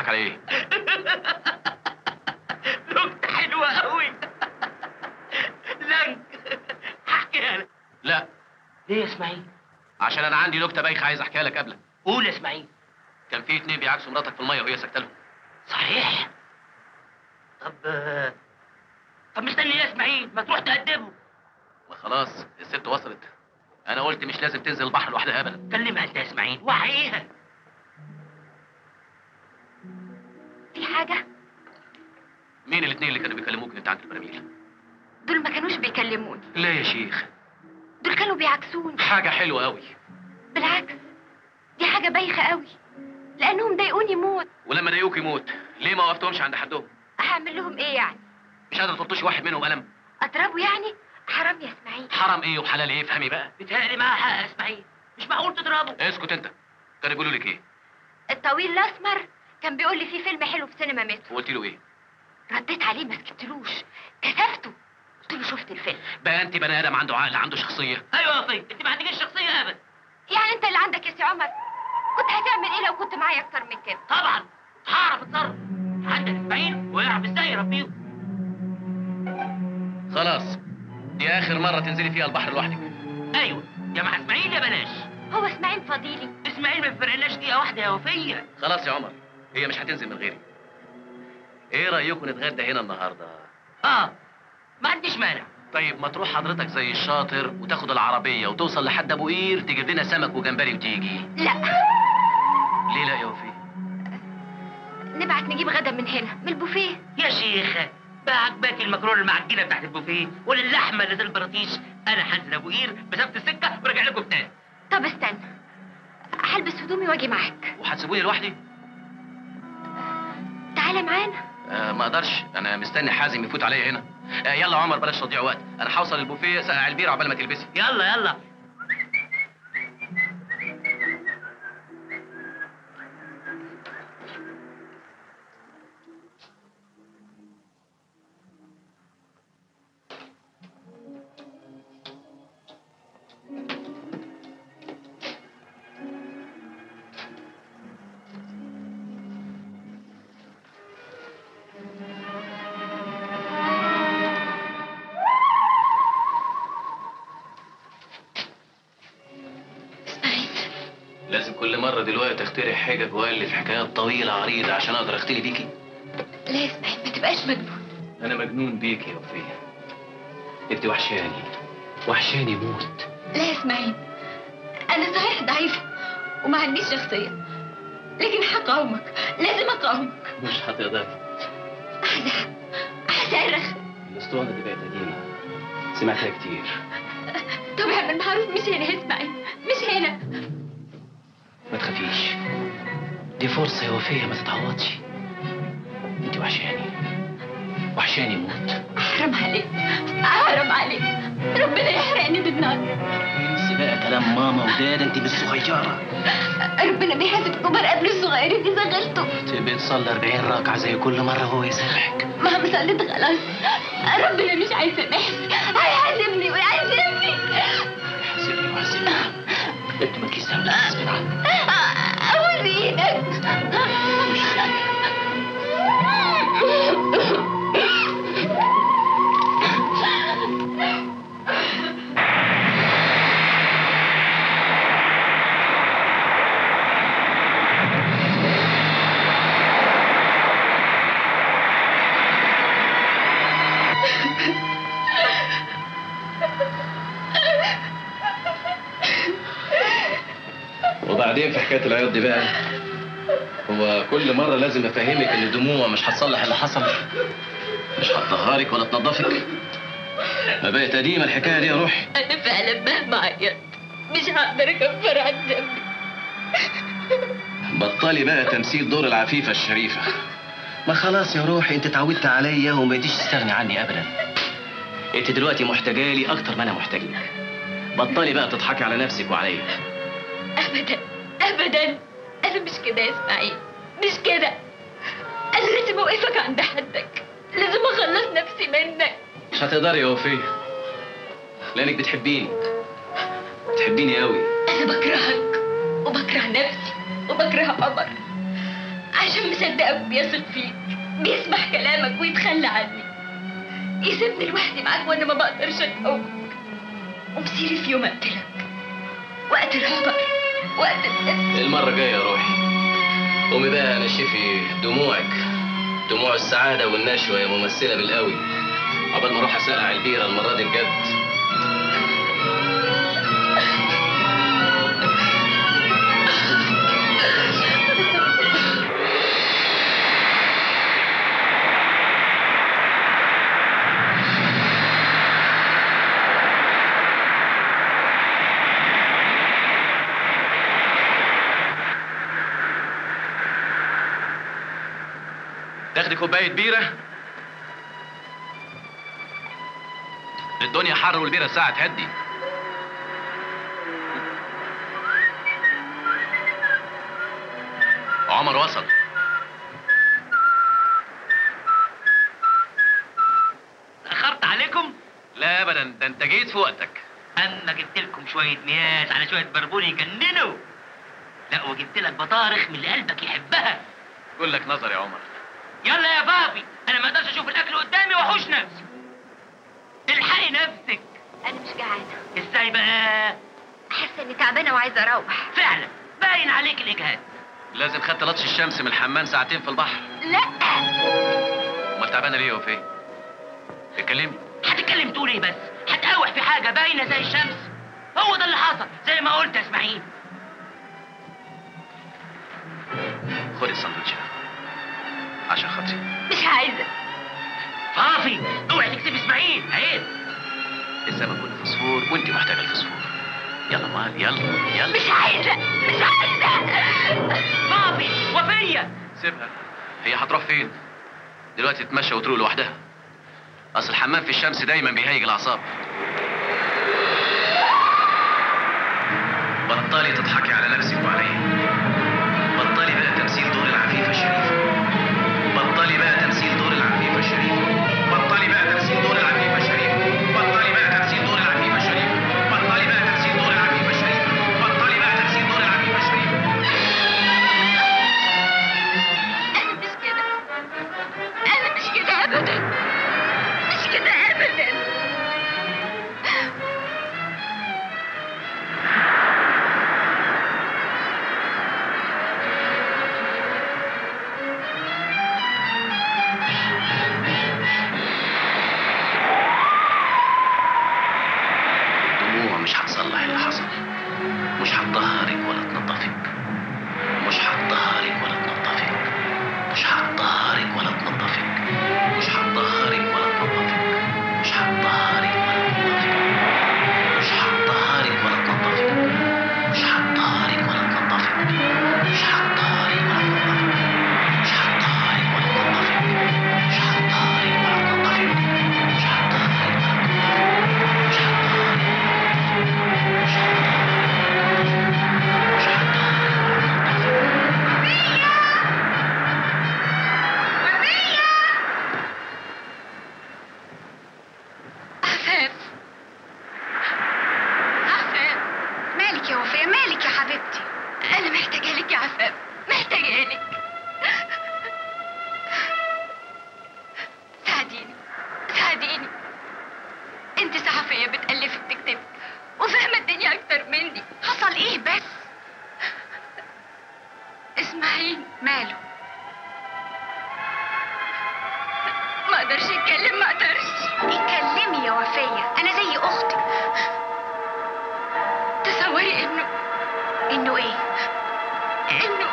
بتضحك على ايه نكتة حلوة قوي لنك هحكيها لك لا ليه يا اسماعيل؟ عشان انا عندي نكته بايخه عايز احكيها لك قبلك قول يا اسماعيل كان في اتنين بيعكسوا مراتك في الميه وهي ساكته لهم صحيح طب طب مستني ايه يا اسماعيل؟ ما تروح تأدبه ما خلاص الست وصلت انا قلت مش لازم تنزل البحر لوحدها ابدا كلمها انت يا اسماعيل وعيها في حاجة مين الاتنين اللي كانوا بيكلموك انت عند البراميل دول ما كانوش بيكلموني لا يا شيخ دول كانوا بيعكسوني حاجه حلوه قوي بالعكس دي حاجة بايخة قوي لأنهم ضايقوني موت ولما ضايقوك يموت ليه ما وقفتهمش عند حدهم هعمل لهم إيه يعني مش قادر تلطش واحد منهم قلم أضربه يعني حرام يا إسماعيل حرام ايه وحلال ايه افهمي بقى بيتهيألي معاها حق يا اسماعيل مش معقول تضربه اسكت انت كانوا بيقولوا لك ايه الطويل الأسمر كان بيقول لي في فيلم حلو في سينما مترو وقلت له ايه رديت عليه ما سكتلوش كسفته قلت له شفت الفيلم بقى انت بني ادم عنده عقل عنده شخصيه ايوه يا طيب انت ما عندكش شخصية ابدا يعني أنت اللي عندك يا سي عمر كنت هتعمل إيه لو كنت معايا أكتر من كده طبعا هعرف اتصرف عندك اسماعيل ويعرف ازاي يربيه خلاص دي اخر مره تنزلي فيها البحر لوحدك ايوه يا مع اسماعيل يا بلاش هو إسماعيل فضيلي اسماعيل ما فرقناش دقيقة واحدة يا وفية خلاص يا عمر هي مش هتنزل من غيري ايه رايكم نتغدى هنا النهارده اه ما عنديش مانع طيب ما تروح حضرتك زي الشاطر وتاخد العربيه وتوصل لحد ابو قير تجيب لنا سمك وجمبري وتيجي لا ليه لا يا وفي نبعت نجيب غدا من هنا من البوفيه يا شيخ بقى عجباك المكرونه المعجنه بتاعت البوفيه ولا اللحمه اللي زي البراطيش انا هنزل ابو قير مسافه السكه وراجع لكم تاني طب استنى هلبس هدومي واجي معاك وهتسيبوني لوحدي تعالى معانا آه ما اقدرش انا مستني حازم يفوت عليا هنا آه يلا يا عمر بلاش تضيع وقت انا هوصل البوفيه سقع البيره عقبال ما تلبسي يلا يلا اسماعيل لازم كل مره دلوقتي اخترع حجج والف حكايات طويله عريضه عشان اقدر اختلي بيكي لا يا اسماعيل ما تبقاش مجنون انا مجنون بيكي يا وفيه انت وحشاني وحشاني موت لا يا اسماعيل انا صحيح ضعيفه وما عنديش شخصيه لكن هقاومك لازم اقاومك مش هتقدري هزعق هصرخ الاسطوانه دي بقت قديمه سمعتها كتير طب اعمل معروف مش هنا يا اسماعيل مش هنا ما تخافيش دي فرصه يا وفيه ما تتعوضش انت وحشاني وحشاني موت حرام عليك حرام عليك ربنا يحرقني بالنار انسي بقى كلام ماما ودادا انت مش صغيره ربنا بيحاسب كبار قبل الصغيرين اذا غلطوا تبقي تصلي 40 ركعه زي كل مره وهو يسامحك مهما صليت خلاص ربنا مش هيسامحني هيحاسبني ويعذبني حاسبني وحاسبني انت ما تكيس هم غصب عنك ابوس ايدك وبعدين في حكايه العياط دي بقى هو كل مره لازم افهمك ان الدموع مش هتصلح اللي حصل مش هتطهرك ولا تنظفك ما بقت قديمه الحكايه دي يا روحي انا فعلا مهما عيطت مش هقدر اكفر عن ذنبي بطلي بقى تمثيل دور العفيفه الشريفه ما خلاص يا روحي انت اتعودت عليا وما بقيتيش تستغني عني ابدا انت دلوقتي محتاجه لي اكتر ما انا محتاج لك بطلي بقى تضحكي على نفسك وعليا ابدا ابدا انا مش كده يا اسماعيل مش كده انا لازم اوقفك عند حدك لازم اخلص نفسي منك مش هتقدري يا وفيه لانك بتحبيني بتحبيني قوي انا بكرهك وبكره نفسي وبكره عمر عشان مش بيصدقك وبيثق فيك بيسمع كلامك ويتخلى عني يسيبني لوحدي معاك وانا ما بقدرش اتقومك ومصيري في يوم اقتلك وقت الخطر وقت النفس المرة الجاية يا روحي قومي بقى نشفي دموعك دموع السعادة والنشوة يا ممثلة بالقوي عقبال ما اروح اسقع البيرة المرة دي بجد تاخدي كوباية بيرة الدنيا حر والبيرة ساعة تهدي عمر وصل تاخرت عليكم لا ابدا ده انت جيت في وقتك اما جبت لكم شويه مياس على شويه بربون يجننوا لا وجبت لك بطارخ من اللي قلبك يحبها كل لك نظر يا عمر يلا يا بابي انا ما اقدرش اشوف الاكل قدامي واحوش نفسي الحقي نفسك انا مش جعانه ازاي بقى حاسه اني تعبانه وعايزه اروح فعلا باين عليك الاجهاد لازم خدت لطش الشمس من الحمام ساعتين في البحر لا امال تعبانه ليه يا وفيه اتكلمي هتتكلم تقول ايه بس هتقاوح في حاجه باينه زي الشمس هو ده اللي حصل زي ما قلت يا اسماعيل خدي الساندوتش ده عشان خاطري مش عايزه فافي اوعي تكسب اسماعيل عيب السما كله فوسفور وانت محتاجه الفوسفور يلا مال يلا يلا مش عايزه مش عايزه فافي وفيه سيبها هي هتروح فين دلوقتي تتمشى وتروق لوحدها اصل الحمام في الشمس دايما بيهيج الاعصاب بطلي تضحكي على نفسك وعليا بطلي بقى تمثيل دور العفيفه الشريفه بطلي بقى تمثيل دور العفيفه الشريفه بطلي بقى تمثيل دور العفيفه الشريفه بطلي بقى تمثيل دور العفيفه الشريفه بطلي بقى تمثيل دور العفيفه الشريفه بطلي بقى تمثيل دور العفيفه الشريفه انا مش كده انا مش كده ابدا مش كده ابدا الدموع مش هتصلح اللي حصل مش هتطهرك ولا تنظفك مش هتطهرك ولا تنظفك مش هتطهرك ولا تنظفك مش هتطهرك ولا تنظفك مش هتطهرك ولا تنظفك مش هتطهرك ولا تنظفك مش هتطهرك ولا تنظفك مش هتطهرك ولا تنظفك مش هتطهرك ولا تنظفك مش هتطهرك ولا تنظفك مش هتطهرك ولا تنظفك مش هتطهرك عفاف عفاف مالك يا وفاء مالك يا حبيبتي انا محتاجه لك يا عفاف محتاجه لك ساعديني ساعديني انت صحفيه بتالفي بتكتبي وفاهمه الدنيا اكتر مني حصل ايه بس اسماعيل ماله ما اقدرش اتكلم ما اقدرش اتكلمي يا وفية انا زي اختك تصوري انه انه ايه انه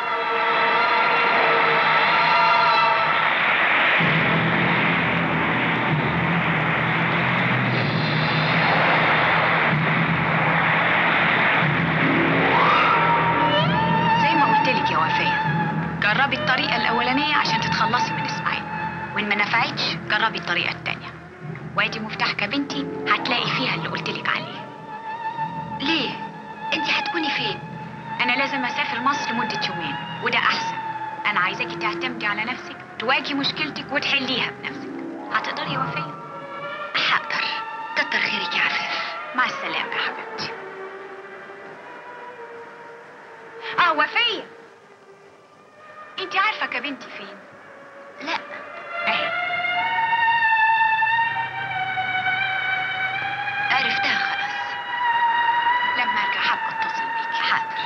زي ما قلت لك يا وفية جربي الطريقة الأولانية عشان تتخلصي من إسماعيل وإن ما نفعتش جربي الطريقة التانية وادي مفتاح كبنتي هتلاقي فيها اللي قلت لك عليه ليه انت هتكوني فين أنا لازم أسافر مصر لمدة يومين وده أحسن أنا عايزاكي تعتمدي على نفسك تواجهي مشكلتك وتحليها بنفسك هتقدري يا وفية؟ هقدر كتر خيرك يا عفاف مع السلامة يا حبيبتي اه وفية انت عارفه كبنتي فين لا اهي عرفتها خلاص لما ارجع هبقى اتصل بيكي حاضر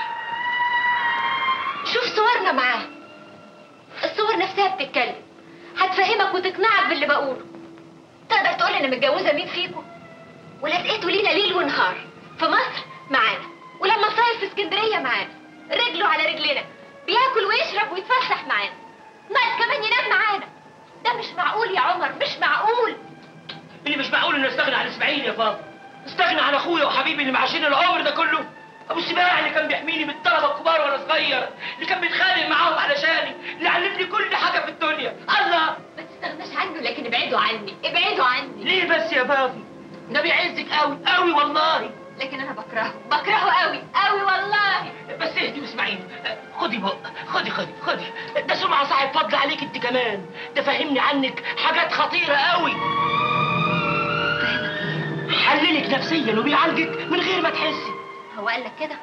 شوف صورنا معاه الصور نفسها بتتكلم هتفهمك وتقنعك باللي بقوله تقدر تقول انا متجوزه مين فيكم ولازقته لينا ليل ونهار في مصر معانا ولما نصيف في اسكندريه معانا رجله على رجلنا بياكل ويشرب ويتفسح معانا ناقص كمان ينام معانا ده مش معقول يا عمر مش معقول اللي مش معقول انه استغنى عن اسماعيل يا فاضل استغنى عن اخويا وحبيبي اللي معاشرني العمر ده كله ابو السباع اللي كان بيحميني من الطلبه الكبار وانا صغير اللي كان بيتخانق معاهم علشاني اللي علمني كل حاجه في الدنيا الله ما تستغناش عنه لكن ابعدوا عني ابعدوا عني ليه بس يا بابي ده بيعزك قوي قوي والله لكن انا بكرهه بكرهه قوي قوي والله بس اهدي واسمعيني خدي بقى خدي خدي خدي ده سمعة صاحب فضل عليك انت كمان ده فهمني عنك حاجات خطيرة قوي فاهمك ايه حللك نفسيا وبيعالجك من غير ما تحسي هو قال لك كده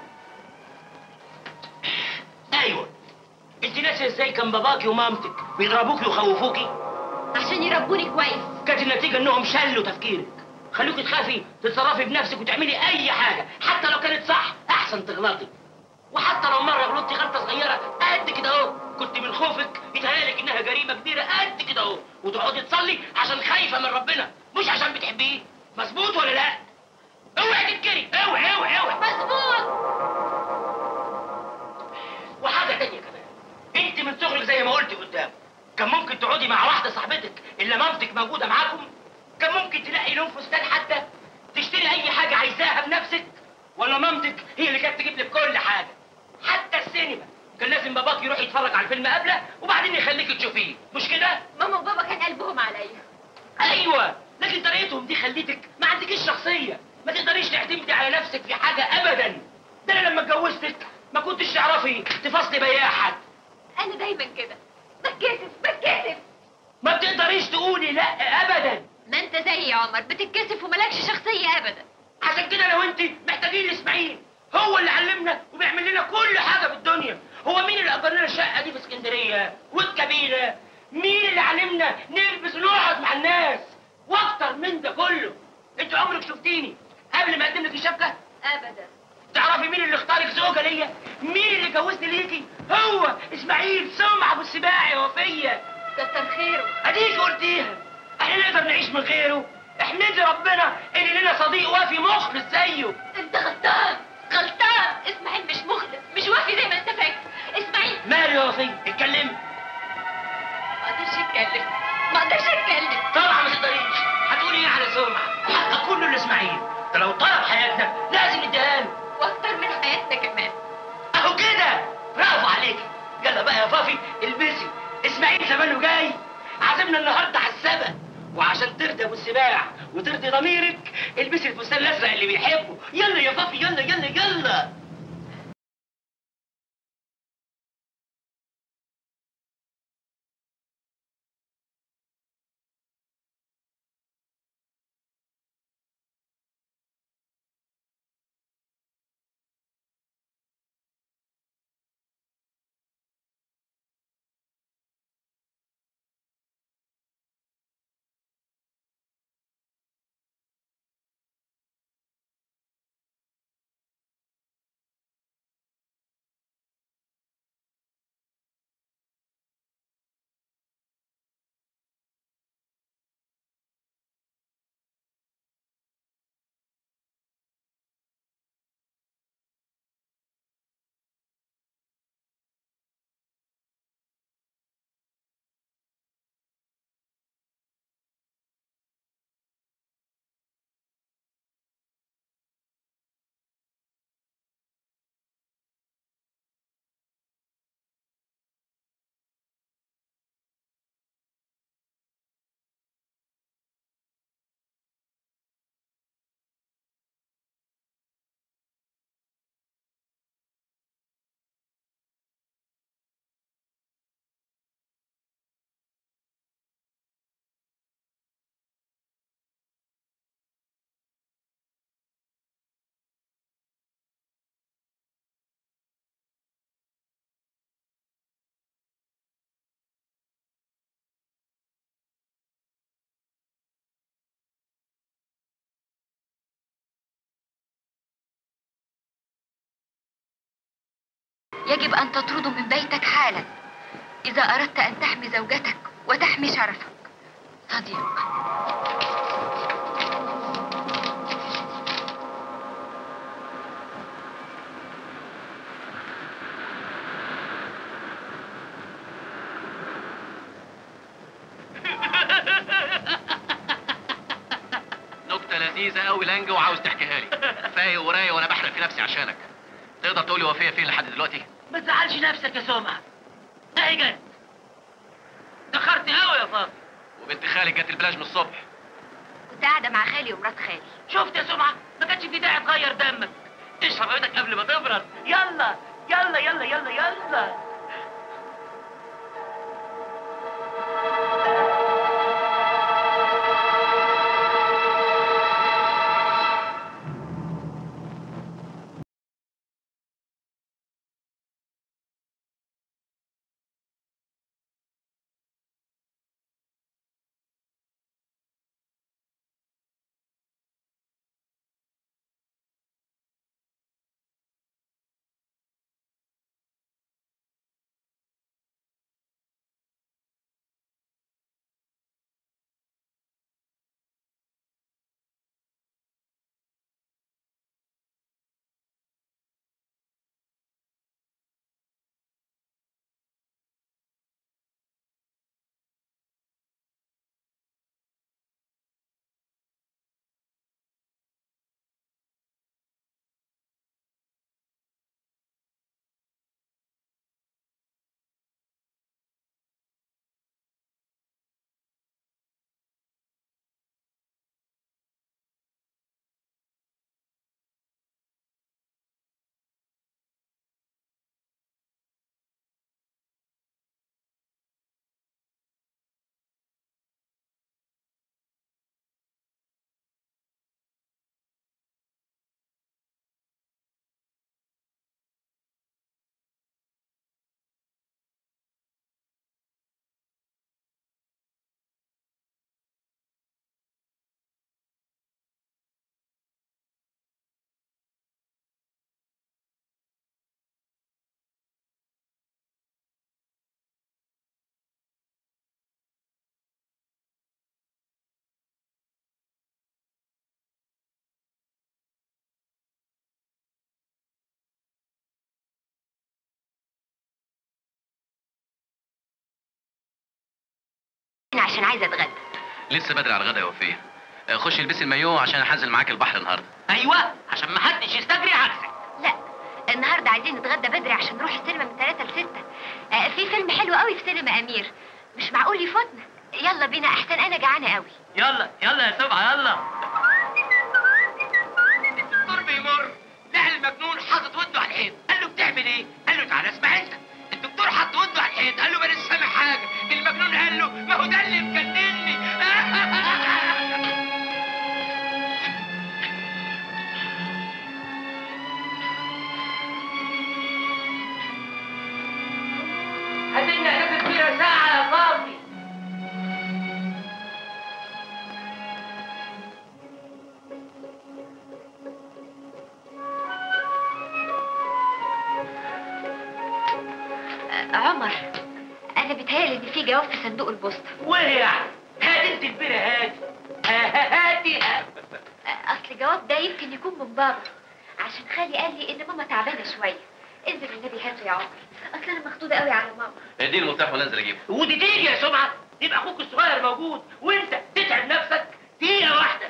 ايوه انت ناسي ازاي كان باباكي ومامتك بيضربوكي ويخوفوكي عشان يربوني كويس كانت النتيجة انهم شلوا تفكيرك خلوكي تخافي تتصرفي بنفسك وتعملي اي حاجة حتى لو كانت صح احسن تغلطي وحتى لو مرة غلطتي غلطة صغيرة قد كده اهو كنت من خوفك يتهيألك انها جريمة كبيرة قد كده اهو وتقعدي تصلي عشان خايفة من ربنا مش عشان بتحبيه مظبوط ولا لا؟ اوعي تنكري اوعي اوعي اوعي مظبوط وحاجة تانية كمان انت من صغرك زي ما قلتي قدام كان ممكن تقعدي مع واحدة صاحبتك الا مامتك موجودة معاكم كان ممكن تلاقي لون فستان حتى تشتري اي حاجة عايزاها بنفسك ولا مامتك هي اللي كانت تجيب لك كل حاجة حتى السينما كان لازم باباك يروح يتفرج على الفيلم قبله وبعدين يخليك تشوفيه مش كده؟ ماما وبابا كان قلبهم عليا ايوه لكن طريقتهم دي خليتك ما عندكيش شخصيه ما تقدريش تعتمدي على نفسك في حاجه ابدا ده انا لما اتجوزتك ما كنتش تعرفي تفصلي بياع حد انا دايما كده بتكسف بتكسف ما بتقدريش تقولي لا ابدا ما انت زي يا عمر بتتكسف وملكش شخصيه ابدا عشان كده انا وانت محتاجين لاسماعيل هو اللي علمنا وبيعمل لنا كل حاجه في الدنيا هو مين اللي اجر لنا الشقه دي في اسكندريه والكبيره مين اللي علمنا نلبس ونقعد مع الناس واكتر من ده كله انت عمرك شفتيني قبل ما اقدم لك الشبكه ابدا تعرفي مين اللي اختارك زوجة ليا؟ مين اللي جوزني ليكي؟ هو اسماعيل سمعة ابو السباعي وفية كتر خيره اديك قلتيها احنا نقدر نعيش من غيره احمدي ربنا ان لنا صديق وافي مخلص زيه انت غلطان غلطان اسماعيل مش مخلص مش وافي زي ما انت فاكر اسماعيل مالي يا وفية اتكلمي ما اقدرش اتكلم ما اقدرش اتكلم طبعا ما تقدريش هتقولي ايه على سمعة حقك كله لاسماعيل ده لو طلب حياتنا لازم نديها له واكتر من حياتنا كمان اهو كده برافو عليكي يلا بقى يا فافي البسي اسماعيل زمانه جاي عازمنا النهارده على السبق وعشان ترضي ابو السباع وترضي ضميرك البسي الفستان الازرق اللي بيحبه يلا يا فافي يلا يلا يلا يجب أن تطرده من بيتك حالا إذا أردت أن تحمي زوجتك وتحمي شرفك صديق نكته لذيذه قوي لانجا وعاوز تحكيها لي فايق ورايق وانا بحرق في نفسي عشانك تقدر تقول لي وفيه فين لحد دلوقتي ما تزعلش نفسك يا سمعة اهي جت دخرت قوي يا فاضل وبنت خالي جت البلاج من الصبح كنت قاعدة مع خالي ومرات خالي شفت يا سمعة ما كانش في داعي تغير دمك اشرب عيدك قبل ما تبرد يلا يلا يلا يلا يلا عشان عايزة أتغدى لسه بدري على الغدا يا وفيه آه، خش البسي المايو عشان هنزل معاك البحر النهارده ايوه عشان ما حدش يستجري عكسك لا النهاردة عايزين نتغدى بدري عشان نروح السينما من 3 ل 6 آه في فيلم حلو قوي في سينما أمير مش معقول يفوتنا يلا بينا أحسن أنا جعانة قوي يلا يلا يا سمعة يلا الدكتور بيمر لقى المجنون حاطط وده على الحيط قال له بتعمل ايه؟ قال له تعالى اسمع انت الدكتور حط وده على الحيط قال له مانيش سامع حاجه المجنون قال له ما هو ده اللي مجنني هتلنا نفس فيها ساعة يا فاضي آه عمر أنا بيتهيألي إن في جواب في صندوق البوسطة وايه يعني؟ هات انت البيرة هاتي هاتي آه أصل الجواب ده يمكن يكون من بابا عشان خالي قال لي إن ماما تعبانة شوية انزل النبي هاته يا عمر أصل أنا مخضوضة قوي على ماما اديني المفتاح وانا انزل اجيبه ودي تيجي يا سمعة يبقى اخوك الصغير موجود وانت تتعب نفسك دقيقة واحدة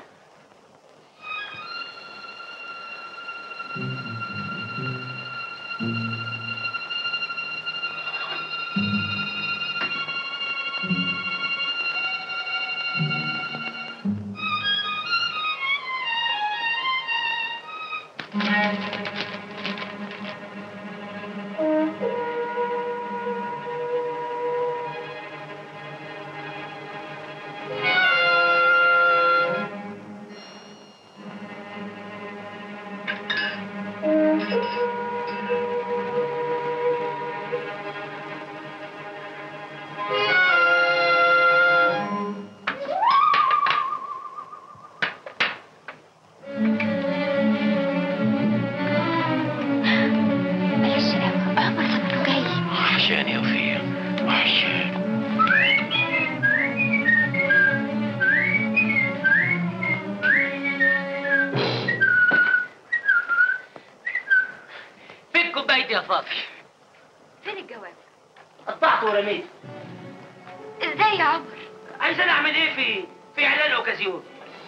فاضي فين الجواب قطعته ورميته ازاي يا عمر عايز انا اعمل ايه في في اعلان اوكازيون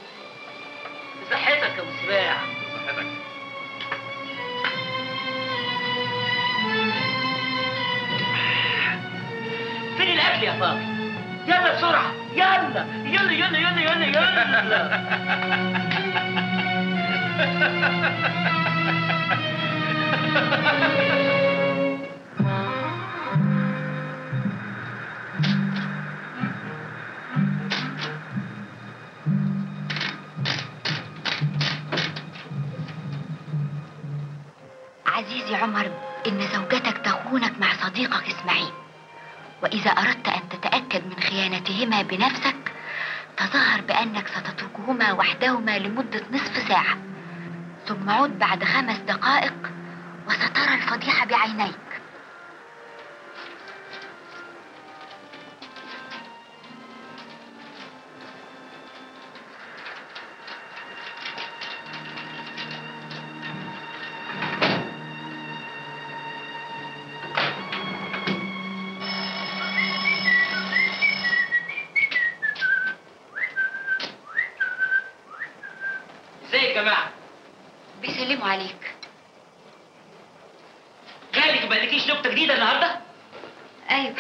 صحتك يا ابو سباع صحتك فين الاكل يا فاضي يلا بسرعه يلا يلا يلا يلا يلا يلا عزيزي عمر إن زوجتك تخونك مع صديقك إسماعيل وإذا أردت أن تتأكد من خيانتهما بنفسك تظاهر بأنك ستتركهما وحدهما لمدة نصف ساعة ثم عد بعد خمس دقائق وسترى الفضيحة بعينيك ازاي يا جماعه بيسلموا عليك جالك ما لكيش نكته جديده النهارده ايوه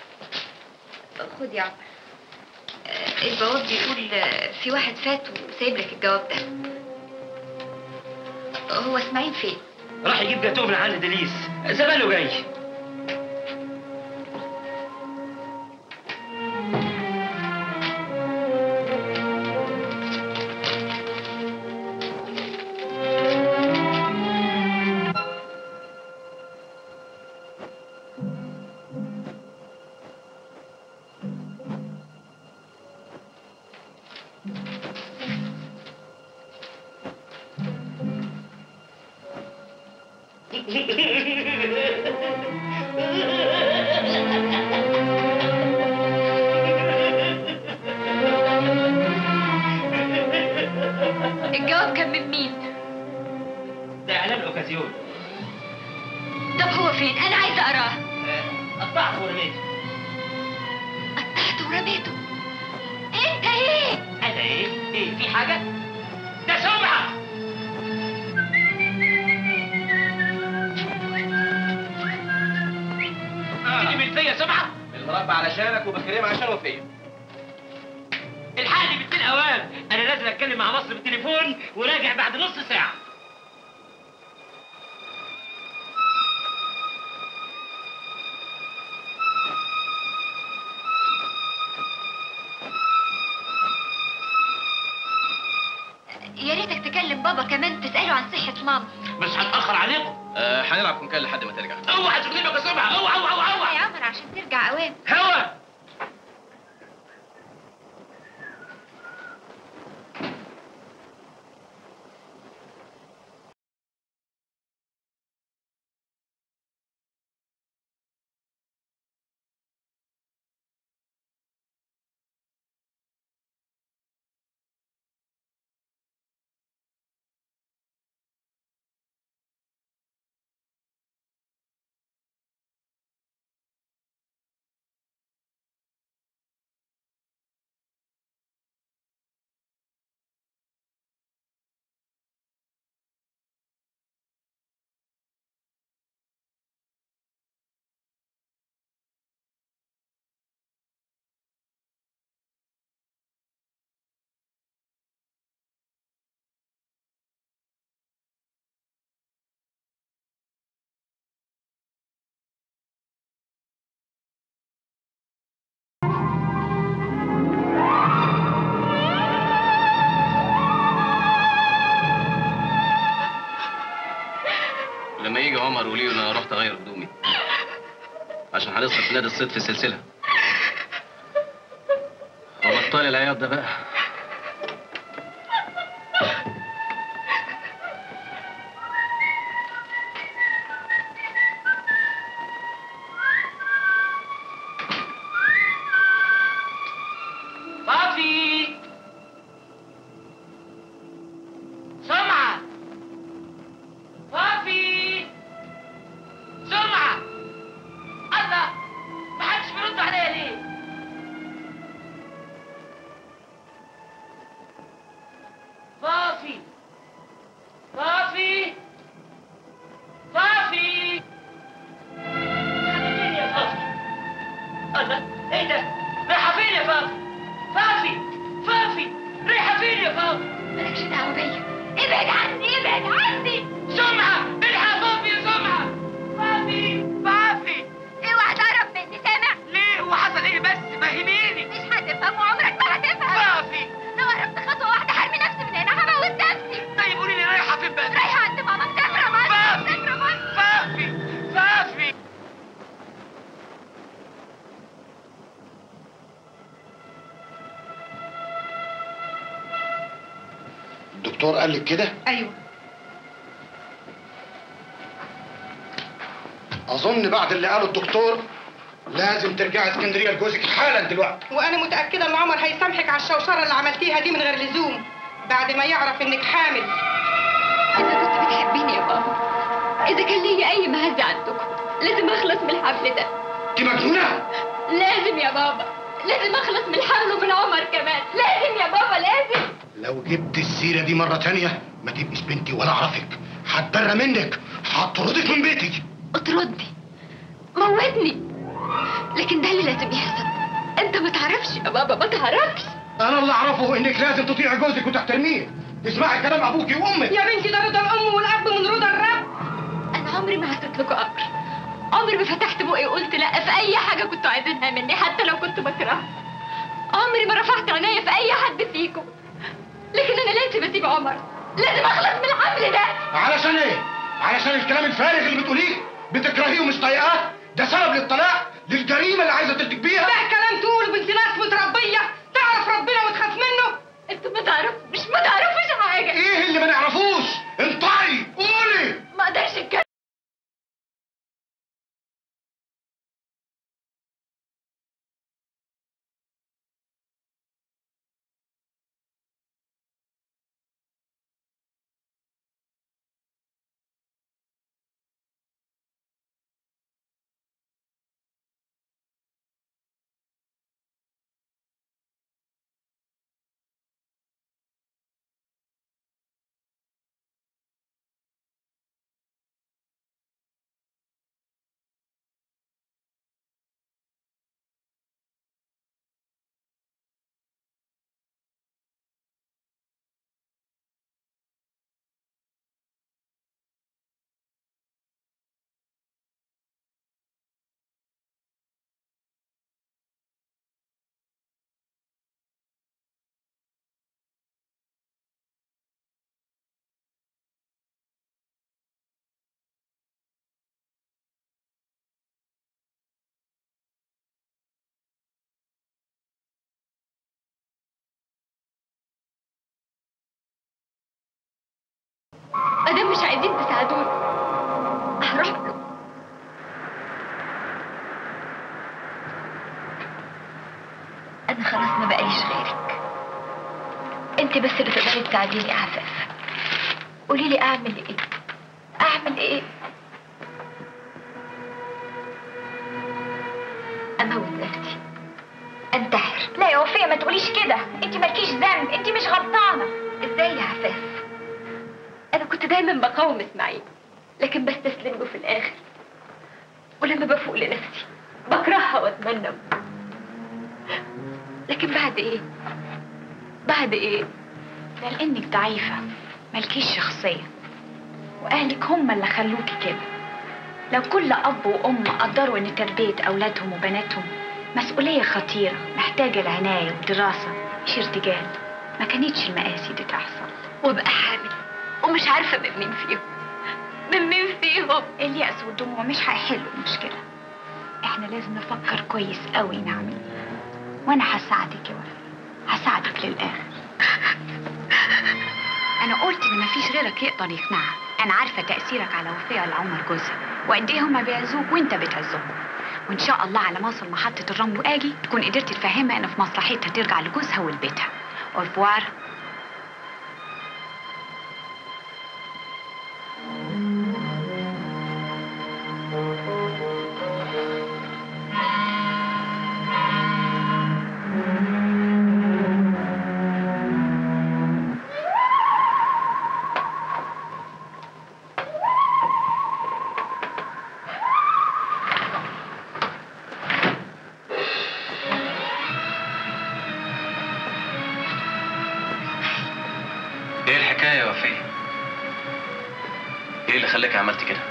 خد يا عمر آه، الجواب بيقول آه، في واحد فات وسايب لك الجواب ده هو اسماعيل فين راح يجيب جاتوه من عند دليس زمانه جاي الجواب كان من مين ده اعلان اوكازيون طب هو فين انا عايزه اقراه قطعته ورميته قطعته ورميته انت ايه انا ايه ايه في حاجه ده سمعه تيجي من فيا سمعه المربع علشانك وبكريم عشان وفيه الحقني بنت الاوان انا لازم اتكلم مع مصر بالتليفون وراجع بعد نص ساعه يا ريتك تكلم بابا كمان تساله عن صحه ماما مش هتاخر عليكم أه هنلعب كونكال لحد ما ترجع اوعى تغلبك يا سمعه اوعى اوعى اوعى يا اوعى عمر عشان ترجع اوام هوا لما يجي عمر وليه انا رحت اغير هدومي عشان هنصرف في نادي الصيد في السلسله وبطل العياط ده بقى صافي سمعة صافي سمعة يا بابا مالكش دعوه بيا ابعد عني ابعد عني سمعة الحق صافي يا سمعة صافي صافي اوعى تقرب مني سامع ليه وحصل ايه بس فهميني مش هتفهم وعمرك ما هتفهم صافي لو قربت خطوه واحده هرمي نفسي من هنا هموت نفسي طيب قولي لي رايحة فين بس رايحه عند ماما مسافره مصر صافي مسافره مصر صافي صافي الدكتور قال لك كده ايوه اظن بعد اللي قاله الدكتور لازم ترجعي اسكندريه لجوزك حالا دلوقتي وانا متاكده ان عمر هيسامحك على الشوشره اللي عملتيها دي من غير لزوم بعد ما يعرف انك حامل إذا كنت بتحبيني يا بابا إذا كان ليا أي مهزة عندكم لازم أخلص من الحفل ده انت مجنونه لازم يا بابا لازم أخلص من الحمل ومن عمر كمان لازم يا بابا لازم لو جبت السيره دي مره تانية ما تبقيش بنتي ولا اعرفك هتبرى منك هطردك من بيتي اطردني موتني لكن ده اللي لازم يحصل انت ما تعرفش يا بابا ما تعرفش انا اللي اعرفه انك لازم تطيعي جوزك وتحترميه تسمعي كلام ابوكي وامك يا بنتي ده رضا الام والاب من رضا الرب انا عمري ما حسيت لكم امر عمري ما فتحت بقي وقلت لا في اي حاجه كنتوا عايزينها مني حتى لو كنت بكرهها عمري ما رفعت عينيا في اي حد فيكم لكن انا لازم اسيب عمر لازم اخلص من الحمل ده علشان ايه علشان الكلام الفارغ اللي بتقوليه بتكرهيه ومش طايقاه ده سبب للطلاق للجريمه اللي عايزه تلتك بيها ده كلام تقوله بنت ناس متربيه تعرف ربنا وتخاف منه انتوا ما تعرفوش ما تعرفوش حاجه ايه اللي ما نعرفوش انطقي قولي ما اقدرش اتكلم ادام مش عايزين تساعدوني هروح له انا خلاص ما بقاليش غيرك انت بس اللي تقدري تساعديني يا عفاف قولي لي اعمل ايه اعمل ايه اموت نفسي انتحر لا يا وفية ما تقوليش كده انت مالكيش ذنب انت مش غلطانة ازاي يا عفاف انا كنت دايما بقاوم اسماعيل لكن بستسلم له في الاخر ولما بفوق لنفسي بكرهها واتمنى لكن بعد ايه بعد ايه ده لانك ضعيفة مالكيش شخصية واهلك هم اللي خلوكي كده لو كل اب وام قدروا ان تربية اولادهم وبناتهم مسؤولية خطيرة محتاجة العناية والدراسة مش ارتجال ما كانتش المقاسي دي تحصل وابقى حامل ومش عارفه من مين فيهم من مين فيهم اليأس والدموع مش هيحلوا المشكلة احنا لازم نفكر كويس قوي نعمل ايه وانا هساعدك يا وفاء هساعدك للاخر انا قلت ان مفيش غيرك يقدر يقنعها انا عارفه تاثيرك على وفاء لعمر جوزها وقد ايه هما بيعزوك وانت بتعزهم وان شاء الله على ما اوصل محطه الرمل واجي تكون قدرت تفهمها ان في مصلحتها ترجع لجوزها ولبيتها اورفوار خلاك عملت كده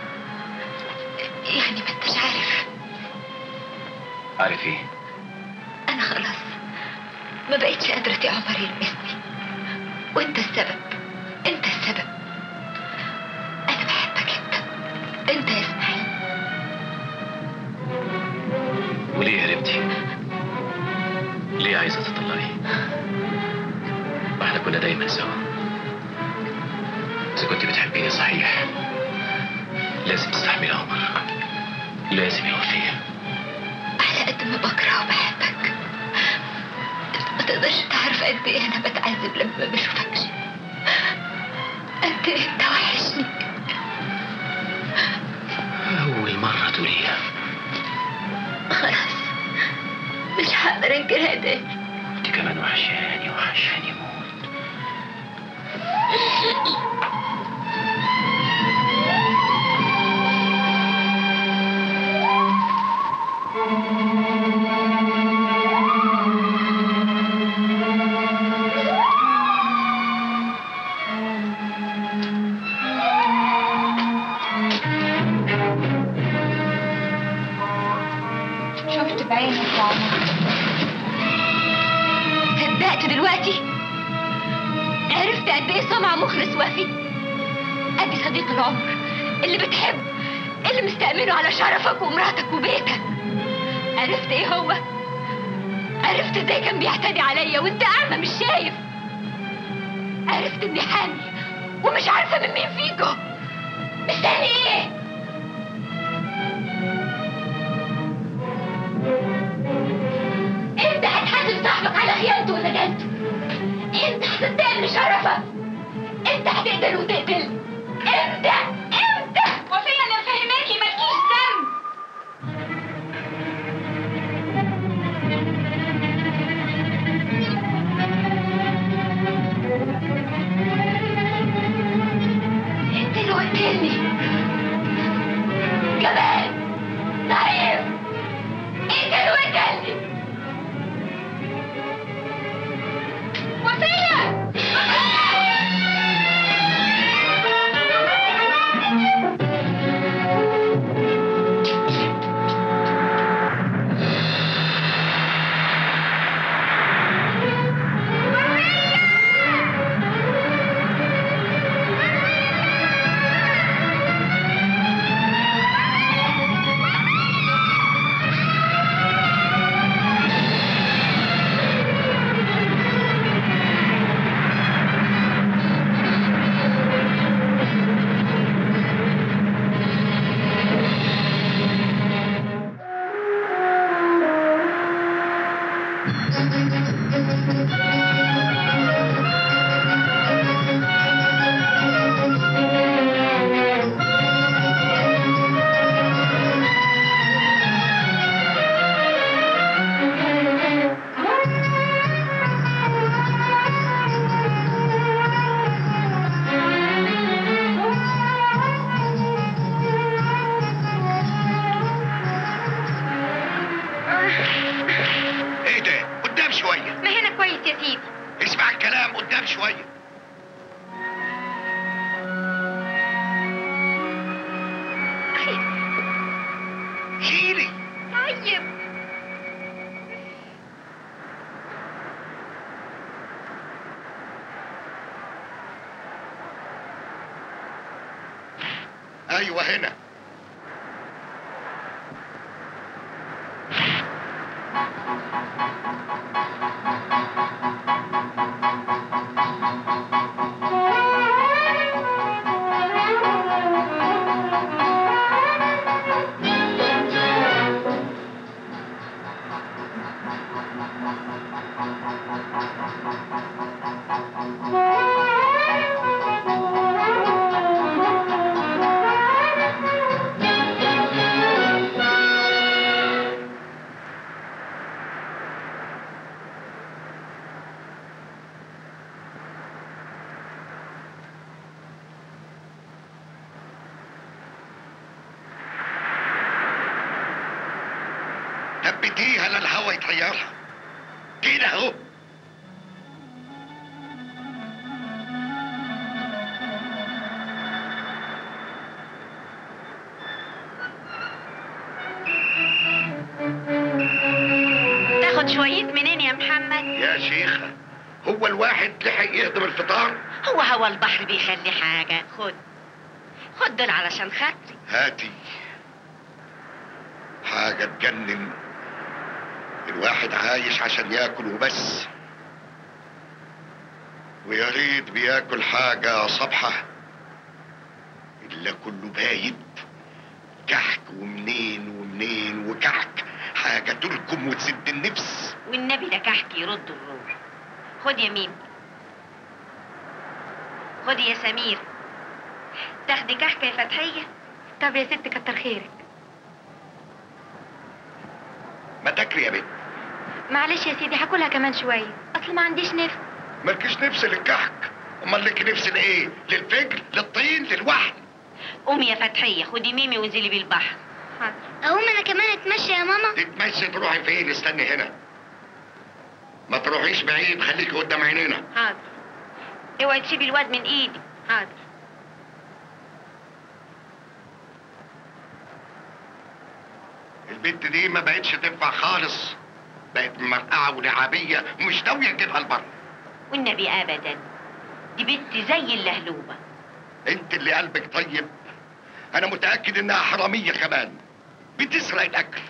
يعني ما انتش عارف عارف ايه انا خلاص ما بقتش قادرة يا عمر يلمسني وانت السبب انت السبب انا بحبك انت انت يا اسماعيل وليه هربتي ليه عايزه تطلعي ما احنا كنا دايما سوا اذا كنت بتحبيني صحيح لازم تستحملي عمر لازم يا وفيه على قد ما بكره وبحبك انت ما تقدرش تعرف قد ايه انا بتعذب لما ما بشوفكش قد ايه انت وحشني اول مره تقوليها خلاص مش هقدر انكرها تاني انت كمان وحشاني وحشاني موت شفت بعينك يا عمر صدقت دلوقتي عرفت قد ايه صنع مخلص وفي ادي صديق العمر اللي بتحب اللي مستأمنه على شرفك ومراتك وبيتك عرفت ايه هو عرفت ازاي كان بيعتدي عليا وانت اعمى مش شايف عرفت اني حامل ومش عارفه من مين فيكم مستني ايه انت هتحاسب صاحبك على خيانته ونجاته انت هتنتقم لشرفك انت هتقتل وتقتل انت انت وفيه انا فاهماكي مالكيش ذنب اقتل وقتلني كمان طيب اقتل وقتلني وفيه ايه ده قدام شويه ما هنا كويس يا سيدي اسمع الكلام قدام شويه شيلي طيب ايوه هنا ثبتيها للهوا يطيرها كده اهو محمد يا شيخة هو الواحد لحق يهضم الفطار هو هوا البحر بيخلي حاجة خد خد دول علشان خاطري هاتي حاجة تجنن الواحد عايش عشان ياكل وبس ويا ريت بياكل حاجة صبحة إلا كله بايت كحك ومنين ومنين وكحك حاجة تلكم وتسد النفس والنبي ده كحك يرد الروح خد يا ميم خد يا سمير تاخدي كحكة يا فتحية طب يا ست كتر خيرك ما تاكلي يا بنت معلش يا سيدي هاكلها كمان شويه اصل ما عنديش نفس مالكيش نفس للكحك امال لك نفس لايه للفجر للطين للوحل قومي يا فتحية خدي ميمي وانزلي بيه البحر اقوم انا كمان اتمشى يا ماما تتمشي تروحي فين استني هنا ما تروحيش بعيد خليكي قدام عينينا حاضر اوعي تسيبي الواد من ايدي حاضر البنت دي ما بقتش تنفع خالص بقت مرقعة ولعابية ومش ناوية تجيبها البر والنبي ابدا دي بنت زي اللهلوبة انت اللي قلبك طيب انا متأكد انها حرامية كمان بتسرق الاكل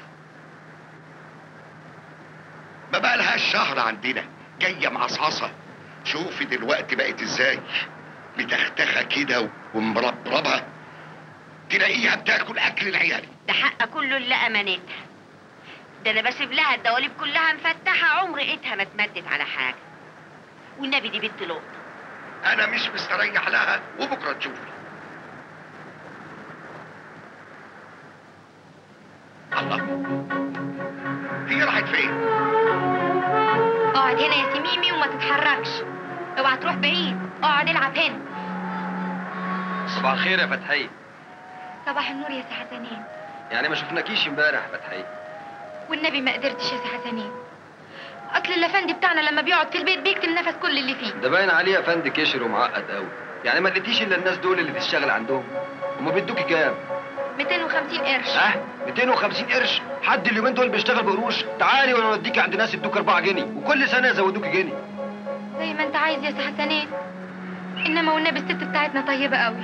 ما بقى لها الشهر عندنا جاية معصعصة شوفي دلوقتي بقت ازاي متختخة كده ومربربة تلاقيها بتاكل اكل العيال ده حق كله اللي امانتها ده انا بسيب لها الدواليب كلها مفتحة عمر ايدها ما اتمدت على حاجة والنبي دي بنت لقطة انا مش مستريح لها وبكره تشوفي الله هي راحت فين اقعد هنا يا سميمي وما تتحركش اوعى تروح بعيد اقعد العب هنا صباح الخير يا فتحية صباح النور يا سي حسنين يعني ما شفناكيش امبارح يا فتحية والنبي ما قدرتش يا سي حسنين اصل الافندي بتاعنا لما بيقعد في البيت بيكتم نفس كل اللي فيه ده باين عليه يا فندم كشر ومعقد قوي يعني ما لقيتيش الا الناس دول اللي تشتغل عندهم هما بيدوكي كام 250 قرش ها 250 قرش حد اليومين دول بيشتغل بقروش تعالي وانا اوديكي عند ناس يدوك 4 جنيه وكل سنه يزودوكي جنيه زي ما انت عايز يا سي حسنين انما والنبي الست بتاعتنا طيبه قوي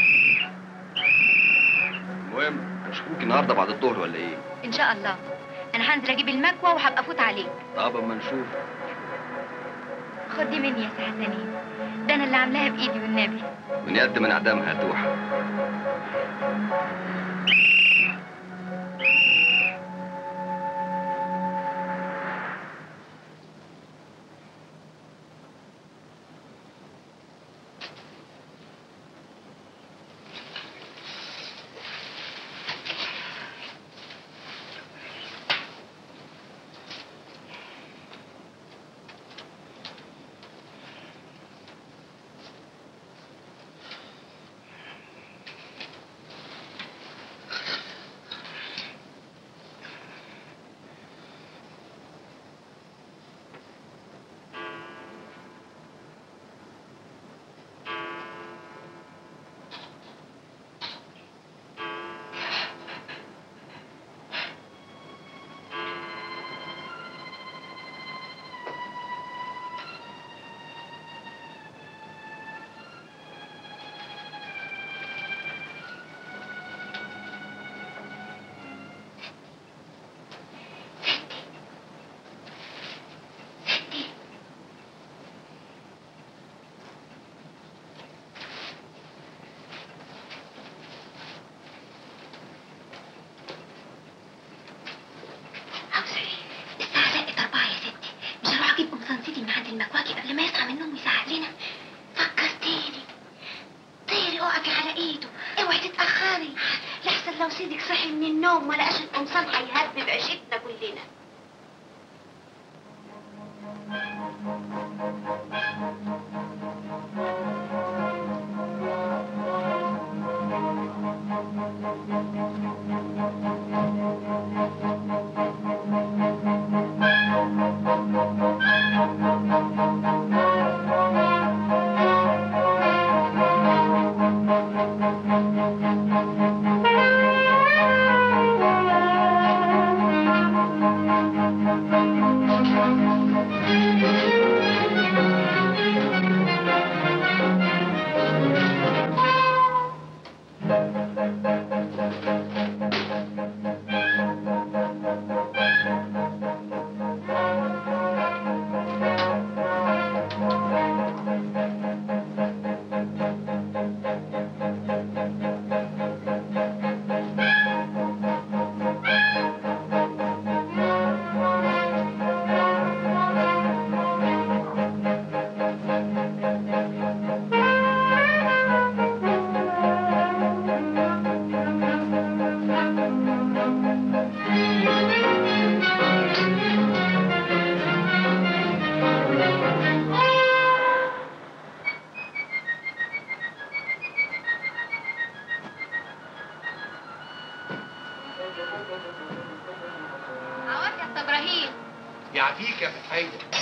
المهم هنشوفوك النهارده بعد الظهر ولا ايه ان شاء الله انا هنزل اجيب المكوى وهبقى افوت عليك طب اما نشوف خد دي مني يا سي حسنين ده انا اللي عاملاها بايدي والنبي من يد من اعدامها توحى عاوزة ايه؟ الساعة دقت أربعة يا ستي مش هروح أجيب أم صنصتي من عند المكواكي قبل ما يصحى من النوم ويزعق لنا فكرتيني طيري اقفي على ايده اوعي تتأخري لحسن لو سيدك صحي من النوم ما لقاش القمصان هيهبب عيشتنا كلنا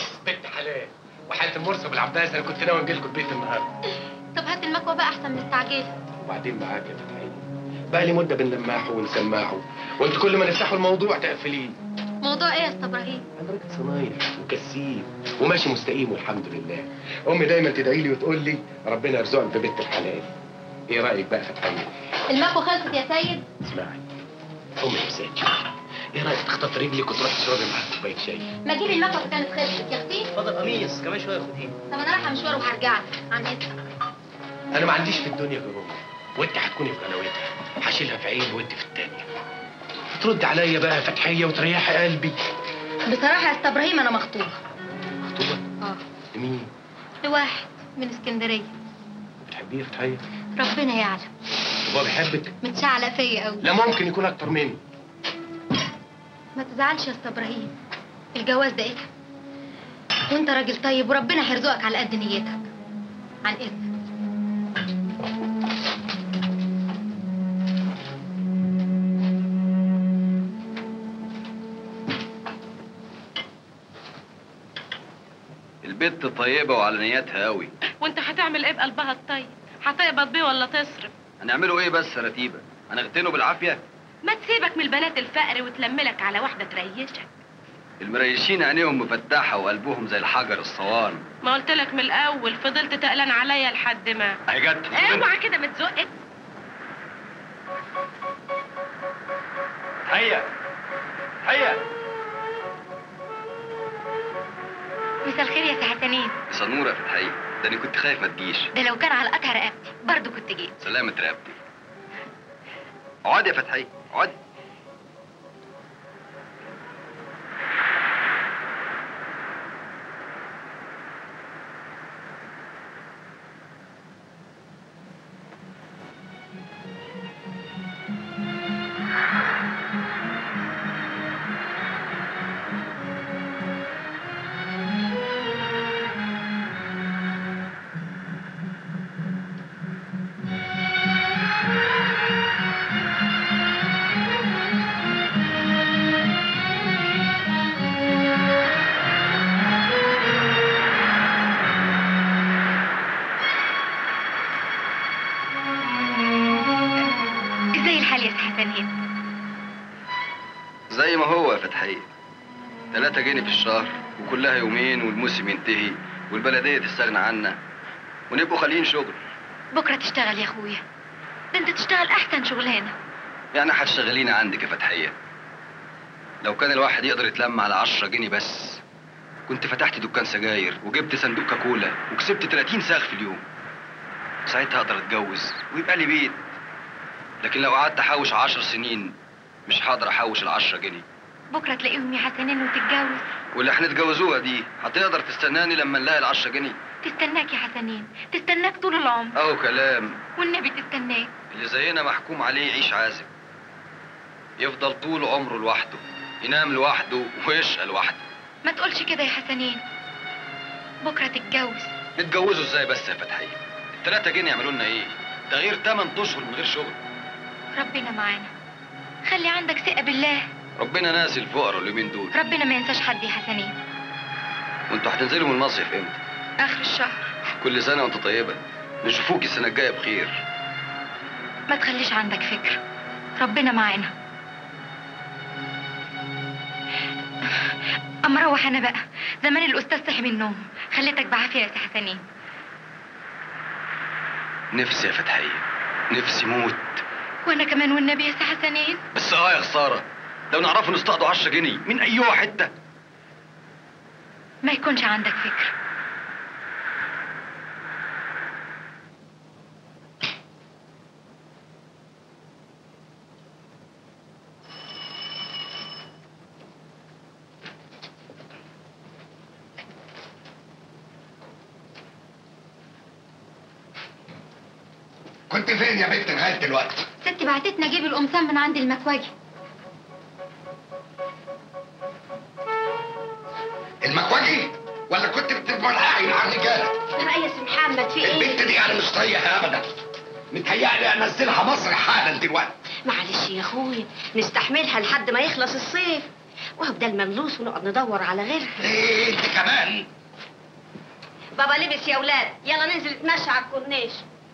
بنت حلال وحياة المرسى والعباس انا كنت ناوي اجي لكم البيت النهارده طب هات المكوى بقى احسن مستعجله وبعدين معاك يا فتحي بقى لي مده بنلمعه ونسمعه وانت كل ما نفتحوا الموضوع تقفليه موضوع ايه يا اسطى ابراهيم انا راجل صنايع وكسيب وماشي مستقيم والحمد لله امي دايما تدعي لي وتقول لي ربنا يرزقك ببنت الحلال ايه رايك بقى يا فتحي المكوى خلصت يا سيد اسمعي امي حسين ايه رايك تخطف رجلك وتروح تشربي معاك كوبايه شاي ما تجيب المكوى اللي كانت خلصت يا اختي اتفضل قميص كمان شويه خديه طب انا رايحه مشوار وهرجع لك عن اذنك انا ما عنديش في الدنيا غير امي وانت هتكوني في غلاوتها هشيلها في عين وانت في التانية ترد عليا بقى يا فتحيه وتريحي قلبي بصراحه يا اسطى ابراهيم انا مخطوبه مخطوبه اه لمين لواحد من اسكندريه بتحبيه يا فتحيه ربنا يعلم وهو بيحبك متشعلق فيا قوي لا ممكن يكون اكتر مني ما تزعلش يا اسطى ابراهيم الجواز ده اسم وانت راجل طيب وربنا هيرزقك على قد نيتك عن اذنك البت طيبة وعلى نيتها قوي وانت هتعمل ايه بقلبها الطيب هتقبض بيه ولا تصرف هنعملوا ايه بس يا رتيبة هنغتنوا بالعافية ما تسيبك من البنات الفقر وتلملك على واحده تريشك المريشين عينيهم مفتحة وقلبهم زي الحجر الصوان ما قلت لك من الاول فضلت تقلن عليا لحد ما اهي جت اوعى كده متزق هيا هيا مساء الخير يا سعتنين سنورة في الحقيقة ده انا كنت خايف ما تجيش ده لو كان على قطع رقبتي برضه كنت جيت سلامة رقبتي اقعد يا فتحية اقعد ازاي الحال يا سعتنين زي ما هو يا فتحية تلاتة جنيه في الشهر وكلها يومين والموسم ينتهي والبلدية تستغنى عنا ونبقوا خاليين شغل بكره تشتغل يا اخويا ده انت تشتغل احسن شغلانه يعني هتشتغلينا عندك يا فتحية لو كان الواحد يقدر يتلم على عشرة جنيه بس كنت فتحت دكان سجاير وجبت صندوق كاكولا وكسبت 30 ساغ في اليوم ساعتها اقدر اتجوز ويبقى لي بيت لكن لو قعدت احوش عشر سنين مش هقدر احوش العشرة جنيه بكره تلاقيهم يا حسنين وتتجوز واللي هنتجوزوها دي هتقدر تستناني لما نلاقي العشرة جنيه تستناك يا حسنين تستناك طول العمر اهو كلام والنبي تستناك اللي زينا محكوم عليه يعيش عازب يفضل طول عمره لوحده ينام لوحده ويشقى لوحده ما تقولش كده يا حسنين بكره تتجوز نتجوزوا ازاي بس يا فتحية التلاتة جنيه يعملوا لنا ايه ده غير تمن اشهر من غير شغل ربنا معانا خلي عندك ثقه بالله ربنا ناسي الفقراء اليومين دول ربنا ما ينساش حد يا حسنين وانتوا هتنزلوا من المصيف امتى اخر الشهر كل سنة وانت طيبة نشوفوك السنة الجاية بخير ما تخليش عندك فكر ربنا معانا اما اروح انا بقى زمان الاستاذ صحي من النوم خليتك بعافيه يا سي حسنين نفسي يا فتحية نفسي موت وانا كمان والنبي يا سي حسنين بس اه يا خسارة لو نعرفوا نستقضوا 10 جنيه من ايوه حتة ما يكونش عندك فكر كنت فين يا بنت لغايه دلوقتي ستي بعتتنا اجيب القمصان من عند المكواجي المكواجي ولا كنت بتتبرعي مع الرجاله لا يا سي محمد في البنت دي انا مش طايقها ابدا متهيألي انزلها مصر حالا دلوقتي معلش يا اخويا نستحملها لحد ما يخلص الصيف وهو بدل ما نلوس ونقعد ندور على غيرها ايه انت كمان بابا لبس يا ولاد يلا ننزل نتمشى على الكورنيش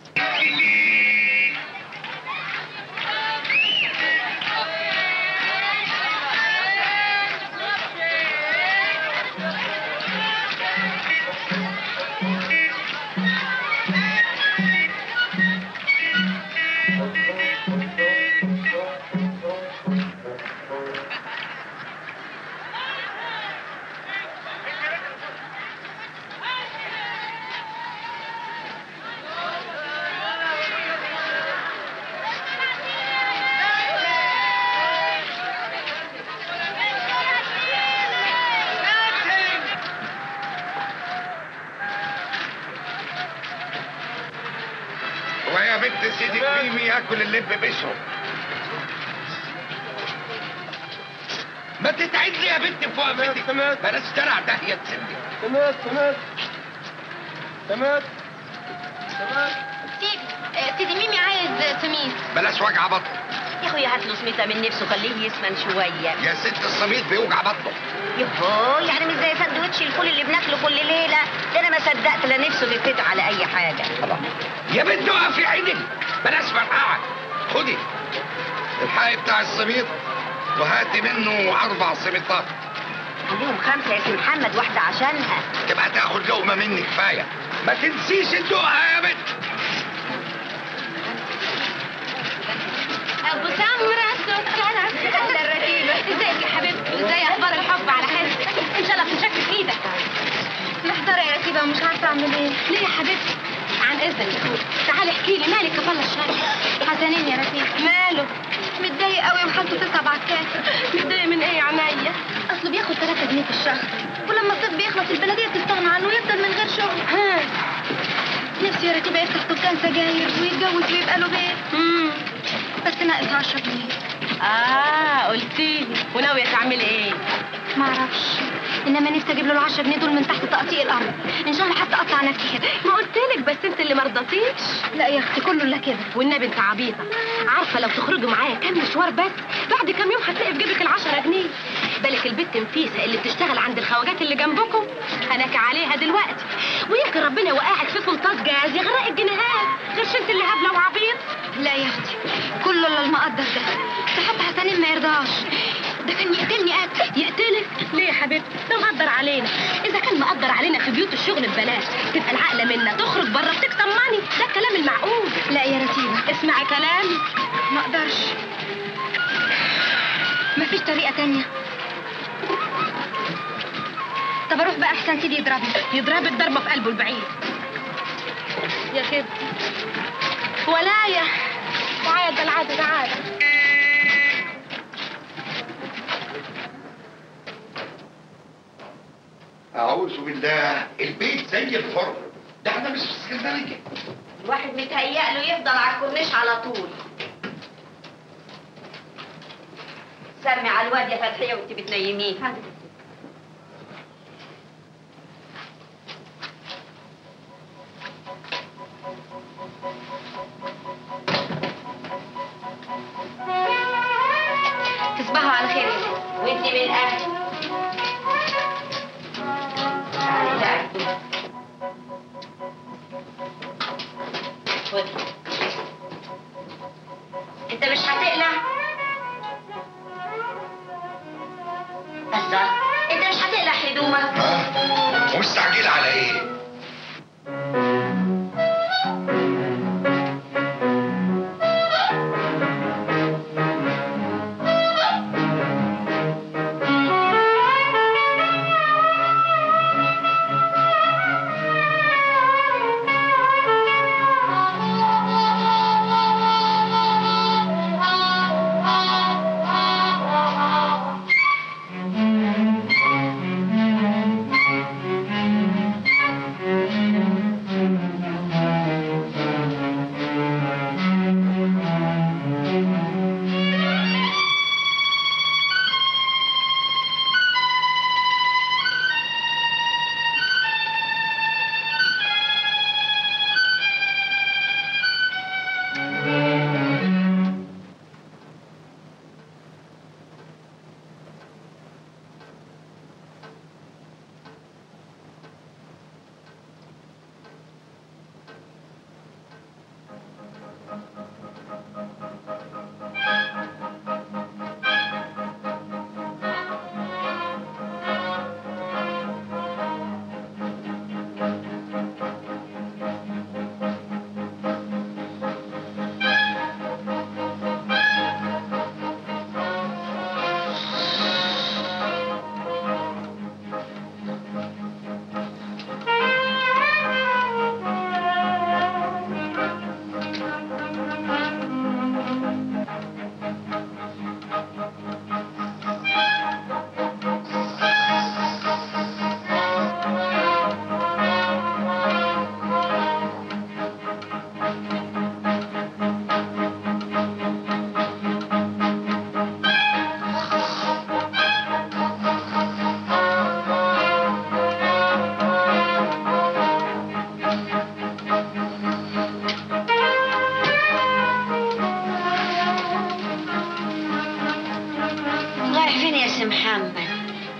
ويا بنت سيدي كريمي ياكل اللب بشرب ما تتعد لي يا بنت في وقفتك بلاش ترع داهية تسدي تمام تمام تمام تمام سيدي آه، سيدي ميمي عايز سميس بلاش وجع بطن يا اخويا هات له سميته من نفسه خليه يسمن شويه يا ست الصميت بيوجع بطنه يهو يعني مش زي سندوتش الفول اللي بناكله كل ليله ده انا ما صدقت لا نفسه بيفتح على اي حاجه يا بنت اقفي عينك بلاش فرقعة خدي الحقي بتاع الصميت وهاتي منه اربع صميتات عليهم خمسه يا سي محمد واحده عشانها تبقى تاخد لقمة مني كفاية ما تنسيش تدوقها يا بنت ابو سمرة سكرة اهلا الرتيبة ازيك يا حبيبتي وازاي اخبار الحب على حسك ان شاء الله تنشك في ايدك محتارة يا رتيبة ومش عارفة اعمل ايه ليه يا حبيبتي عن اذنك تعالي احكي لي مالك كفالة الشر حزنين يا رتيبة ماله متضايق قوي وحالته تصعب على الكافر متضايق من ايه يا عينيا اصله بياخد 3 جنيه في الشهر ولما الصيف بيخلص البلدية تستغنى عنه ويفضل من غير شغل ها نفسي يا رتيبة يفتح دكان سجاير ويتجوز ويبقى له بيت بس ناقص 10 جنيه اه قلتيلي وناوية تعملي ايه؟ معرفش انما نفسي اجيب له ال 10 جنيه دول من تحت تقطيع الارض ان شاء الله حتى اقطع نفسي كده ما قلتلك بس انت اللي مرضتيش لا يا اختي كله الا كده والنبي انت عبيطه عارفه لو تخرجي معايا كام مشوار بس بعد كام يوم هتلاقي في جيبك ال 10 جنيه بالك البت نفيسه اللي بتشتغل عند الخواجات اللي جنبكم هناك عليها دلوقتي ويمكن ربنا يوقعك في فلطاس جاز يغرق الجنيهات غيرش انت اللي هبله وعبيط لا يا اختي كله الا المقدر ده ده حتى حسنين ما يرضاش ده كان يقتلني قتل يقتلك ليه يا حبيبتي ده مقدر علينا اذا كان مقدر علينا في بيوت الشغل ببلاش تبقى العقله منا تخرج بره بتكسب ماني ده الكلام المعقول لا يا رتيبه اسمعي كلامي ما اقدرش مفيش طريقه تانية طب اروح بقى احسن سيدي يضربني يضربك ضربه في قلبه البعيد يا خدتي ولاية تعالى ده العادة تعالى اعوذ بالله البيت زي الفرن ده احنا مش في اسكندريه الواحد متهيأ له يفضل على الكورنيش على طول سمي على الواد يا فتحية وانت بتنيميه تصبحوا على خير يا ستي وانت من اهل تعالي تعالي خد. انت مش هتقلع الله انت مش هتقلع هدومك ومستعجل على ايه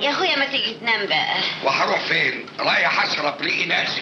يا اخويا ما تيجي تنام بقى وهروح فين رايح اشرب ريقي ناشف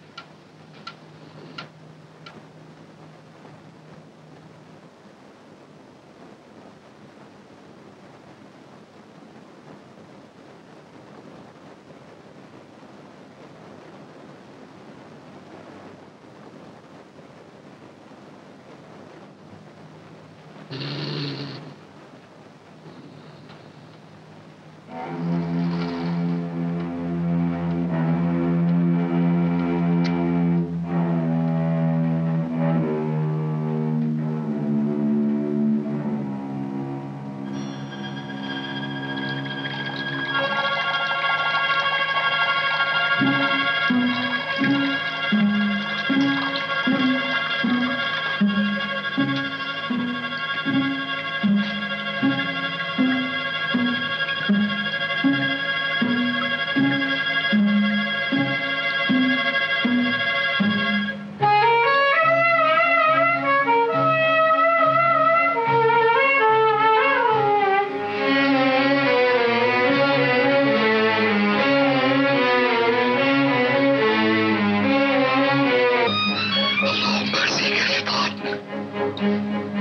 اللهم اهزيك يا شيطان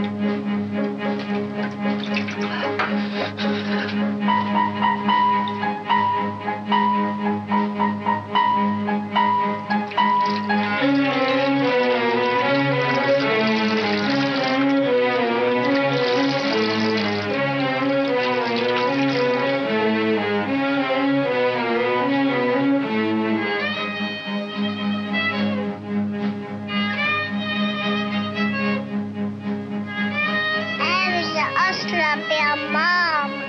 عاوز اشرب يا ماما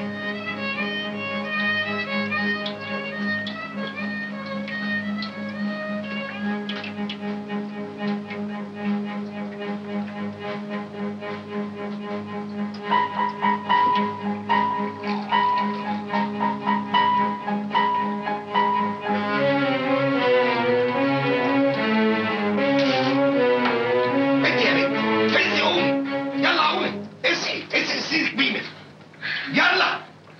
انت يا بنت فين قوم يلا قومي اصحي اصحي سيدك بيمك يلا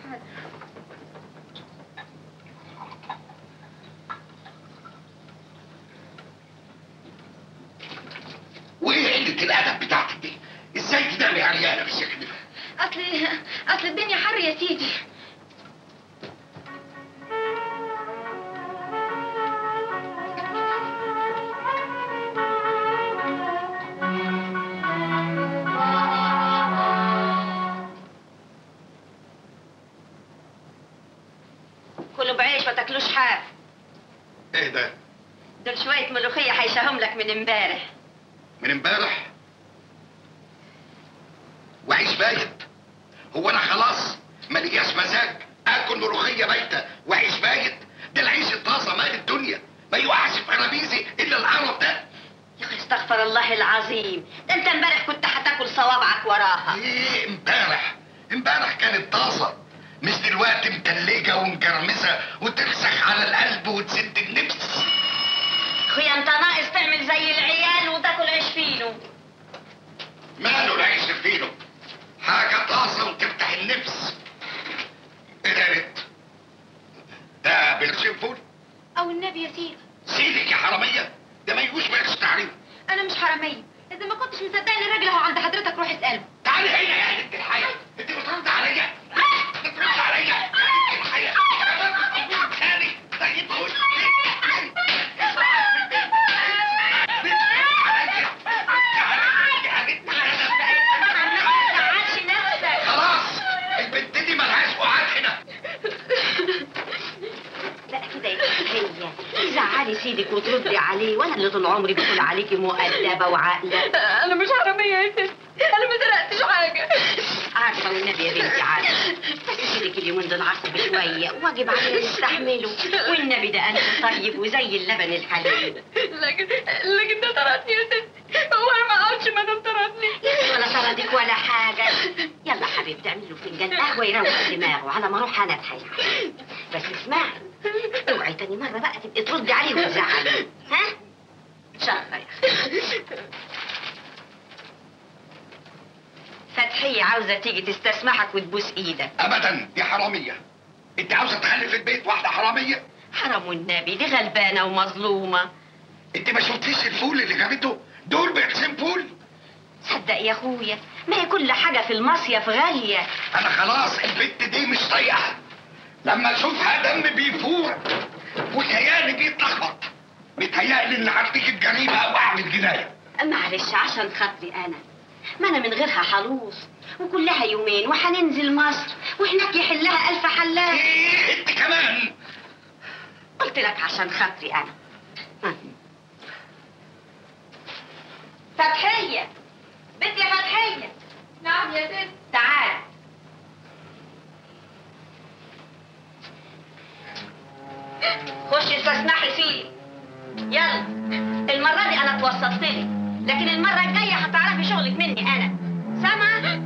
وايه قله الادب بتاعتك دي ازاي تنامي عريانه بالشكل ده اصل اصل الدنيا حر يا سيدي كلوا بعيش ما تاكلوش حاف ايه ده دول شويه ملوخيه هيشاهم لك من امبارح من امبارح وعيش بايت هو انا خلاص ملياش مزاج اكل ملوخيه بايته وعيش بايت ده العيش الطازه مال الدنيا ما يوقعش في قرابيزي الا القرف ده يا اخي استغفر الله العظيم ده انت امبارح كنت هتاكل صوابعك وراها ايه امبارح امبارح كانت طازه مش دلوقتي متلجه ومكرمسه وترسخ على القلب وتسد النفس اخويا انت ناقص تعمل زي العيال وتاكل عيش فينو ماله العيش فينه حاجه طازه وتفتح النفس ايه ده يا بنت ده بالشنفول او النبي يا سيدي سيدك يا حراميه ده ما يجوش مالكش تعريف انا مش حراميه اذا ما كنتش مصدقني الراجل اهو عند حضرتك روح اساله تعالي هنا يا بنت الحياه انت بترد عليا بترد عليا يا بنت الحياه تاني طيب قول خلاص البنت دي ملهاش قعاد هنا لا كده يا هي زعلي سيدك وتردي عليه وانا اللي طول عمري بقول عليكي مؤدبه وعاقله انا مش حراميه يا ستي انا ما سرقتش حاجه عارفه والنبي يا بنتي عارفه بس سيدك اليومين دول عصبي شويه واجب علينا نستحمله والنبي ده انا طيب وزي اللبن الحليب لكن لكن ده طردني يا ستي هو انا ما اقعدش ما دام طردني ولا طردك ولا حاجه يلا حبيبتي اعملي له فنجان قهوه يروق دماغه على ما اروح انا اتحايل بس اسمعي اوعي تاني مره بقى تبقي تردي عليه وتزعلي ها شاطره يا اختي فتحية عاوزة تيجي تستسمحك وتبوس ايدك ابدا يا حراميه انت عاوزه تخلي في البيت واحده حراميه حرام والنبي دي غلبانه ومظلومه انت ما شفتيش الفول اللي جابته دول بيقسم فول صدق يا اخويا ما هي كل حاجه في المصيف غاليه انا خلاص البت دي مش طايقها لما اشوفها دم بيفور وخيالي بيتلخبط متهيألي ان هرتكب جريمه او اعمل جنايه معلش عشان خاطري انا ما انا من غيرها حلوص وكلها يومين وهننزل مصر وهناك يحلها الف حلاق ايه انت كمان قلت لك عشان خاطري انا ها. فتحيه بنت يا فتحيه نعم يا ست تعال خشي استسمحي فيه يلا المرة دي أنا اتوسطت لك لكن المرة الجاية هتعرفي شغلك مني أنا سامعة؟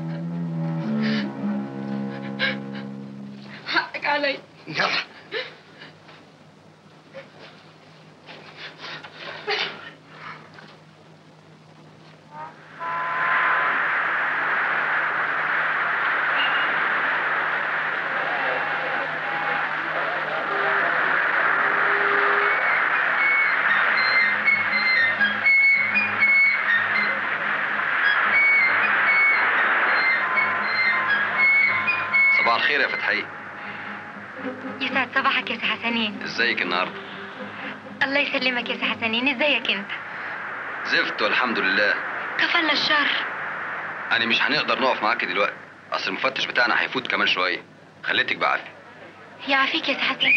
حقك علي يلا صباح الخير يا فتحية يسعد صباحك يا سي حسنين ازيك النهارده الله يسلمك يا سي حسنين ازيك انت زفت والحمد لله كفلنا الشر يعني مش هنقدر نقف معاك دلوقتي اصل المفتش بتاعنا هيفوت كمان شويه خليتك بعافيه يعافيك يا سي حسن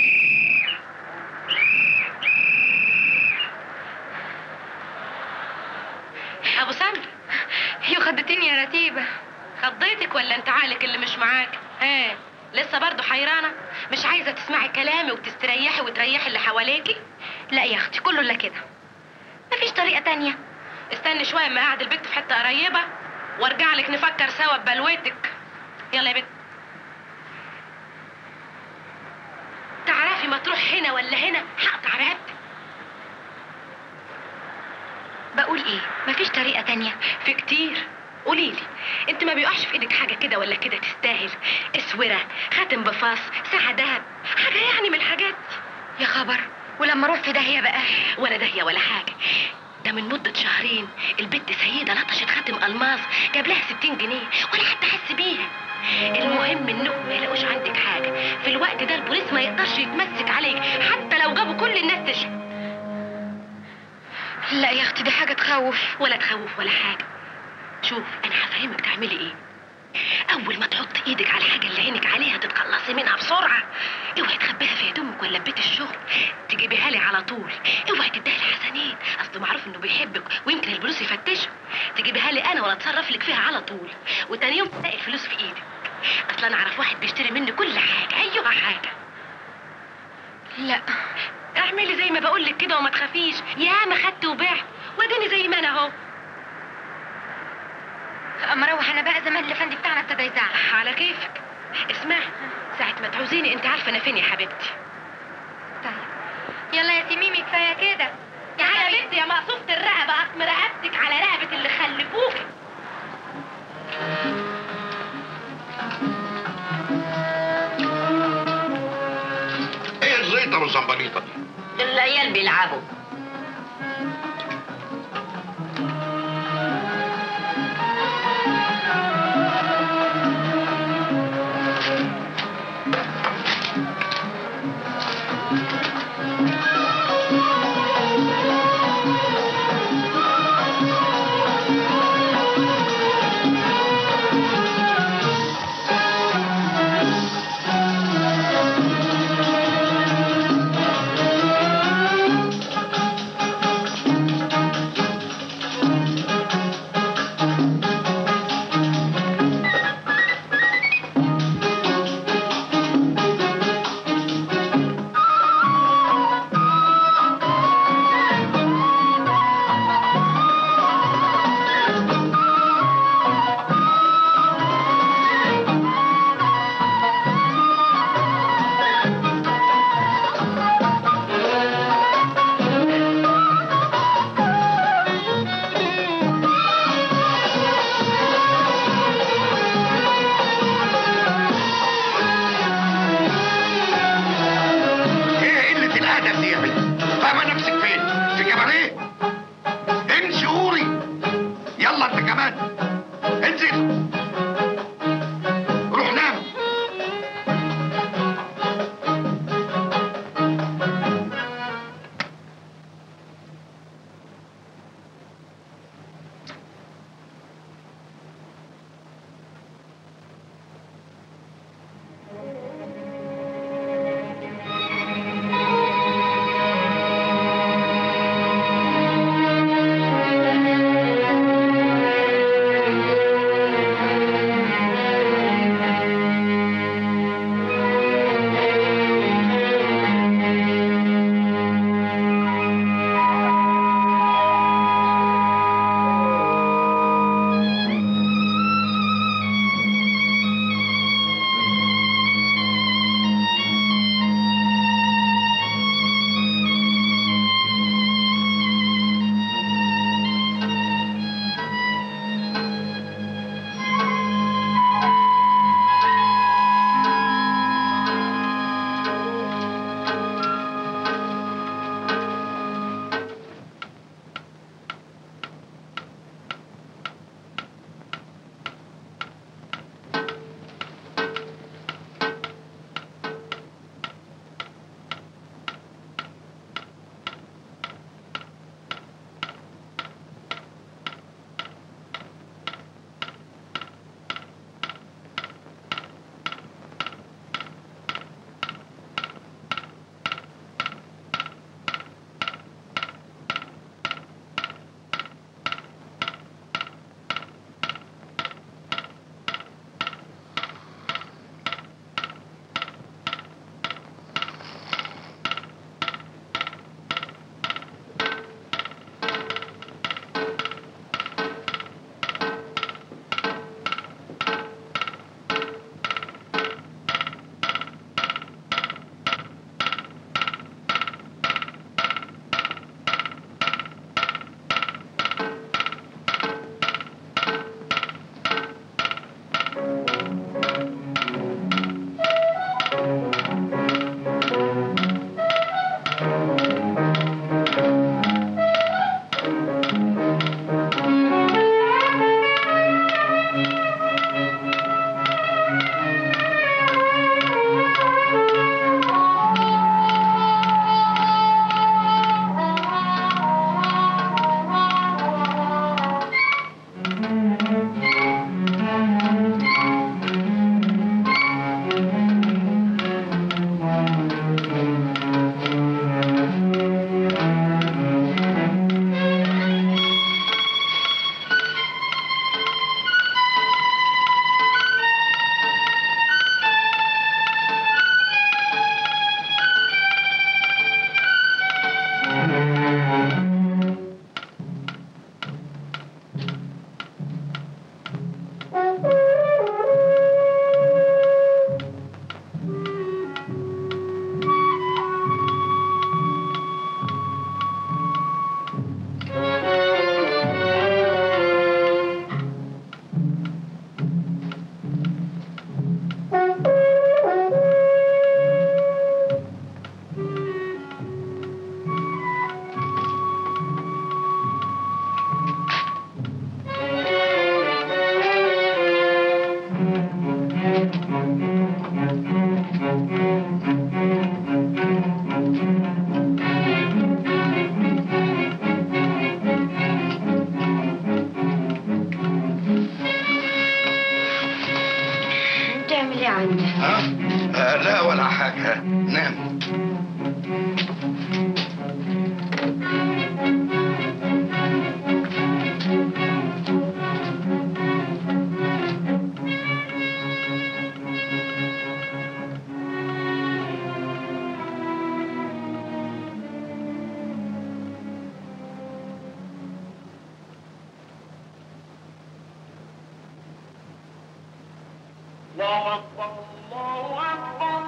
ابو سمر يو خدتيني يا رتيبه خضيتك ولا انت عقلك اللي مش معاك ها لسه برضه حيرانه مش عايزه تسمعي كلامي وتستريحي وتريحي اللي حواليكي لا يا اختي كله الا كده مفيش طريقه تانية استني شويه اما قاعد البت في حته قريبه وارجع لك نفكر سوا ببلوتك يلا يا بت تعرفي ما تروح هنا ولا هنا هقطع رقبتك بقول ايه مفيش طريقه تانية في كتير قولي لي انت ما بيقعش في ايدك حاجه كده ولا كده تستاهل اسوره خاتم بفاص ساعه دهب حاجه يعني من الحاجات دي يا خبر ولما اروح في داهيه بقى ولا داهيه ولا حاجه ده من مدة شهرين البت سيدة لطشت خاتم ألماس جاب لها 60 جنيه ولا حتى حس بيها المهم انهم ما يلاقوش عندك حاجة في الوقت ده البوليس ما يقدرش يتمسك عليك حتى لو جابوا كل الناس تشهد لا يا اختي دي حاجه تخوف ولا تخوف ولا حاجة شوف انا هفهمك تعملي ايه اول ما تحط ايدك على الحاجه اللي عينك عليها تتخلصي منها بسرعه اوعي تخبيها في هدومك ولا في بيت الشغل تجيبيها لي على طول اوعي تديها لحسنين اصله معروف انه بيحبك ويمكن الفلوس يفتشه تجيبيها لي انا ولا اتصرف لك فيها على طول وتاني يوم تلاقي الفلوس في ايدك اصل انا اعرف واحد بيشتري مني كل حاجه ايوه حاجه لا اعملي زي ما بقول لك كده وما تخافيش يا ما خدت وبعت واديني زي ما انا اهو اما اروح انا بقى زمان الافندي بتاعنا ابتدى يزعل على كيفك اسمعي ساعة ما تعوزيني انت عارفة انا فين يا حبيبتي طيب يلا يا سميمي كفايه كده تعالى يا بنتي يا مقصوفة الرقبة اقسم رقبتك على رقبة اللي خلفوكي ايه الزيطه والزنبليطه دي دول العيال بيلعبوا ها نام الله أكبر الله أكبر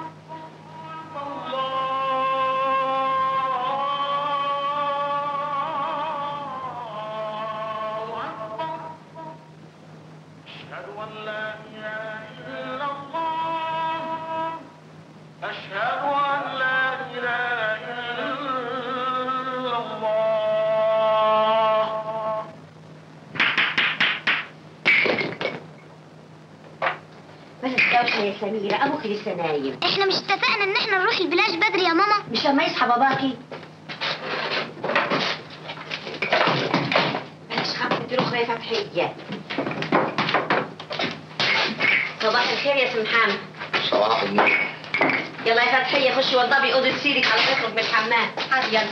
الله أكبر أشهد أن لا إله إلا الله أشهد أن لا إله إلا الله بس الدوشة يا سميرة أبوك لسه نايم احنا مش اتفقنا ان احنا نروح البلاج بدري يا ماما مش لما يصحى باباكي بلاش خبطة الأخرى يا فتحية صباح الخير يا سي محمد صباح النور يلا يا فتحية خشي وضبي أوضة سيرك على تخرج من الحمام هات يلا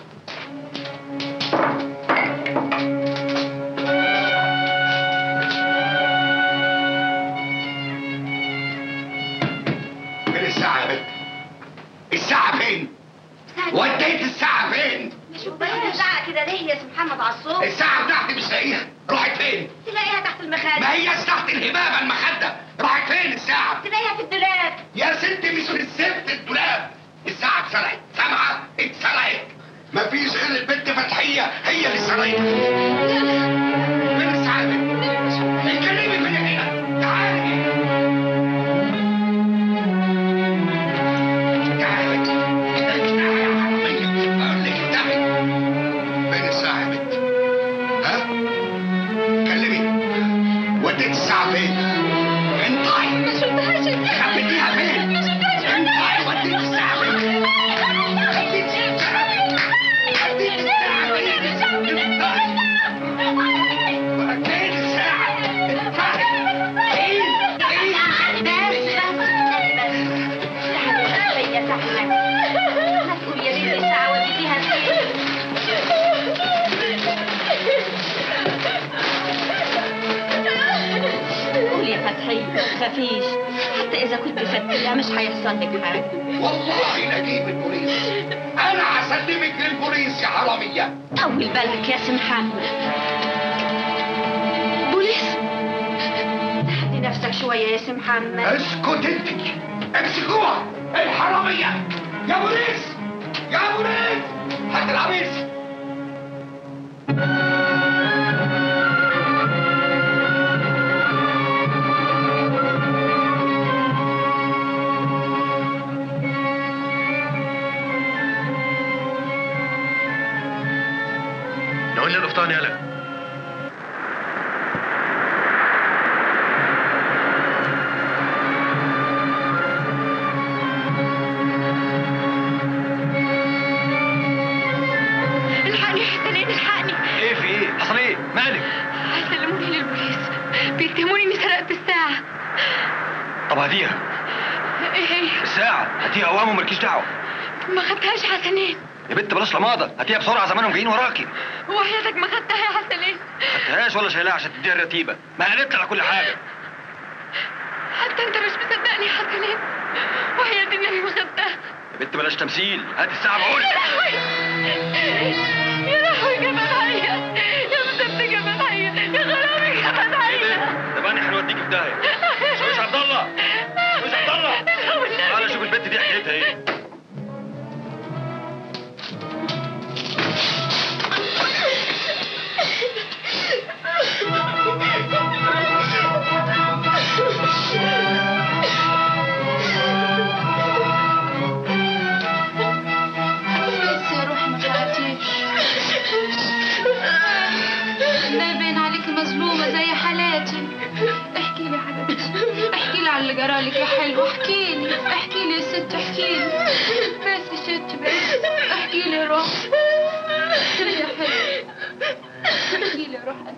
فين الساعة يا بنت؟ الساعة فين؟ وديت الساعة فين؟ شوف بس الساعة كده ليه يا سي محمد على الصوت الساعة بتاعتي مش لاقيها راحت فين؟ تلاقيها تحت المخادة ما هي تحت الهبابة المخدة راحت فين الساعة؟ تلاقيها في الدولاب يا ستي مش في السبت الدولاب الساعة اتسرقت سامعة؟ اتسرقت مفيش غير البنت فتحية هي اللي سرقت فين الساعة يا بنت؟ اتكلمي فين هنا؟ تعالي تعالي يا بنت تعالي يا حرامية أقول لك افتحي فين الساعة يا بنت؟ ها؟ كلمي وديت الساعة فين؟ انطعي ما شفتهاش خبيتيها فين؟ ما شفتهاش انطعي وديت الساعة فين؟ خبيتي الساعة فين؟ خبيتي الساعة فين؟ انطعي وديت الساعة انطعي فين؟ فين؟ قولي يا فتحية خفيش حتى إذا كنت فتية مش هيحصل لك حاجة والله نجيب البوليس انا هسلمك للبوليس يا حرامية طول بالك يا سي محمد بوليس تهدي نفسك شوية يا سي محمد اسكت انت امسكوها الحرامية يا بوليس يا بوليس هات القميص نقول لي القفطان يالا الحقني يا حسنين الحقني ايه في ايه؟ حصل ايه؟ مالك؟ هيسلموني للبوليس بيتهموني اني سرقت الساعة طب هاتيها ايه هي؟ الساعة هاتيها قوام ومالكيش دعوة ما خدتهاش حسنين يا بنت بلاش لماضة هاتيها بسرعة زمانهم جايين وراكي وحياتك ما خدتها يا حسنين خدتهاش ولا شايلها عشان تديها الرتيبة ما قالت على كل حاجة حتى انت مش مصدقني يا حسنين وحياة النبي ما خدتها يا بنت بلاش تمثيل هات الساعة بقول يا لهوي يا لهوي جبل عيا يا مسبت جبل عيا يا غرامي جبل عيا طب انا هنوديك في داهية مش عبد الله مش عبد الله تعالى شوف البنت دي حكايتها ايه بس يا روحي ما تعيطيش ده باين عليكي مظلومة زي حالاتي احكي لي يا حبيبتي احكي لي على اللي جرالك يا حلوة احكي لي احكي لي يا ست احكي لي بس يا ست بس احكي لي يا روحي احكي لي يا حلوة احكي لي يا روحي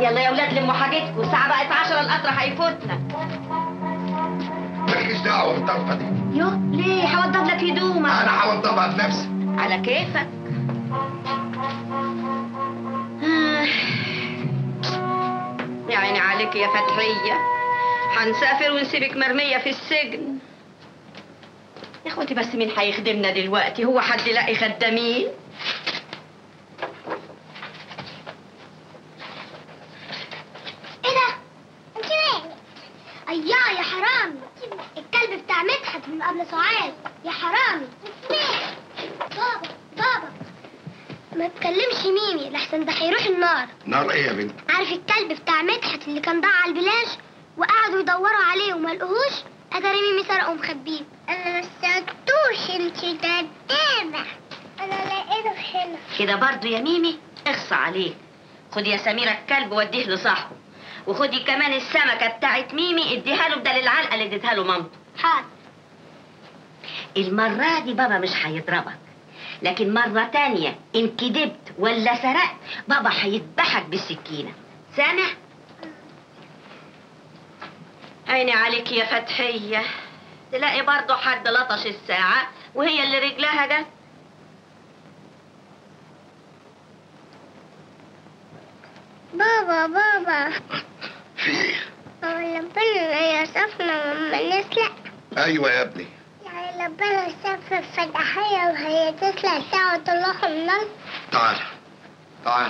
يلا يا ولاد لموا حاجتكم الساعة بقت 10 القطر هيفوتنا مالكيش دعوه بالطرفه دي يو ليه هوضب لك هدومك انا هوضبها بنفسي على كيفك آه. يا عيني عليك يا فتحية هنسافر ونسيبك مرمية في السجن يا اخوتي بس مين هيخدمنا دلوقتي هو حد يلاقي خدامين ايه ده؟ انت مالك؟ اياه يا حرامي الكلب بتاع مدحت من قبل سعاد يا حرامي مالك؟ بابا بابا ما تكلمش ميمي لحسن ده هيروح النار نار ايه يا بنت عارف الكلب بتاع مدحت اللي كان ضاع على البلاش وقعدوا يدوروا عليه وما لقوهوش اتاري ميمي سرقه ومخبيه انا ما سرقتوش انت كدابه انا لقيته هنا كده برضو يا ميمي اخصى عليك خدي يا سميرة الكلب وديه لصاحبه وخدي كمان السمكة بتاعت ميمي اديها له بدل العلقة اللي اديتها له مامته حاضر المرة دي بابا مش هيضربك لكن مرة تانية إن كدبت ولا سرقت بابا هيذبحك بالسكينة سامع؟ عيني عليك يا فتحية تلاقي برضه حد لطش الساعة وهي اللي رجلها جت بابا بابا في ايه هو ربنا يصفنا لما نسلق ايوه يا ابني يعني ربنا يصف الفتحية وهي تسلق ساعة وتروح النار تعال تعال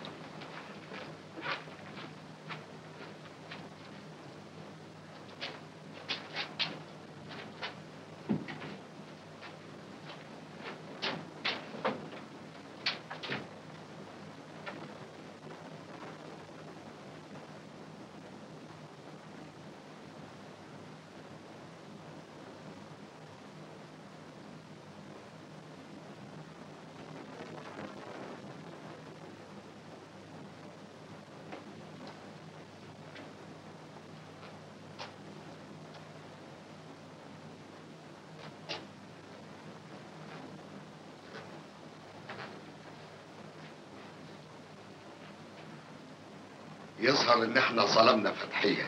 يظهر ان احنا ظلمنا فتحيه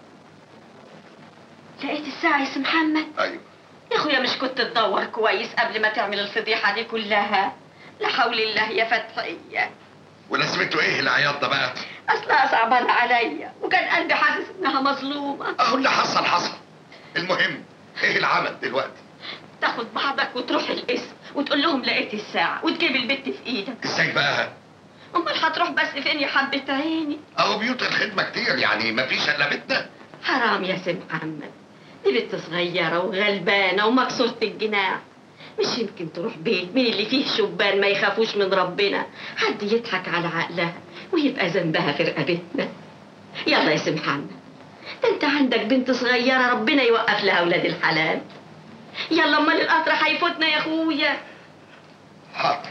لقيت الساعة يا سي محمد ايوه يا اخويا مش كنت تدور كويس قبل ما تعمل الفضيحة دي كلها لا حول الله يا فتحية ولازمته ايه العياط ده بقى اصلها صعبانة عليا وكان قلبي حاسس انها مظلومة اهو اللي حصل حصل المهم ايه العمل دلوقتي تاخد بعضك وتروح القسم وتقول لهم لقيت الساعة وتجيب البت في ايدك ازاي بقى امال هتروح بس فين يا حبة عيني اهو بيوت الخدمه كتير يعني مفيش الا بيتنا حرام يا سي محمد دي بنت صغيرة وغلبانة ومكسورة الجناح مش يمكن تروح بيت من اللي فيه شبان ما يخافوش من ربنا حد يضحك على عقلها ويبقى ذنبها في رقبتنا يلا يا سي محمد ده انت عندك بنت صغيرة ربنا يوقف لها ولاد الحلال يلا امال القطر هيفوتنا يا اخويا حاضر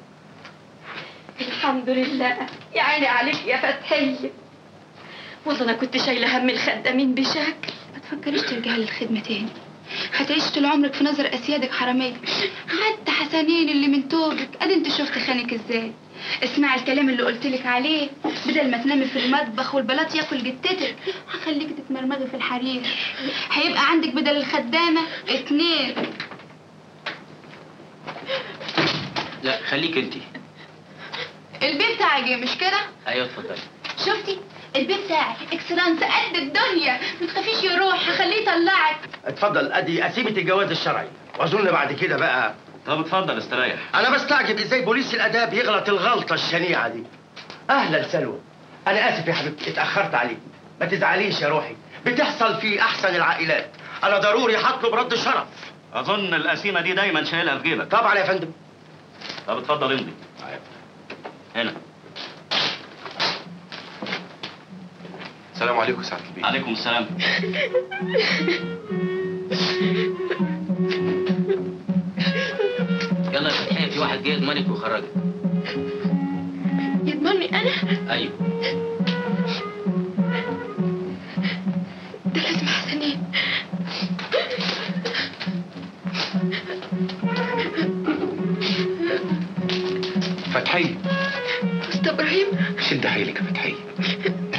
الحمد لله يا عيني عليك يا فتحية والله انا كنت شايلة هم الخدامين بشكل ما تفكريش ترجعي للخدمة تاني هتعيش طول عمرك في نظر اسيادك حرامية حتى حسنين اللي من توبك ادي انت شفت خانك ازاي اسمعي الكلام اللي قلتلك عليه بدل ما تنامي في المطبخ والبلاط ياكل جتتك هخليك تتمرمغي في الحرير هيبقى عندك بدل الخدامة اتنين لا خليك انت البيت بتاعك إيه، مش كده ايوه اتفضلي شفتي البيت بتاعي اكسلانس قد الدنيا ما تخافيش يروح هخليه يطلعك اتفضل ادي قسيمه الجواز الشرعي واظن بعد كده بقى طب اتفضل استريح انا بستعجب ازاي بوليس الاداب يغلط الغلطه الشنيعه دي اهلا سلوى انا اسف يا حبيبتي اتاخرت عليك ما تزعليش يا روحي بتحصل في احسن العائلات انا ضروري هطلب رد الشرف اظن القسيمه دي دايما شايلها في جيبك طبعا يا فندم طب اتفضل امضي هنا السلام عليكم سعاده البيه عليكم السلام يلا يا فتحية في واحد جاي يضمنك ويخرجك يضمني انا ايوه ده لازم حسنين فتحيه استاذ ابراهيم شد حيلك يا فتحيه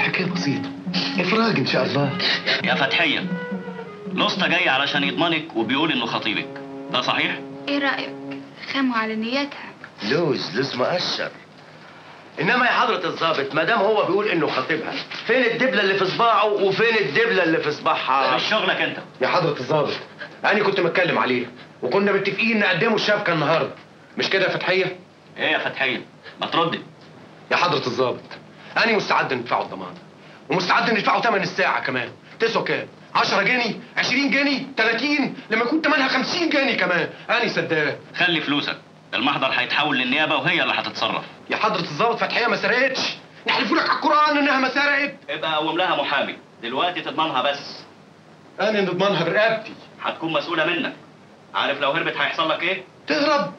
افراج ان شاء الله يا فتحيه لوستا جاي علشان يضمنك وبيقول انه خطيبك ده صحيح ايه رايك خاموا على نيتها لوز لوز مقشر انما يا حضرة الضابط ما دام هو بيقول انه خطيبها فين الدبلة اللي في صباعه وفين الدبلة اللي في صباعها مش شغلك انت يا حضرة الضابط انا كنت متكلم عليه وكنا متفقين نقدمه الشبكه النهارده مش كده يا فتحيه ايه يا فتحيه ما تردي يا حضرة الضابط انا مستعد ندفعه الضمان ومستعد ندفعه ثمن الساعه كمان تسوى كام 10 جنيه 20 جنيه 30 لما يكون ثمنها 50 جنيه كمان انا سداد خلي فلوسك المحضر هيتحول للنيابه وهي اللي هتتصرف يا حضرة الضابط فتحيه ما سرقتش نحلف لك على القران انها ما سرقت ابقى قوم لها محامي دلوقتي تضمنها بس انا نضمنها برقبتي هتكون مسؤوله منك عارف لو هربت هيحصل لك ايه تهرب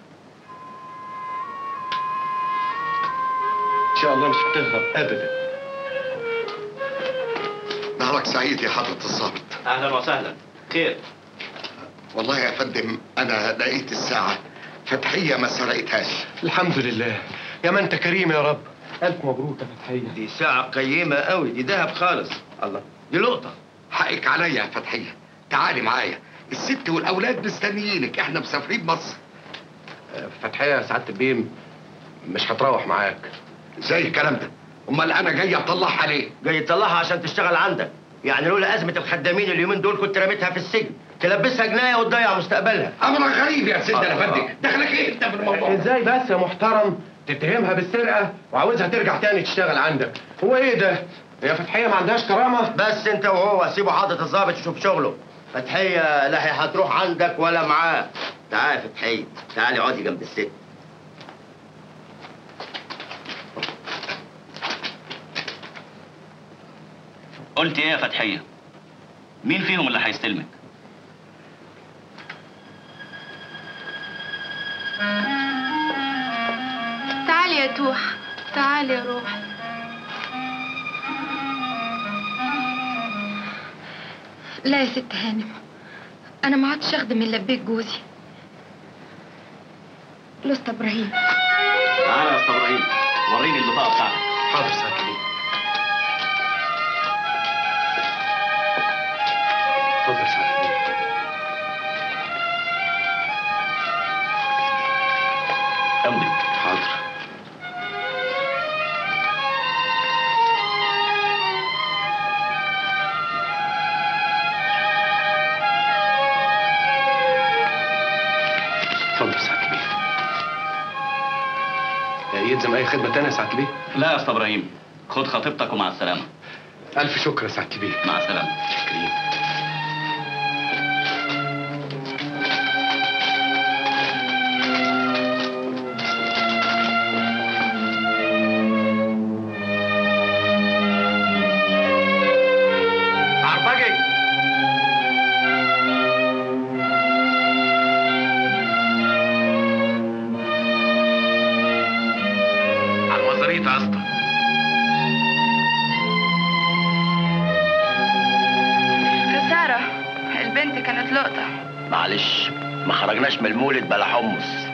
ان شاء الله مش هتهرب ابدا نهارك سعيد يا حضرة الضابط اهلا وسهلا خير والله يا فندم انا لقيت الساعة فتحية ما سرقتهاش الحمد لله يا ما انت كريم يا رب الف مبروك يا فتحيه دي ساعة قيمة قوي دي ذهب خالص الله دي لقطة حقك عليا يا فتحية تعالي معايا الست والاولاد مستنيينك احنا مسافرين مصر فتحيه يا سعاده البيم مش هتروح معاك زي الكلام ده امال انا جاي اطلعها ليه جاي تطلعها عشان تشتغل عندك يعني لولا أزمة الخدامين اليومين دول كنت رميتها في السجن تلبسها جناية وتضيع مستقبلها امرك غريب يا سيدنا آه. الافندي دخلك ايه انت في الموضوع ازاي بس يا محترم تتهمها بالسرقه وعاوزها ترجع تاني تشتغل عندك هو ايه ده يا فتحيه ما عندهاش كرامه بس انت وهو سيبوا حضرة الضابط يشوف شغله فتحية لا هي هتروح عندك ولا معاه تعالي يا فتحية تعالي اقعدي جنب الست قلت ايه يا فتحيه مين فيهم اللي هيستلمك تعالي يا توح تعالي يا روحي لا يا ست هانم انا ما عدتش اخدم الا بيت جوزي لست ابراهيم تعالى يا استاذ ابراهيم وريني البطاقه بتاعتك حاضر سعاده البيم اتفضل سعاده البيم امضي حاضر اتفضل سعاده البيم يلزم اي خدمه تانية يا سعاده البيم لا يا استاذ ابراهيم خد خطيبتك ومع السلامه الف شكر يا سعاده البيم مع السلامه شكرين عربجي على المزاريط يا اسطى خسارة البنت كانت لقطة معلش ما خرجناش من المولد بلا حمص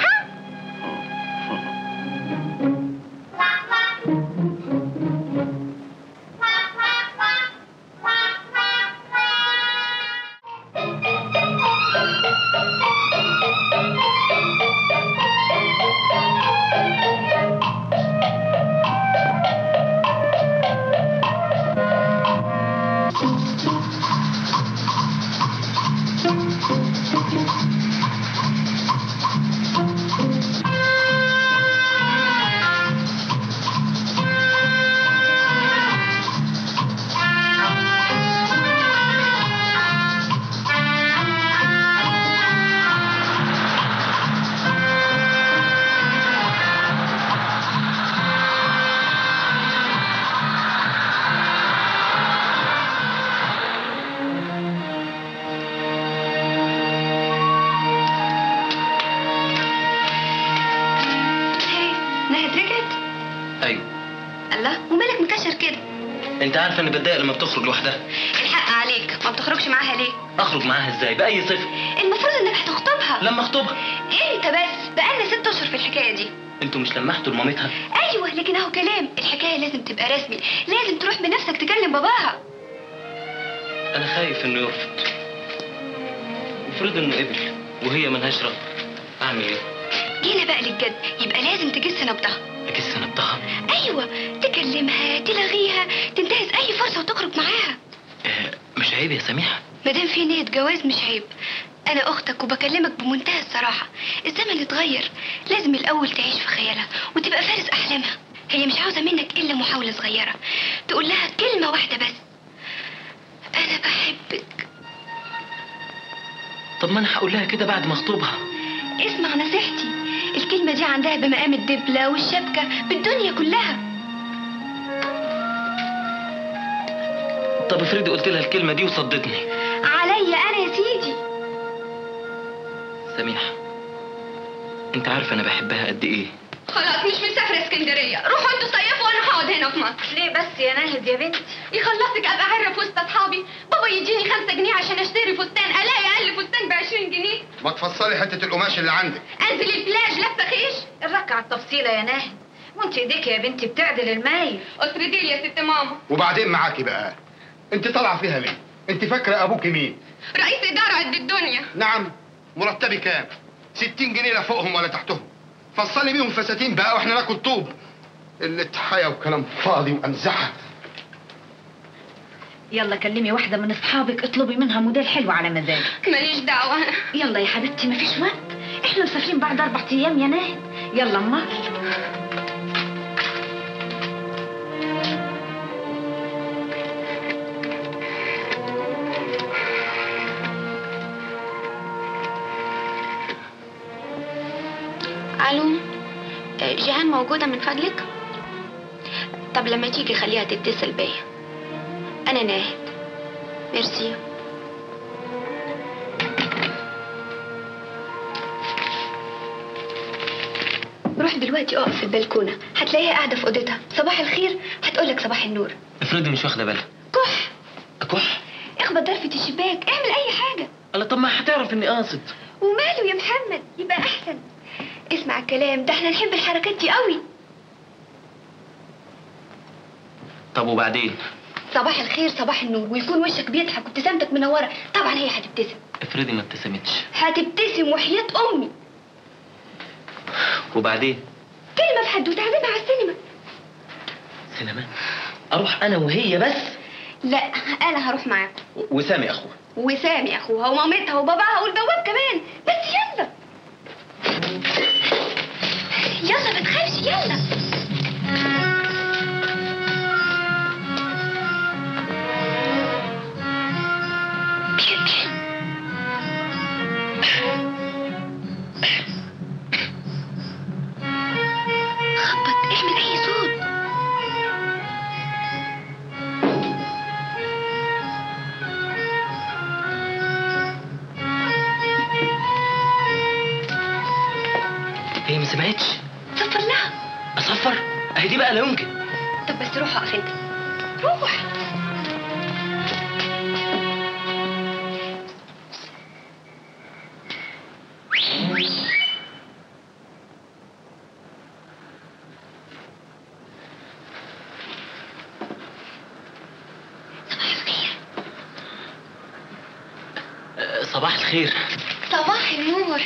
هي نهد رجعت ايوه الله ومالك مكشر كده انت عارفه اني بتضايق لما بتخرج لوحدها الحق عليك ما بتخرجش معاها ليه اخرج معاها ازاي باي صفه المفروض انك هتخطبها لما اخطبها انت بس بقالنا ست اشهر في الحكايه دي انتوا مش لمحتوا لمامتها ايوه لكن اهو كلام الحكايه لازم تبقى رسمي لازم تروح بنفسك تكلم باباها انا خايف انه يرفض افرض انه قبل وهي ملهاش رغبه اعمل ايه جينا بقى للجد يبقى لازم تجس نبضها اكس نبضها ايوه تكلمها تلغيها تنتهز اي فرصه وتخرج معاها آه، مش عيب يا سميحه مادام في نية جواز مش عيب انا اختك وبكلمك بمنتهى الصراحه الزمن اتغير لازم الاول تعيش في خيالها وتبقى فارس احلامها هي مش عاوزه منك الا محاوله صغيره تقول لها كلمه واحده بس انا بحبك طب ما انا هقول لها كده بعد ما اخطبها اسمع نصيحتي الكلمه دي عندها بمقام الدبله والشبكه بالدنيا كلها طب افرضي قلت لها الكلمه دي وصدتني عليا انا يا سيدي سميحه انت عارف انا بحبها قد ايه خلاص مش مسافرة اسكندرية روحوا انتوا صيفوا وانا هقعد هنا في مصر ليه بس يا ناهد يا بنتي يخلصك ابقى عرة في وسط اصحابي بابا يديني خمسة جنيه عشان اشتري فستان الاقي اقل فستان ب 20 جنيه ما تفصلي حته القماش اللي عندك انزل البلاج لابسة خيش الركعة التفصيلة يا ناهد وانت ايديك يا بنتي بتعدل المايل اسردي لي يا ست ماما وبعدين معاكي بقى انت طالعه فيها ليه انت فاكره ابوك مين رئيس ادارة قد الدنيا نعم مرتبي كام 60 جنيه لا فوقهم ولا تحتهم فصلي بيهم فساتين بقى واحنا ناكل طوب اللي حياه وكلام فاضي وامزحه يلا كلمي واحدة من اصحابك اطلبي منها موديل حلو على مزاجك ماليش دعوة يلا يا حبيبتي مفيش وقت احنا مسافرين بعد اربع ايام يا ناهد يلا امال الو آه، جيهان موجودة من فضلك طب لما تيجي خليها تتصل بيا انا ناهد ميرسي روح دلوقتي اقف في البلكونة هتلاقيها قاعدة في اوضتها صباح الخير هتقولك صباح النور افرضي مش واخده بالها كح اكح اخبط ضرفة الشباك اعمل اي حاجة الله طب ما هتعرف اني قاصد وماله يا محمد يبقى احسن اسمع الكلام ده احنا نحب الحركات دي قوي طب وبعدين صباح الخير صباح النور ويكون وشك بيضحك وابتسامتك منوره طبعا هي هتبتسم افرضي ما ابتسمتش هتبتسم وحياة امي وبعدين كلمه في حد وتعزمها على السينما سينما اروح انا وهي بس لا انا هروح معاكم و- وسامي اخوها وسامي اخوها ومامتها وباباها والبواب كمان بس يلا يلا ما تخافش يلا خبط اعمل اي صوت هي ما سمعتش صفر لها اصفر اهي دي بقى لا يمكن طب بس روح اقف انت روح أه، صباح الخير صباح النور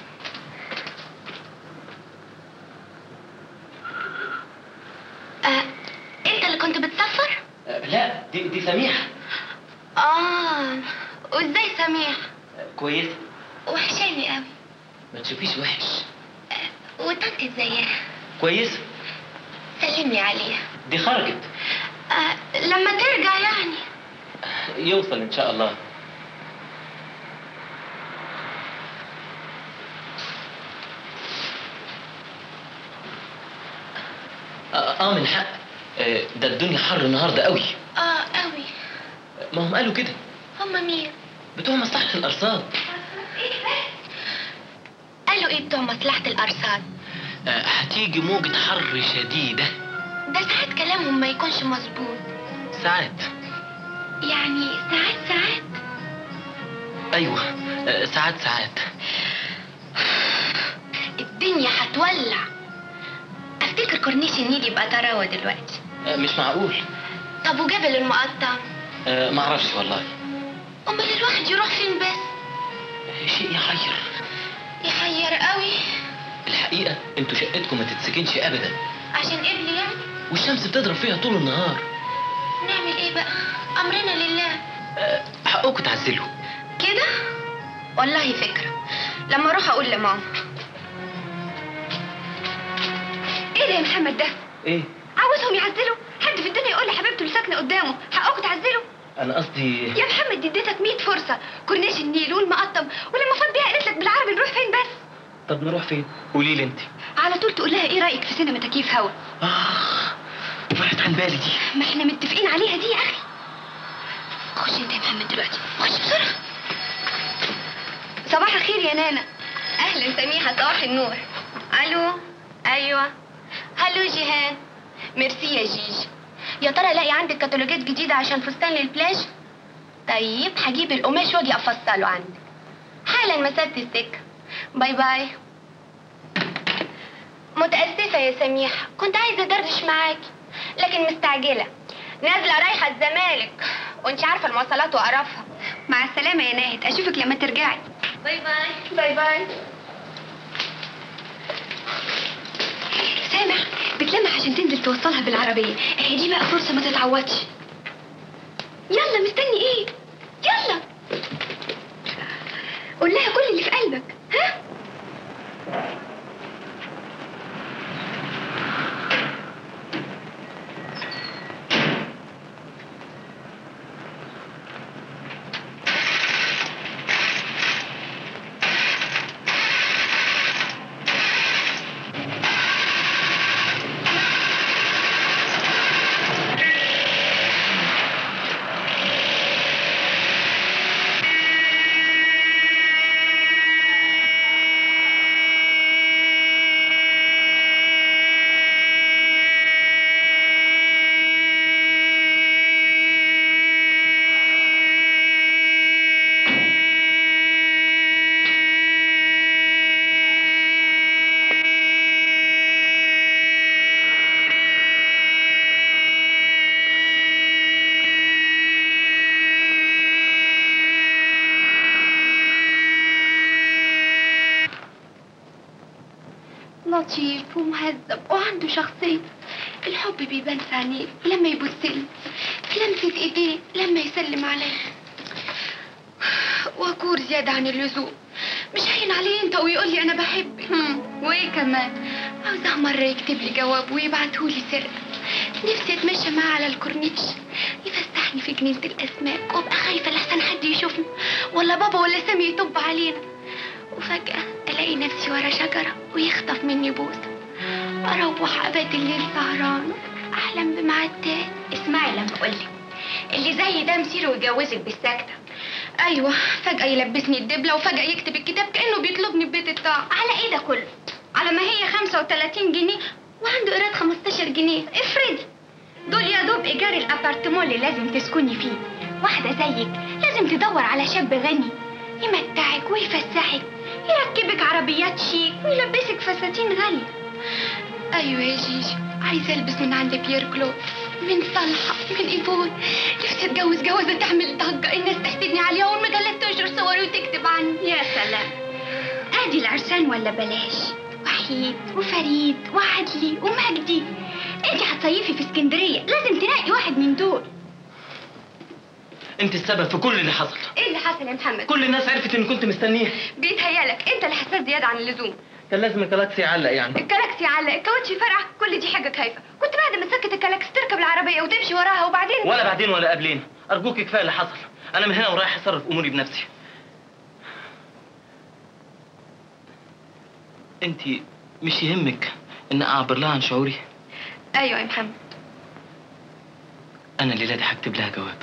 آه، انت اللي كنت بتصفر؟ أه، لا دي دي سميحه اه وازاي سميح؟ أه، كويسه وحشاني قوي ما تشوفيش وحش وطنط ازيها؟ كويسه سلمي عليها دي خرجت آه لما ترجع يعني يوصل ان شاء الله اه آه، من حق آه، ده الدنيا حر النهارده قوي اه قوي ما هم قالوا كده هما مين؟ بتوع مصلحه الارصاد قالوا ايه بتوع مصلحة الأرصاد؟ آه، هتيجي موجة حر شديدة ده ساعات كلامهم ما يكونش مظبوط ساعات يعني ساعات ساعات ايوه آه، ساعات ساعات الدنيا هتولع افتكر كورنيش النيل يبقى طراوة دلوقتي آه، مش معقول طب وجبل المقطم آه، معرفش والله امال الواحد يروح فين بس شيء يحير يحير قوي الحقيقة انتوا شقتكم ما تتسكنش ابدا عشان قبلي يعني والشمس بتضرب فيها طول النهار نعمل ايه بقى امرنا لله حقكم تعزلوا كده والله فكرة لما اروح اقول لماما ايه ده يا محمد ده ايه عاوزهم يعزلوا حد في الدنيا يقول لحبيبته اللي ساكنه قدامه حقكم تعزلوا انا قصدي يا محمد دي اديتك 100 فرصه كورنيش النيل والمقطم ولما فات بيها قالت لك بالعربي نروح فين بس طب نروح فين قولي لي انت على طول تقول لها ايه رايك في سينما تكييف هوا اه راحت عن بالي دي ما احنا متفقين عليها دي يا اخي خش انت يا محمد دلوقتي خش بسرعه صباح الخير يا نانا اهلا سميحه صباح النور الو ايوه هلو جيهان ميرسي يا جيجي يا ترى الاقي عندك كتالوجات جديده عشان فستان للبلاج طيب هجيب القماش واجي افصله عندك حالا مسدت السكه باي باي متأسفة يا سميحة كنت عايزة أدردش معاكي لكن مستعجلة نازلة رايحة الزمالك وانت عارفة المواصلات وقرفها مع السلامة يا ناهد أشوفك لما ترجعي باي باي باي باي سامح بتلمح عشان تنزل توصلها بالعربية اهي دي بقى فرصة ما تتعوضش يلا مستني ايه يلا قول لها كل اللي في قلبك ها لطيف ومهذب وعنده شخصية الحب بيبان في عينيه لما يبصلي في لمسة ايديه لما يسلم عليه وكور زيادة عن اللزوم مش هين عليه انت ويقول لي انا بحبك وايه كمان عاوزاه مرة يكتب لي جواب ويبعتهولي سر نفسي اتمشى معاه على الكورنيش يفسحني في جنينة الاسماك وابقى خايفة لحسن حد يشوفنا ولا بابا ولا سامي يطب علينا وفجأة ألاقي نفسي ورا شجرة ويخطف مني بوسة أروح أبات الليل سهرانة أحلم بميعاد تاني اسمعي لما أقولك اللي زي ده مصيره يجوزك بالسكتة أيوة فجأة يلبسني الدبلة وفجأة يكتب الكتاب كأنه بيطلبني ببيت الطاعة على إيه ده كله؟ على ما هي 35 جنيه وعنده إيراد 15 جنيه افرضي دول يا دوب إيجار الأبارتمون اللي لازم تسكني فيه واحدة زيك لازم تدور على شاب غني يمتعك ويفسحك يركبك عربيات شيك ويلبسك فساتين غالية أيوة يا جيجي عايزة ألبس من عند بيير كلو من صلحة من إيفون نفسي أتجوز جوازة تعمل ضجة الناس تحسدني عليها والمجلات تنشر صوري وتكتب عني يا سلام أدي العرسان ولا بلاش وحيد وفريد وعدلي ومجدي انت هتصيفي في اسكندرية لازم تلاقي واحد من دول انت السبب في كل اللي حصل ايه اللي حصل يا محمد كل الناس عرفت اني كنت مستنيها بيتهيالك انت اللي حساس زيادة عن اللزوم كان لازم الكلاكسي يعلق يعني الكلاكسي علق الكاوتشي فرقع كل دي حاجة خايفة كنت بعد ما تسكت الكلاكسي تركب العربية وتمشي وراها وبعدين ولا بعدين ولا قبلين ارجوك كفايه اللي حصل انا من هنا ورايح اتصرف اموري بنفسي انت مش يهمك ان اعبر لها عن شعوري ايوه يا محمد انا الليله دي هكتب لها جواب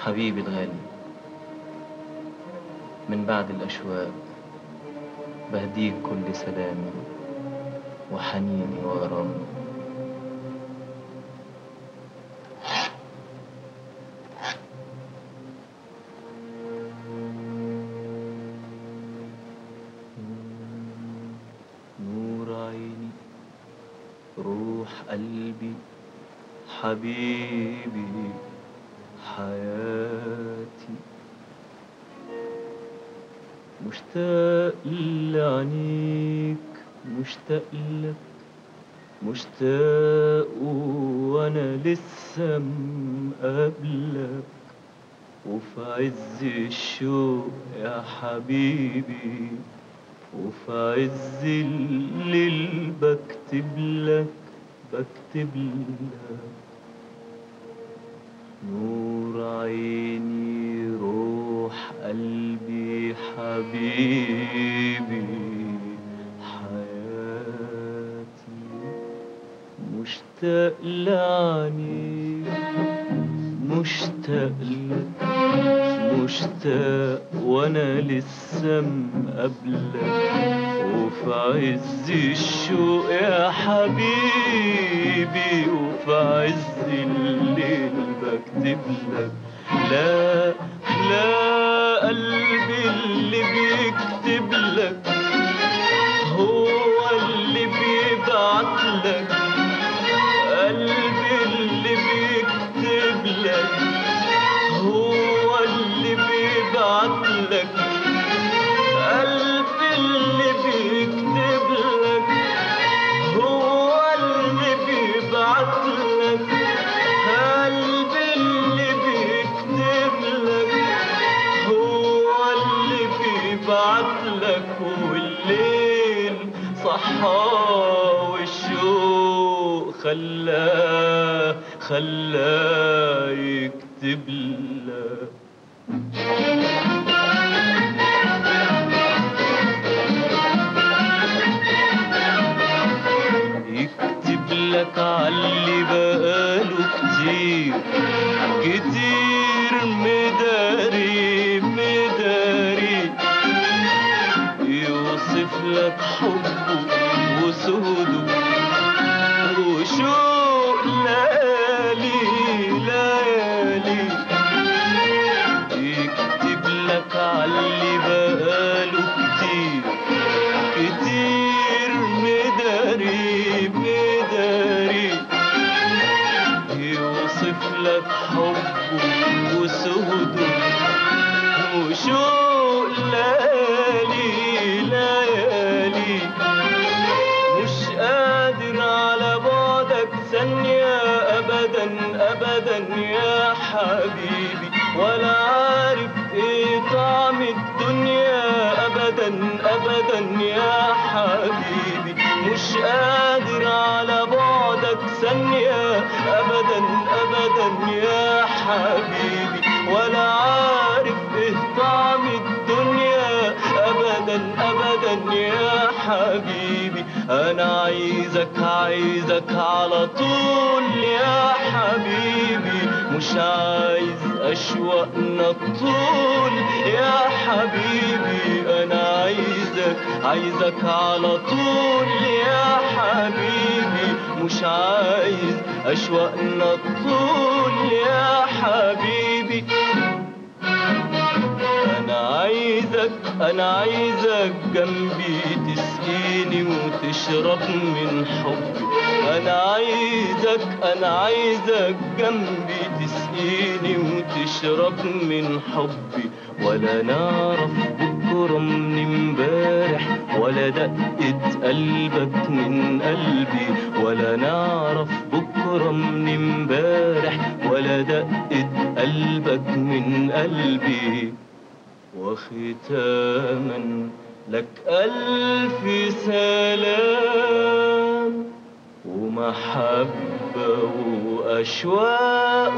حبيبي الغالي من بعد الأشواق بهديك كل سلامي وحنيني وغرامي نور عيني روح قلبي حبيبي حياتي مشتاق لعينيك مشتاق لك مشتاق وانا لسه مقابلك وفي عز الشوق يا حبيبي وفي عز الليل بكتب لك بكتب لك نور عيني روح قلبي حبيبي حياتي مشتاق لعنيك مشتاق لك مشتاق وانا لسه مقابلك وفي عز الشوق يا حبيبي وفي عز الليل بكتب لك لا لا قلبي اللي بيكتب لك هو اللي بيبعت لك قلبي اللي بيكتب لك هو اللي بيبعت لك قلبي اللي بيكتب لك هو اللي بيبعت لك قلبي اللي بيكتب لك هو اللي بيبعت لك والليل صحى والشوق خلاه خلاه يكتب لك يكتب لك عاللي بقاله كتير كتير مداري مداري يوصف لك حبه وسوده وشوق ليالي ليالي يكتب لك عاللي بقاله كتير كتير مداري مداري يوصف لك حبه وسهده وشوق ليالي ليالي مش قادر على بعدك ثانية أبدا أبدا يا حبيبي ولا عارف إيه طعم الدنيا أبدا أبدا يا حبيبي مش قادر على بعدك ثانية أبدا أبدا يا حبيبي ولا عارف إيه طعم الدنيا أبدا أبدا يا حبيبي أنا عايزك عايزك على طول يا حبيبي مش عايز أشواقنا الطول يا حبيبي أنا عايزك عايزك على طول يا حبيبي مش عايز أشواقنا الطول يا حبيبي أنا عايزك أنا عايزك جنبي تسقيني وتشرب من حبي أنا عايزك أنا عايزك جنبي تسقيني وتشرب من حبي ولا نعرف بكرة من امبارح ولا دقة قلبك من قلبي ولا نعرف بكرة من امبارح ولا دقة قلبك من قلبي وختاما لك ألف سلام ومحبة وأشواق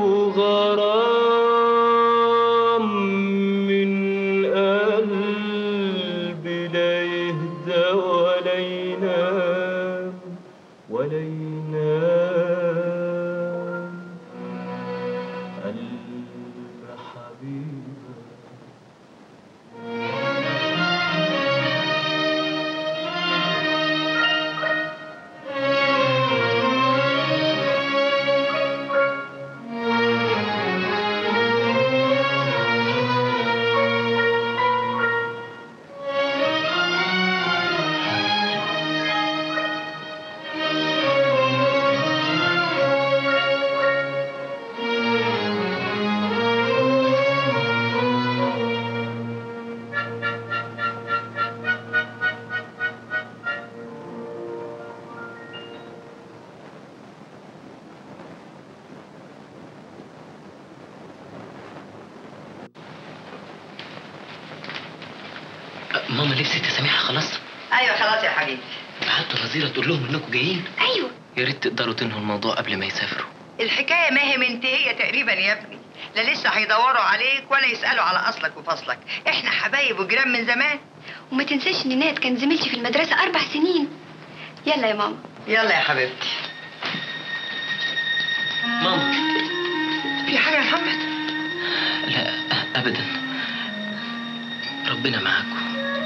وغرام من قلبي لا يهدى ولا ينام ولا ينام قلبي ماما لبست سميحه خلاص ايوه خلاص يا حبيبي بعتوا نظيره تقول لهم انكم جايين ايوه يا ريت تقدروا تنهوا الموضوع قبل ما يسافروا الحكايه ما هي منتهيه تقريبا يا ابني لا لسه هيدوروا عليك ولا يسالوا على اصلك وفصلك احنا حبايب وجيران من زمان وما تنساش ان ناد كان زميلتي في المدرسه اربع سنين يلا يا ماما يلا يا حبيبتي ماما في حاجه يا محمد لا ابدا ربنا معاكم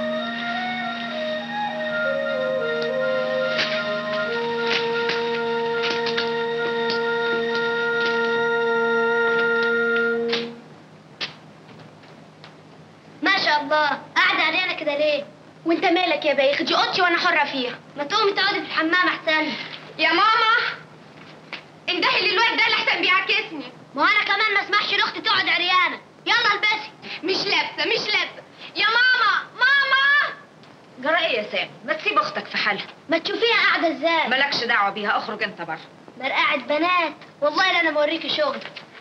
ما شاء الله قاعدة علينا كده ليه؟ وانت مالك يا بايخ دي اوضتي وانا حرة فيها ما تقومي تقعدي في الحمام احسن يا ماما اندهي للواد ده اللي احسن بيعكسني ما هو انا كمان ما اسمحش لاختي تقعد عريانة يلا البسي مش لابسه مش لابسه يا ماما ماما جرى ايه يا سامي ما تسيب اختك في حالها ما تشوفيها قاعدة ازاي مالكش دعوه بيها اخرج انت بره مرقعة بنات والله لا انا بوريكي شغل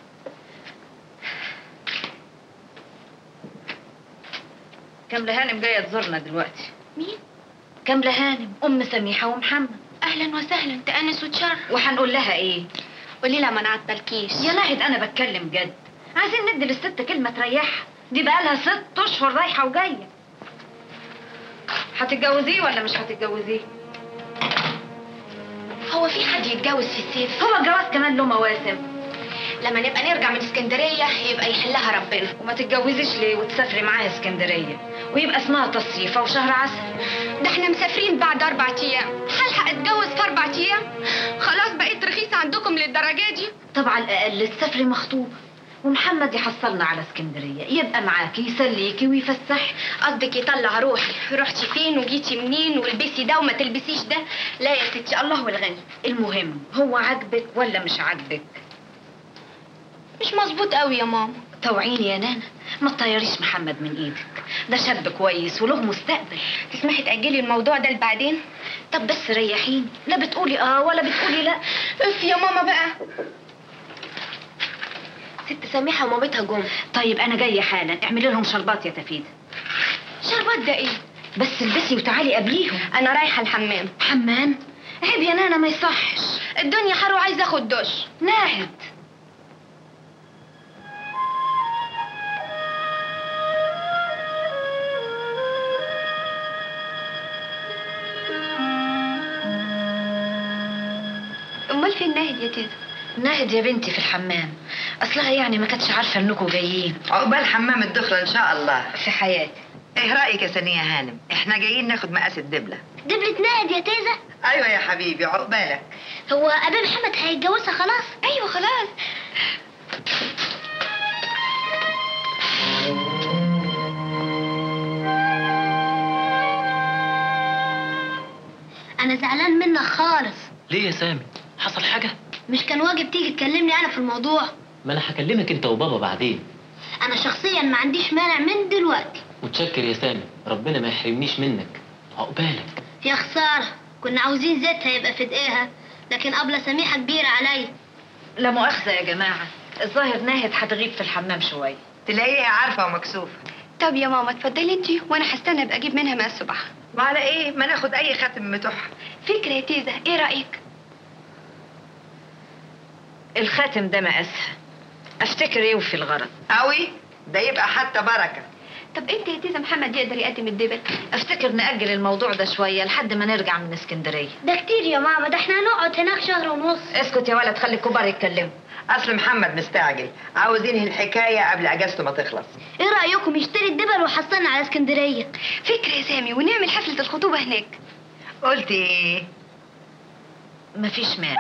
كاملة هانم جاية تزورنا دلوقتي مين؟ كاملة هانم أم سميحة ومحمد اهلا وسهلا تأنس وتشرف وهنقول لها إيه؟ قولي لها ما نعطلكيش يا ناهد أنا بتكلم جد عايزين ندي للست كلمة تريحها دي بقالها ست أشهر رايحة وجاية هتتجوزيه ولا مش هتتجوزيه؟ هو في حد يتجوز في الصيف هو الجواز كمان له مواسم لما نبقى نرجع من اسكندريه يبقى يحلها ربنا وما تتجوزيش ليه وتسافري معايا اسكندرية ويبقى اسمها تصيفة وشهر عسل ده احنا مسافرين بعد اربع ايام هلحق اتجوز في اربع ايام خلاص بقيت رخيصه عندكم للدرجه دي طب على الأقل تسافري مخطوبة ومحمد يحصلنا على اسكندرية يبقى معاكي يسليكي ويفسحك قصدك يطلع روحي رحتي فين وجيتي منين والبسي ده وما تلبسيش ده لا يا ستي الله والغني المهم هو عاجبك ولا مش عاجبك مش مظبوط قوي يا ماما توعيني يا نانا ما تطيريش محمد من ايدك ده شاب كويس وله مستقبل تسمحي تأجلي الموضوع ده لبعدين طب بس ريحيني لا بتقولي اه ولا بتقولي لا اف يا ماما بقى ست سميحه ومامتها جم طيب انا جايه حالا اعملي لهم شربات يا تفيده شربات ده ايه بس البسي وتعالي قبليهم انا رايحه الحمام حمام عيب يا نانا ما يصحش الدنيا حر وعايزه اخد دش ناهد امال فين ناهد يا تيتا ناهد يا بنتي في الحمام اصلها يعني ما كانتش عارفه انكم جايين عقبال حمام الدخله ان شاء الله في حياتي ايه رايك يا سنيه هانم احنا جايين ناخد مقاس الدبله دبلة ناد يا تيزة ايوه يا حبيبي عقبالك هو ابي محمد هيتجوزها خلاص ايوه خلاص انا زعلان منك خالص ليه يا سامي حصل حاجه مش كان واجب تيجي تكلمني انا في الموضوع ما انا هكلمك انت وبابا بعدين انا شخصيا ما عنديش مانع من دلوقتي متشكر يا سامي ربنا ما يحرمنيش منك عقبالك يا خسارة كنا عاوزين زيتها يبقى في دقيقها لكن قبل سميحة كبيرة عليا لا مؤاخذه يا جماعه الظاهر ناهد هتغيب في الحمام شويه تلاقيها عارفه ومكسوفه طب يا ماما اتفضلي انتي وانا هستنى ابقى اجيب منها مقاس صباح وعلى ايه ما ناخد اي خاتم متوح فكره يا تيزة ايه رايك الخاتم ده مقاسها افتكر يوفي الغرض قوي ده يبقى حتى بركه طب انت يا تيزة محمد يقدر يقدم الدبل افتكر نأجل الموضوع ده شويه لحد ما نرجع من اسكندريه ده كتير يا ماما ده احنا هنقعد هناك شهر ونص اسكت يا ولد خلي الكبار يتكلموا اصل محمد مستعجل عاوز ينهي الحكايه قبل اجازته ما تخلص ايه رأيكم يشتري الدبل ويحصلنا على اسكندرية فكره يا سامي ونعمل حفله الخطوبه هناك قلت ايه مفيش مانع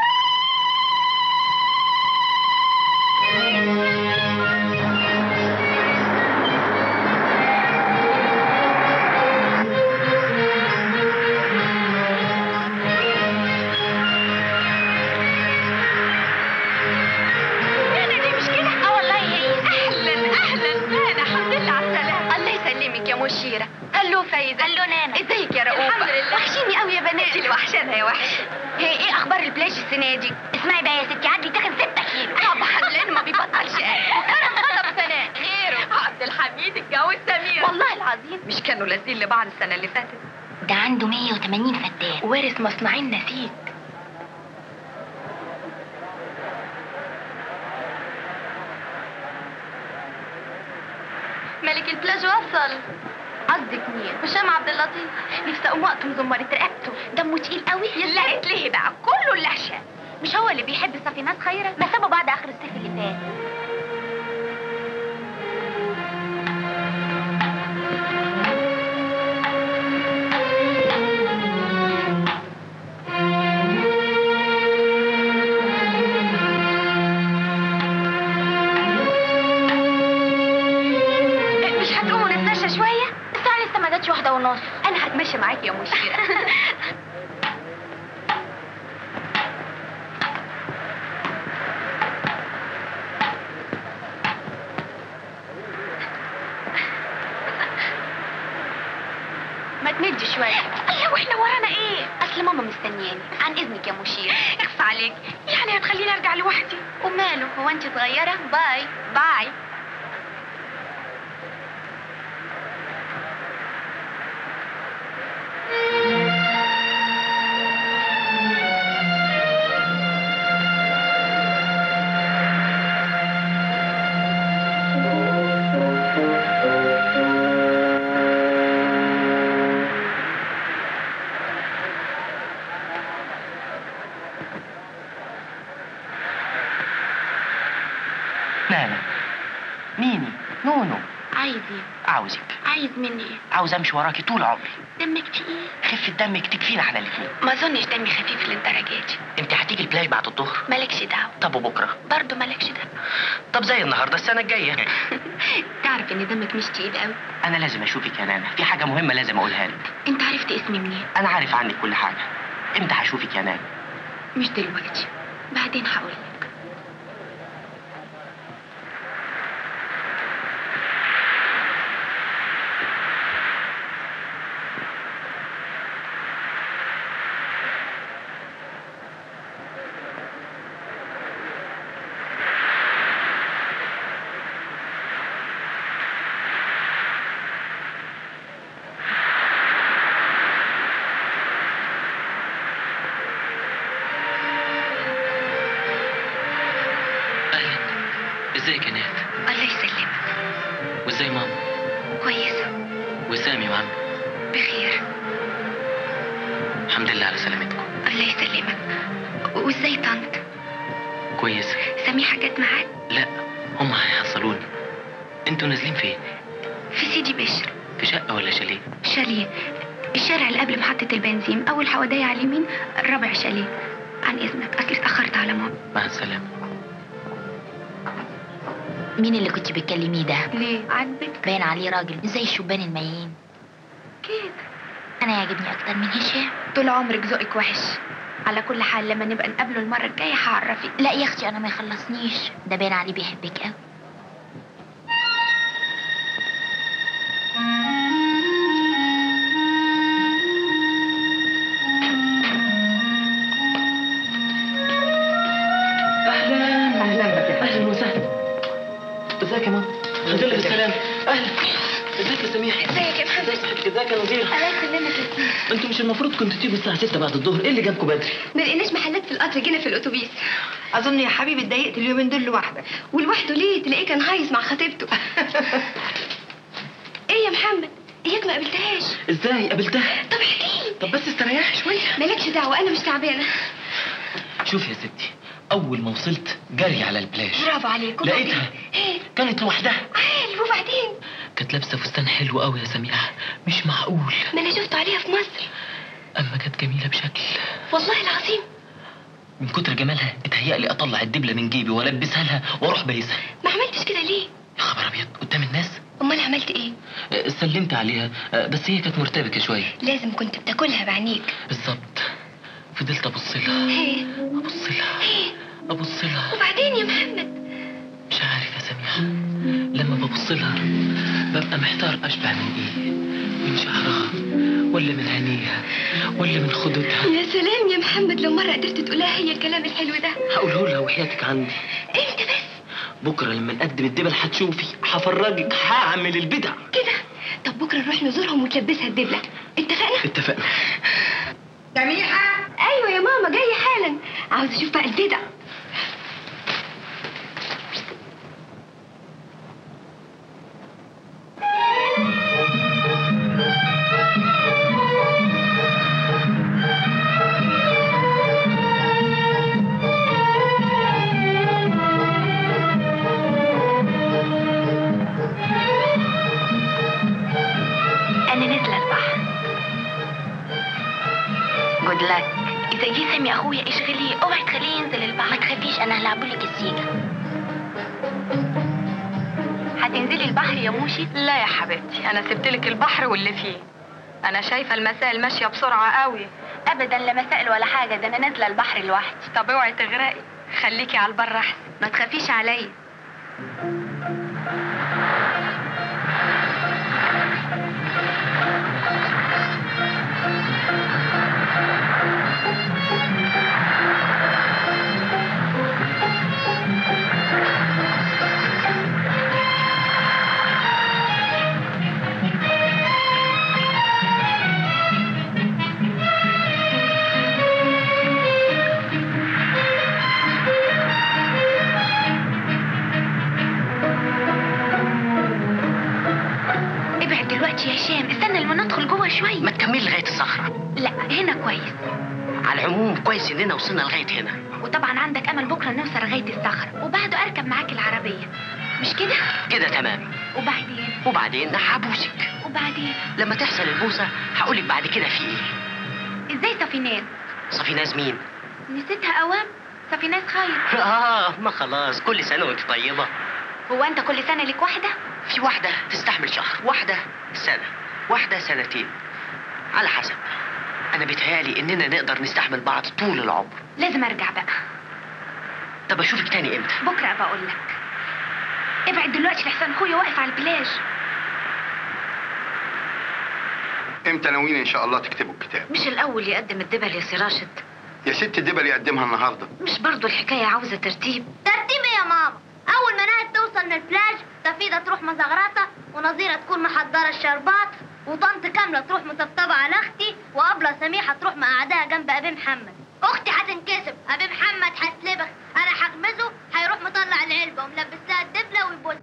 انا دي مش كده اه والله هي اهلا اهلا انا الحمد لله على السلامه الله يسلمك يا مشيره الو فايزه الو نانا ازيك يا رؤوفه الحمد لله. وحشيني قوي يا بنات انت اللي وحشانه يا وحش هي ايه اخبار البلاش السنه دي اسمعي بقى يا ستي عدلي تاخد 6 كيلو طبعا لانه ما بيبطلش اكل ترى غضب سناء غيره عبد الحميد اتجوز سمير والله العظيم العظيم مش كانوا لازين لبعض السنه اللي فاتت ده عنده 180 فدان وارث مصنعين نسيج ملك البلاج وصل قصدك مين؟ هشام عبد اللطيف نفسي اقوم اقطم زمرة رقبته دمه تقيل قوي لا اتلهي بقى كله اللحشة مش هو اللي بيحب الصفينات خيرا ما سابوا بعد اخر الصيف اللي فات مش هتقوموا نتمشى شوية؟ الساعة لسه ما جاتش واحدة ونص أنا هتمشى معاكي يا مشيرة ما تمدي شوية الله واحنا ورانا ايه؟ أصل ماما مستنياني عن إذنك يا مشيرة اخفى عليك يعني هتخليني أرجع لوحدي وماله هو أنت صغيرة؟ باي باي نانا ميمي نونو عايز ايه؟ عاوزك عايز مني ايه؟ عاوز امشي وراكي طول عمري دمك تقيل خفة دمك تكفينا احنا الاثنين ما اظنش دمي خفيف للدرجة دي انت هتيجي البلاي بعد الظهر مالكش دعوة طب وبكره برضه مالكش دعوة طب زي النهارده السنه الجايه تعرف ان دمك مش تقيل قوي انا لازم اشوفك يا نانا في حاجه مهمه لازم اقولها لك انت عرفت اسمي منين؟ انا عارف عنك كل حاجه امتى هشوفك يا نانا مش دلوقتي بعدين هقول لك اهلا ازيك يا نانا الله يسلمك وازاي ماما كويسة وسامي وعم بخير الحمد لله على سلامتكم الله يسلمك وازاي طنط؟ كويسه سميحة جت معاك لا هم هيحصلوني انتوا نازلين فين في سيدي بشر في شقه ولا شاليه شاليه الشارع اللي قبل محطة البنزين أول حوادية على اليمين رابع شاليه عن إذنك أصلي اتأخرت على ماما مع السلامه مين اللي كنت بتكلميه ده؟ ليه؟ عاجبك؟ باين عليه راجل مش زي الشبان الميين كده انا يعجبني اكتر من هشام طول عمرك ذوقك وحش على كل حال لما نبقى نقابله المرة الجاية هعرفك لا يا اختي انا ما يخلصنيش ده باين عليه بيحبك قوي اهلا اهلا بك يا اهلا وسهلا ازيك يا ماما الحمد لله بالسلامه اهلا ازيك يا سميحه ازيك يا محمد ازيك صحتك ازيك يا نظير الله يسلمك يا سيدي انتوا مش المفروض كنتوا تيجوا الساعه 6 بعد الظهر ايه اللي جابكم بدري ما لقيناش محلات في القطر جينا في الأتوبيس اظن يا حبيبي اتضايقت اليومين دول لوحدك ولوحده ليه تلاقيه كان هايص مع خطيبته ايه يا محمد اياك ما قابلتهاش ازاي قابلتها طب احكي طب بس استريحي شويه مالكش دعوة أنا مش تعبانة شوف يا ستي اول ما وصلت جري على البلاج برافو عليك وبعدين؟ لقيتها ايه كانت لوحدها عال وبعدين كانت لابسه فستان حلو قوي يا سميحه مش معقول ما أنا شفته عليها في مصر اما كانت جميله بشكل والله العظيم من كتر جمالها اتهيألي اطلع الدبله من جيبي والبسها لها واروح بايسها ما عملتش كده ليه يا خبر ابيض قدام الناس أمال عملت إيه أه، سلمت عليها أه، بس هي كانت مرتبكه شويه لازم كنت بتاكلها بعينيك بالظبط فضلت ابص لها ايه ابص لها ايه ابص لها وبعدين يا محمد مش عارف يا سميحه لما ببص لها ببقى محتار اشبه من ايه من شعرها ولا من عينيها ولا من خدودها يا سلام يا محمد لو مرة قدرت تقولها هي الكلام الحلو ده هقوله لها وحياتك عندي امتى بس بكره لما نقدم الدبل هتشوفي هفرجك هعمل البدع كده طب بكره نروح نزورهم وتلبسها الدبله اتفقنا اتفقنا سميحه ايوه يا ماما جايه حالا عاوز اشوف بقى البدع أنا نازلة البحر جود لك إذا جه سامي أخويا اشغليه اوعي تخليه ينزل البحر ما تخافيش أنا هلعبلك السيجة هتنزلي البحر يا موشي؟ لا يا حبيبتي انا سبت لك البحر واللي فيه انا شايفه المسائل ماشيه بسرعه قوي أبدا لا مسائل ولا حاجة ده أنا نازلة البحر لوحدي طب اوعي تغرقي خليكي على البر احسن ما تخافيش عليا ابعد دلوقتي يا هشام استنى لما ندخل جوه شوية ما تكملي لغايه الصخره لا هنا كويس على العموم كويس اننا وصلنا لغايه هنا وطبعا عندك امل بكره نوصل لغايه الصخره وبعده اركب معاك العربيه مش كده كده تمام وبعدين وبعدين هبوسك وبعدين لما تحصل البوسه هقولك بعد كده في ايه ازاي صفينات صفيناز مين نسيتها اوام صفينات خير اه ما خلاص كل سنه وانت طيبه هو انت كل سنه لك واحده في واحده تستحمل شهر واحده سنه واحده سنتين على حسب انا بيتهيالي اننا نقدر نستحمل بعض طول العمر لازم ارجع بقى طب اشوفك تاني امتى بكره ابقى اقول لك ابعد دلوقتي لحسن اخويا واقف على البلاج امتى ناويين ان شاء الله تكتبوا الكتاب مش الاول يقدم الدبل يا سي راشد يا ست الدبل يقدمها النهارده مش برضو الحكايه عاوزه ترتيب ترتيب إيه يا ماما اول ما نهد توصل من البلاج تفيدة تروح مزغرطة ونظيرة تكون محضرة الشربات وطنط كاملة تروح مطبطبة على اختي وابلة سميحة تروح مقعدها جنب ابي محمد اختي هتنكسب ابي محمد هتلبخ انا هغمزه هيروح مطلع العلبة وملبس لها الدبلة ويبوسها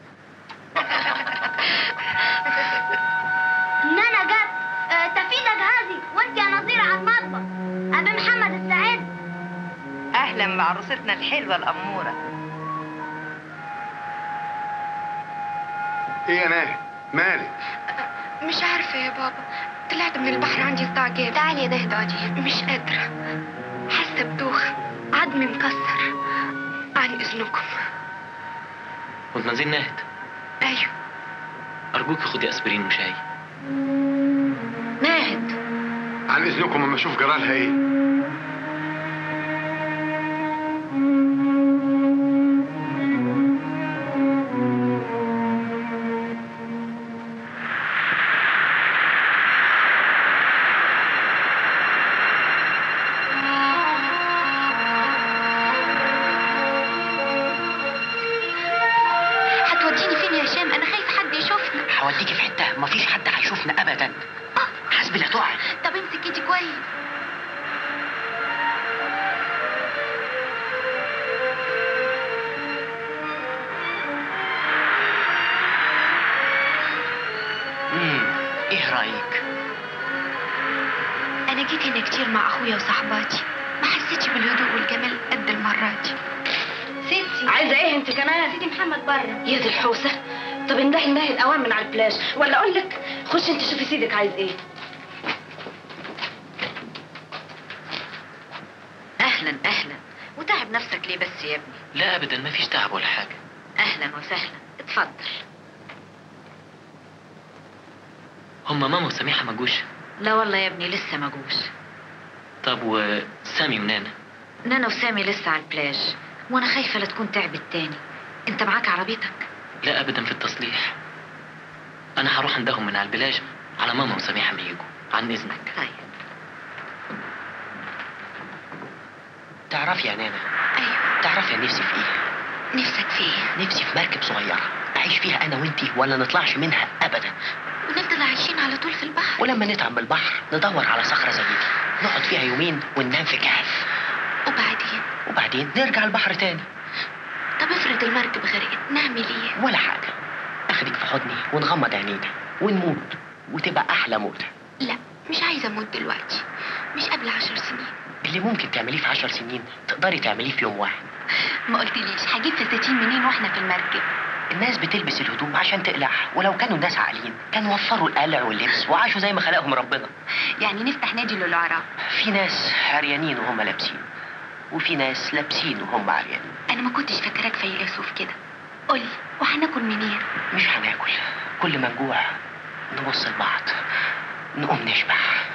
نانا جت آه، تفيدة جهازي وانت يا نظيرة على المطبخ ابي محمد السعيد اهلا بعروستنا الحلوه الاموره ايه يا ناهي مالك مش عارفه يا بابا طلعت من البحر عندي استعجاب تعالي يا دهدادي مش قادره حاسه بدوخه عظمي مكسر عن اذنكم مدمزين ناهد ايوه ارجوك خدي اسبرين وشاي ناهد عن اذنكم اما اشوف جرالها ايه هتوديني فين يا هشام انا خايفه حد يشوفنا هوديكي في حته مفيش حد هيشوفنا ابدا حسبي لا تقعي طب امسك ايدي كويس امم ايه رايك انا جيت هنا كتير مع اخويا وصحباتي ما حسيتش بالهدوء والجمال قد المره دي ستي عايزه ايه انت كمان سيدي محمد بره يا دي الحوسه طب اندهي ناهد اوام من على البلاج ولا اقول لك خش انت شوفي سيدك عايز ايه اهلا اهلا وتعب نفسك ليه بس يا ابني لا ابدا ما فيش تعب ولا حاجه اهلا وسهلا اتفضل هم ماما وسميحه ما جوش لا والله يا ابني لسه ما جوش طب وسامي ونانا نانا وسامي لسه على البلاج وانا خايفه لا تكون تعبت تاني انت معاك عربيتك لا ابدا في التصليح انا هروح عندهم من على البلاج على ماما وسميحه ما يجوا عن اذنك طيب تعرفي يا نانا ايوه تعرفي انا نفسي في ايه نفسك في ايه نفسي في مركب صغيره اعيش فيها انا وانتي ولا نطلعش منها ابدا ونفضل عايشين على طول في البحر ولما نتعب من البحر ندور على صخرة زي دي نقعد فيها يومين وننام في كهف وبعدين وبعدين نرجع البحر تاني طب افرض المركب غرقت نعمل ايه ولا حاجة اخدك في حضني ونغمض عينينا ونموت وتبقى احلى موتة لا مش عايزه اموت دلوقتي مش قبل عشر سنين اللي ممكن تعمليه في عشر سنين تقدري تعمليه في يوم واحد ما قلتليش هجيب فساتين منين واحنا في المركب الناس بتلبس الهدوم عشان تقلعها ولو كانوا الناس عاقلين كانوا وفروا القلع واللبس وعاشوا زي ما خلقهم ربنا يعني نفتح نادي للعراء في ناس عريانين وهم لابسين وفي ناس لابسين وهم عريانين انا ما كنتش فاكراك فيلسوف كده قولي وهناكل منين مش هناكل كل ما نجوع نبص لبعض نقوم نشبع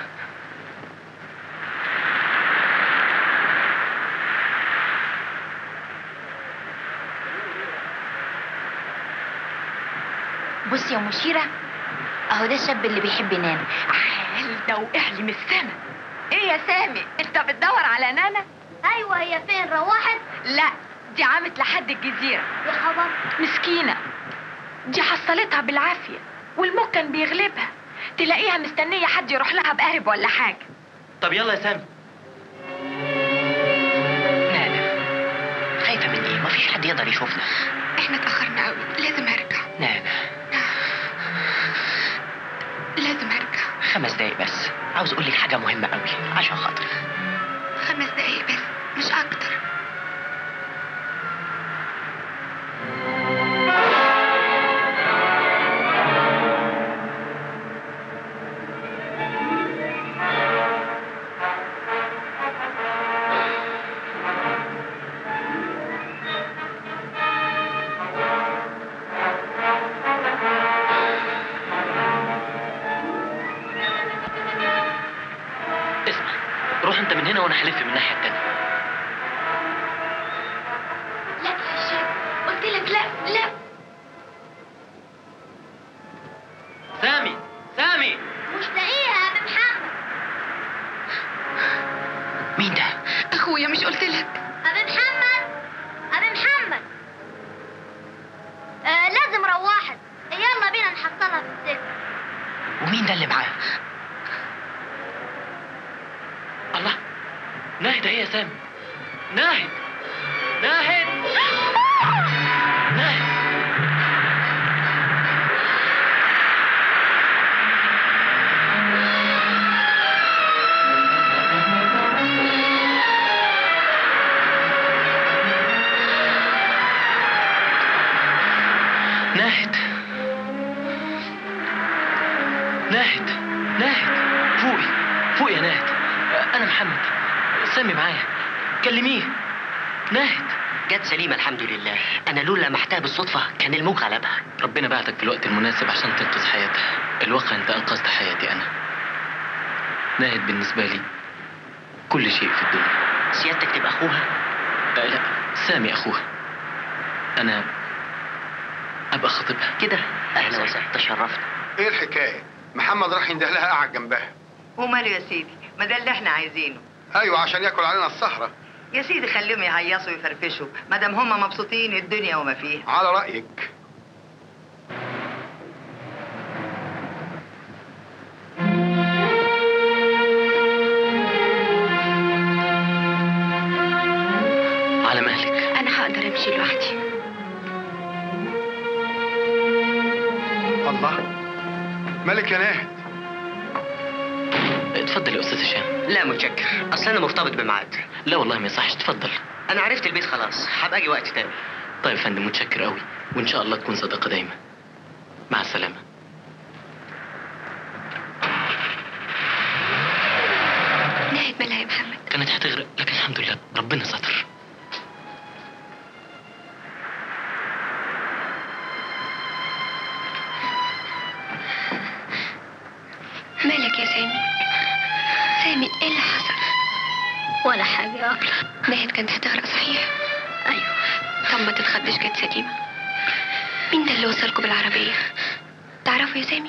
بصي يا مشيرة اهو ده الشاب اللي بيحب ينام عال ده وقع لي من السما ايه يا سامي انت بتدور على نانا ايوه هي فين روحت لا دي عامت لحد الجزيرة يا خبر مسكينة دي حصلتها بالعافية والموج كان بيغلبها تلاقيها مستنية حد يروح لها بقارب ولا حاجة طب يلا يا سامي نانا خايفة من ايه مفيش حد يقدر يشوفنا احنا اتأخرنا قوي لازم ارجع نانا لازم ارجع خمس دقايق بس عاوز اقول لك حاجة مهمة قوي عشان خاطري خمس دقايق بس مش اكتر اسمع روح انت من هنا وانا هلف من الناحيه التانيه لا يا هشام قلت لك لا لا سامي سامي مش لاقيها يا محمد مين ده اخويا مش قلت لك ابي محمد ابي محمد آه لازم روحت يلا بينا نحصلها في السجن ومين ده اللي معاه الله ناهد اهي يا سامي ناهد ناهد ناهد ناهد ناهد ناهد فوقي فوقي يا ناهد انا محمد سامي معايا كلميه ناهد جت سليمة الحمد لله انا لولا لمحتها بالصدفة كان الموج غلبها ربنا بعتك في الوقت المناسب عشان تنقذ حياتها الواقع انت انقذت حياتي انا ناهد بالنسبة لي كل شيء في الدنيا سيادتك تبقى اخوها أه لا سامي اخوها انا ابقى خطيبها كده اهلا وسهلا تشرفت ايه الحكايه محمد راح ينده لها قاعد جنبها وماله يا سيدي ما ده اللي احنا عايزينه ايوه عشان ياكل علينا السهره يا سيدي خليهم يهيصوا ويفرفشوا ما دام هم مبسوطين الدنيا وما فيها على رايك على مهلك انا هقدر امشي لوحدي الله مالك يا ناهد اتفضل يا استاذ هشام لا متشكر اصل انا مرتبط بميعاد لا والله ما يصحش اتفضل انا عرفت البيت خلاص هبقى اجي وقت تاني طيب يا فندم متشكر قوي وان شاء الله تكون صداقه دايما مع السلامه ناهد مالها يا محمد كانت هتغرق لكن الحمد لله ربنا ستر مالك يا سامي سامي ايه اللي حصل ولا حاجة يا أبلة ناهد كانت هتغرق صحيح أيوة طب ما تتخضش كانت سليمة مين ده اللي وصلكوا بالعربية تعرفوا يا سامي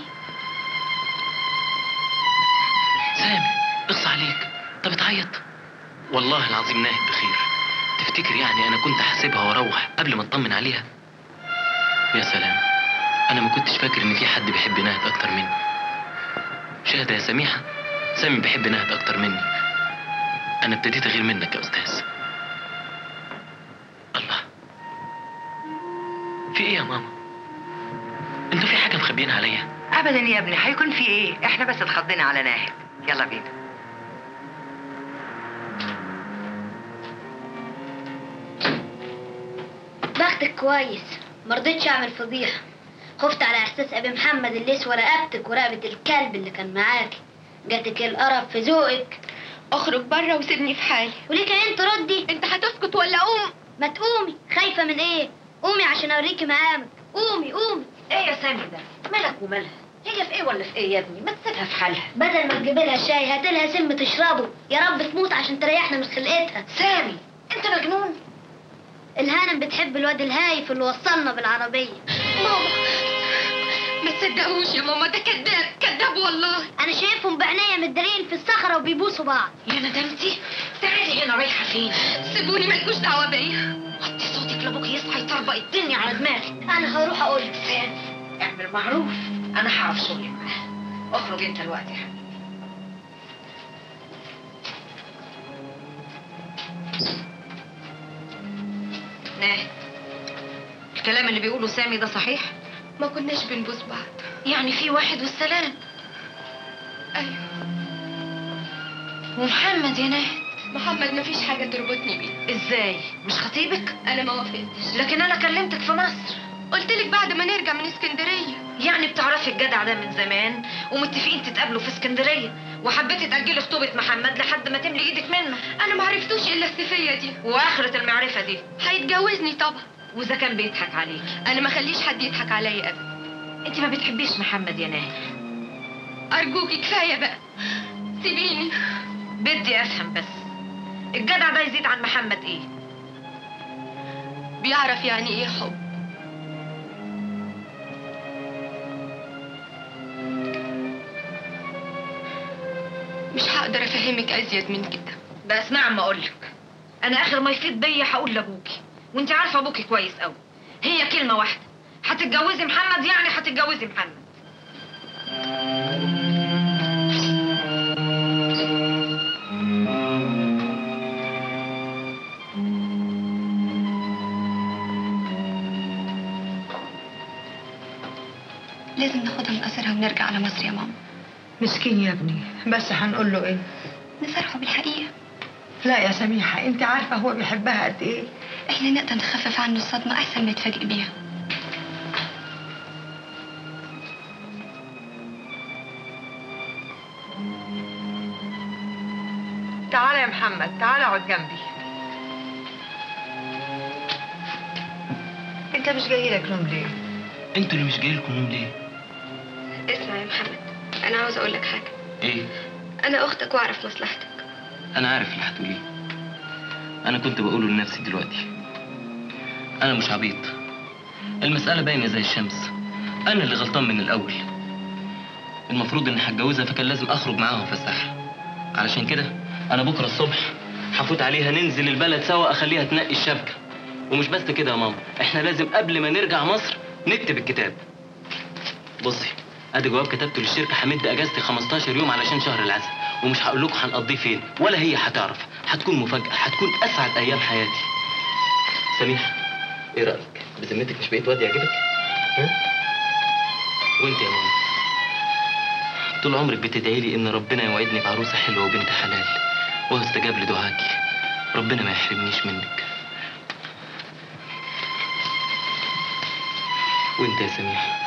سامي اقصى عليك طب بتعيط والله العظيم ناهد بخير تفتكر يعني انا كنت هسيبها واروح قبل ما اطمن عليها يا سلام انا ما كنتش فاكر ان في حد بيحب نهد اكتر مني شاهدة يا سميحة سامي بيحب نهد اكتر مني انا ابتديت اغير منك يا استاذ الله في ايه يا ماما انتوا في حاجة مخبيينها عليا ابدا يا ابني هيكون في ايه احنا بس اتخضينا على ناهد يلا بينا بختك كويس مرضتش اعمل فضيحه خفت على احساس ابي محمد اللي يسوى رقبتك ورقبه الكلب اللي كان معاكي جاتك القرف في ذوقك اخرج بره وسيبني في حالي وليه كمان تردي انت هتسكت ولا اقوم ما تقومي خايفه من ايه قومي عشان اوريكي مقامك قومي قومي ايه يا سامي ده مالك ومالها هي في ايه ولا في ايه يا ابني ما تسيبها في حالها بدل ما تجيبي لها شاي هاتي لها سم تشربه يا رب تموت عشان تريحنا من خلقتها سامي انت مجنون الهانم بتحب الواد الهايف اللي وصلنا بالعربيه ماما ما تصدقوش يا ماما ده كذاب كذاب والله انا شايفهم بعناية متدارين في الصخره وبيبوسوا بعض يا ندمتي تعالي هنا رايحه فين سيبوني مالكوش دعوه بيا وطي صوتك لابوك يصحى يطربق الدنيا على دماغك انا هروح اقول لك سامي اعمل معروف انا هعرف شغلي معاها اخرج انت الوقت يا حبيبي ناهد الكلام اللي بيقوله سامي ده صحيح ما كناش بنبوس بعض يعني في واحد والسلام ايوه ومحمد يا ناهد محمد ما فيش حاجه تربطني بيه ازاي مش خطيبك انا ما وافقتش لكن انا كلمتك في مصر قلت لك بعد ما نرجع من اسكندريه يعني بتعرفي الجدع ده من زمان ومتفقين تتقابلوا في اسكندريه وحبيتي تاجلي خطوبه محمد لحد ما تملي ايدك منه انا ما عرفتوش الا السفيه دي واخره المعرفه دي هيتجوزني طبعا واذا كان بيضحك عليك انا ما خليش حد يضحك عليا ابدا انت ما بتحبيش محمد يا ناهد ارجوكي كفايه بقى سيبيني بدي افهم بس الجدع ده يزيد عن محمد ايه بيعرف يعني ايه حب مش هقدر افهمك ازيد من كده ده اسمع ما اقولك انا اخر ما يفيد بيا هقول لابوكي وانت عارفه ابوكي كويس قوي هي كلمه واحده هتتجوزي محمد يعني هتتجوزي محمد لازم ناخدها من قصرها ونرجع على مصر يا ماما مسكين يا ابني بس هنقول له ايه نصرحه بالحقيقه لا يا سميحه انت عارفه هو بيحبها قد ايه احنا نقدر نخفف عنه الصدمه احسن ما يتفاجئ بيها تعالى يا محمد تعالى اقعد جنبي انت مش جاي لك نوم ليه انتوا اللي مش جايلكم نوم ليه اسمع يا محمد انا عاوز اقول لك حاجه ايه انا اختك واعرف مصلحتك انا عارف اللي هتقوليه انا كنت بقوله لنفسي دلوقتي انا مش عبيط المسألة باينة زي الشمس انا اللي غلطان من الاول المفروض اني هتجوزها فكان لازم اخرج معاها وافسحها علشان كده انا بكره الصبح هفوت عليها ننزل البلد سوا اخليها تنقي الشبكة ومش بس كده يا ماما احنا لازم قبل ما نرجع مصر نكتب الكتاب بصي ادي جواب كتبته للشركه همد اجازتي 15 يوم علشان شهر العسل ومش هقول لكم هنقضيه فين ولا هي هتعرف هتكون مفاجاه هتكون اسعد ايام حياتي سميح ايه رايك بذمتك مش بقيت واد يعجبك ها وانت يا ماما طول عمرك بتدعي لي ان ربنا يوعدني بعروسه حلوه وبنت حلال وهو استجاب لدعاكي ربنا ما يحرمنيش منك وانت يا سميح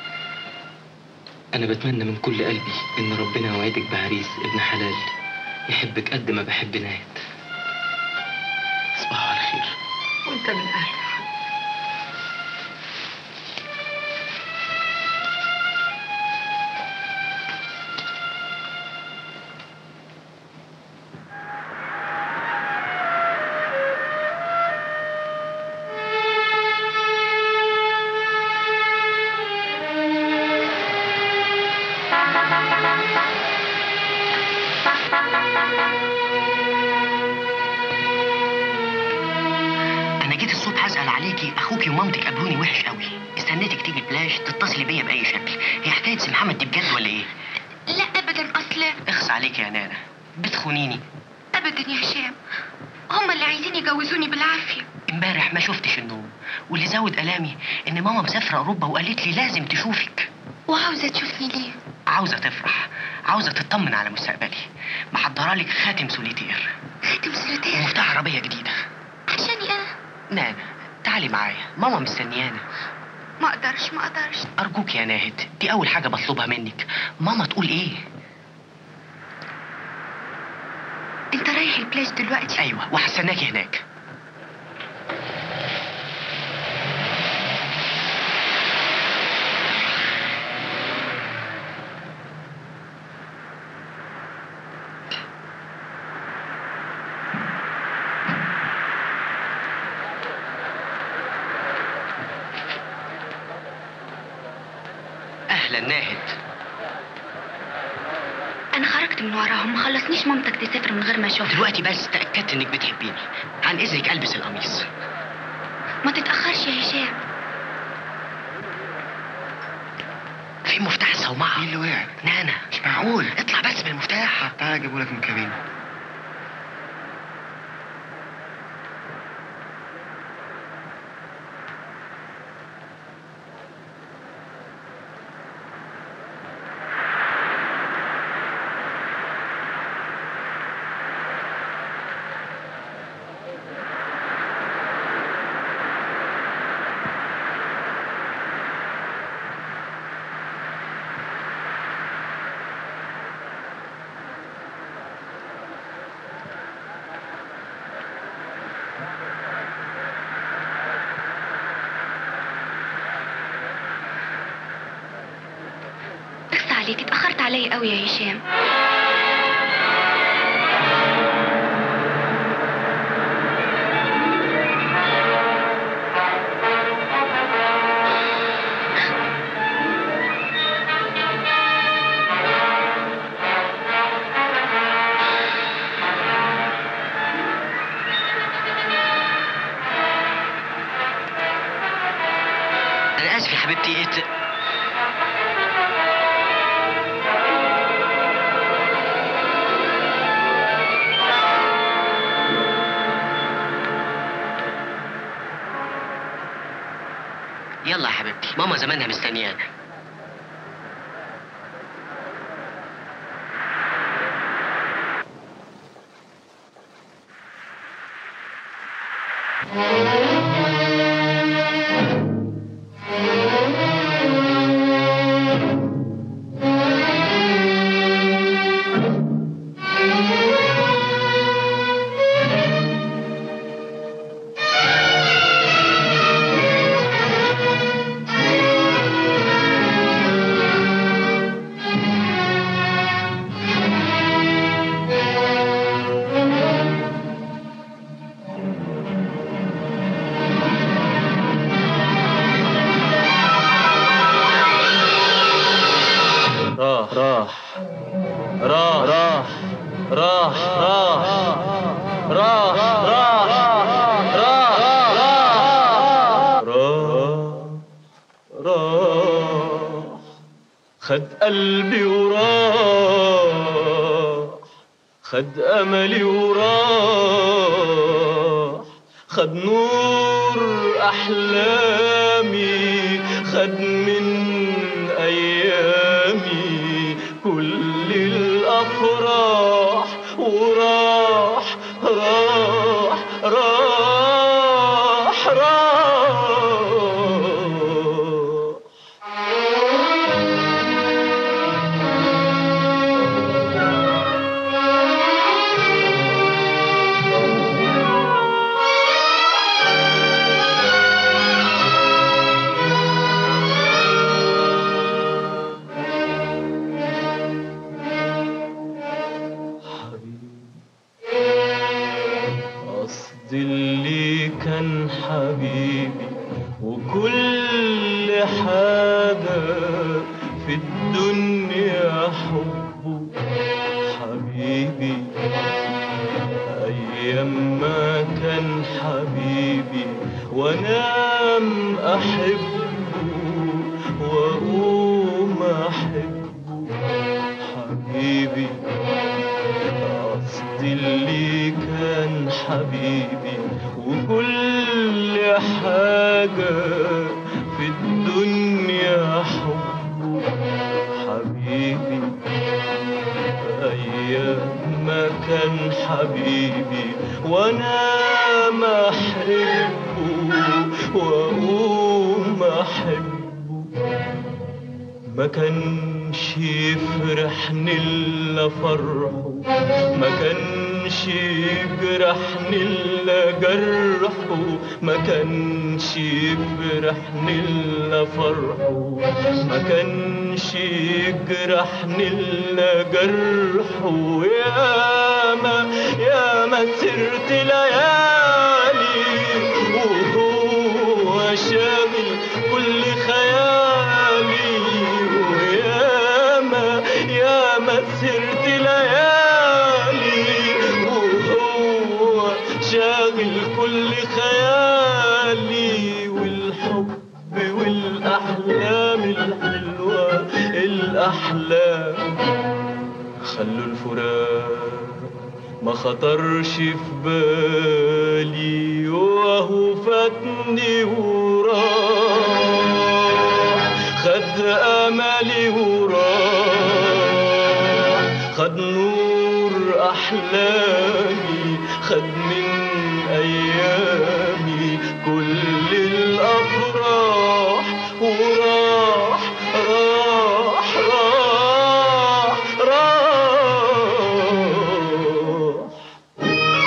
انا بتمنى من كل قلبي ان ربنا يوعدك بعريس ابن حلال يحبك قد ما بحب ناهد تصبحوا على خير وانت من اهلك انا جيت الصبح اسال عليكي اخوكي ومامتك قابلوني وحش قوي استنيتك تيجي البلاج تتصلي بيا باي شكل هي حكايه سي محمد دي بجد ولا ايه لا ابدا اصل اخص عليك يا نانا بتخونيني ابدا يا هشام هما اللي عايزين يجوزوني بالعافيه امبارح ما شفتش النوم واللي زود الامي ان ماما مسافره اوروبا وقالت لي لازم تشوفك وعاوزه تشوفني ليه عاوزه تفرح عاوزه تطمن على مستقبلي محضره لك خاتم سوليتير خاتم سوليتير ومفتاح عربيه جديده عشاني انا نانا تعالي معايا ماما مستنيانا ما اقدرش ما اقدرش ارجوك يا ناهد دي اول حاجه بطلبها منك ماما تقول ايه انت رايح البلاج دلوقتي ايوه وهستناكي هناك اهلا ناهد انا خرجت من وراهم ما خلصنيش مامتك تسافر من غير ما اشوفها دلوقتي بس تاكدت انك بتحبيني عن اذنك البس القميص ما تتاخرش يا هشام في مفتاح صومعه مين اللي وقع؟ نانا مش معقول اطلع بس بالمفتاح تعالى اجيبه لك من الكابينه اخس عليك اتاخرت عليا قوي يا هشام انا اسف يا حبيبتي إت... يلا يا حبيبتي ماما زمانها مستنيانا راح راح راح راح راح راح راح راح راح راح راح خد قلبي وراح خد املي وراح خد نور احلامي خد من ايامي كل الافراح وراح راح راح راح قصدي اللي كان حبيبي وكل حاجة في الدنيا حبه حبيبي أيام ما كان حبيبي وأنام أحبه أحبه حبيبي قصدي اللي كان حبيبي وكل حاجة في الدنيا حبه حبيبي أيام ما كان حبيبي وأنا ما أحبه وأقوم أحبه ما كانش يفرحني إلا فرحه ما كانش يجرحني إلا جرحه ما كانش يفرحني إلا فرحه ما كانش يجرحني إلا جرحه ياما ياما سرت ليالي وهو شامل كل خيالي وياما ياما سرت ليالي وهو شاغل كل خيالي والحب والأحلام الحلوة الأحلام خلوا الفراق ما خطرش في بالي وهو فاتني وراح خد املي وراح خد نور احلامي خد من ايامي كل الافراح وراح راح راح راح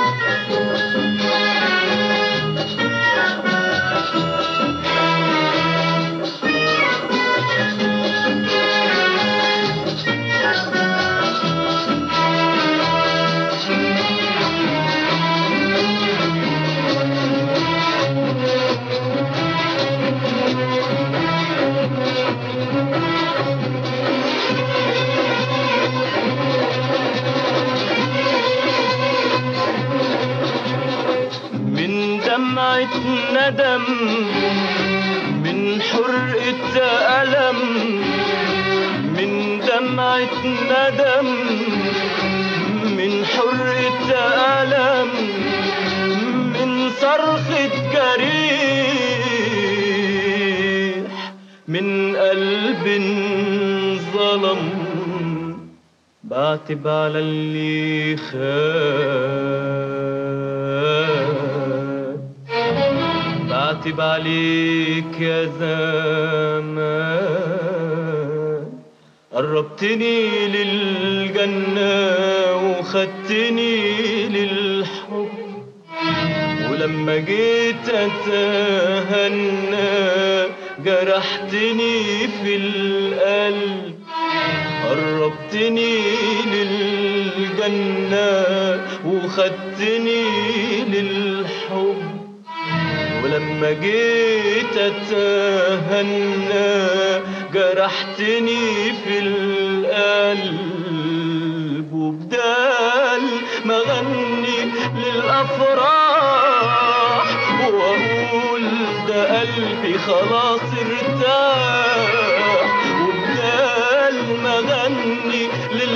من دمعة ندم من حرقة ألم من دمعة ندم من حرقة ألم من صرخة جريح من قلب ظلم بعتب على اللي خان بعتب عليك يا زمان قربتني للجنة وخدتني للحب ولما جيت اتهنى جرحتني في القلب قربتني للجنة وخدتني للحب ولما جيت اتهنى جرحتني في القلب وبدال ما غني للافراح واقول ده قلبي خلاص ارتاح وبدال ما غني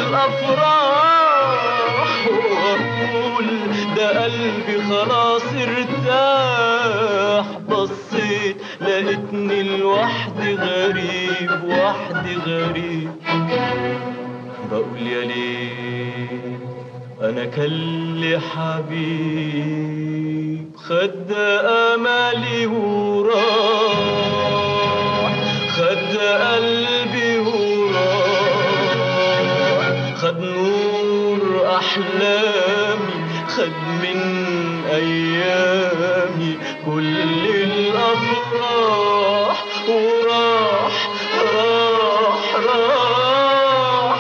للافراح واقول ده قلبي خلاص ارتاح بصيت لقيتني لوحدي غريب وحدي غريب بقول يا ليه انا كل حبيب خد املي وراح خد قلبي وراح خد نور احلامي خد من ايامي كل الافراح وراح راح راح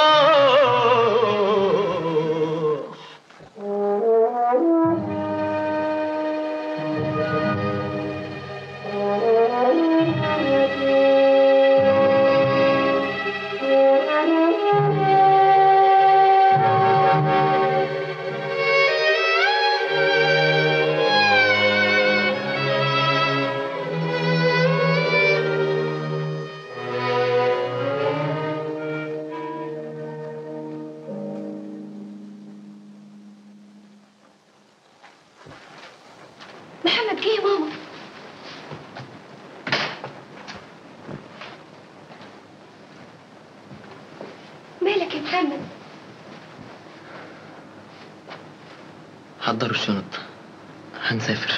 راح محمد حضروا الشنط هنسافر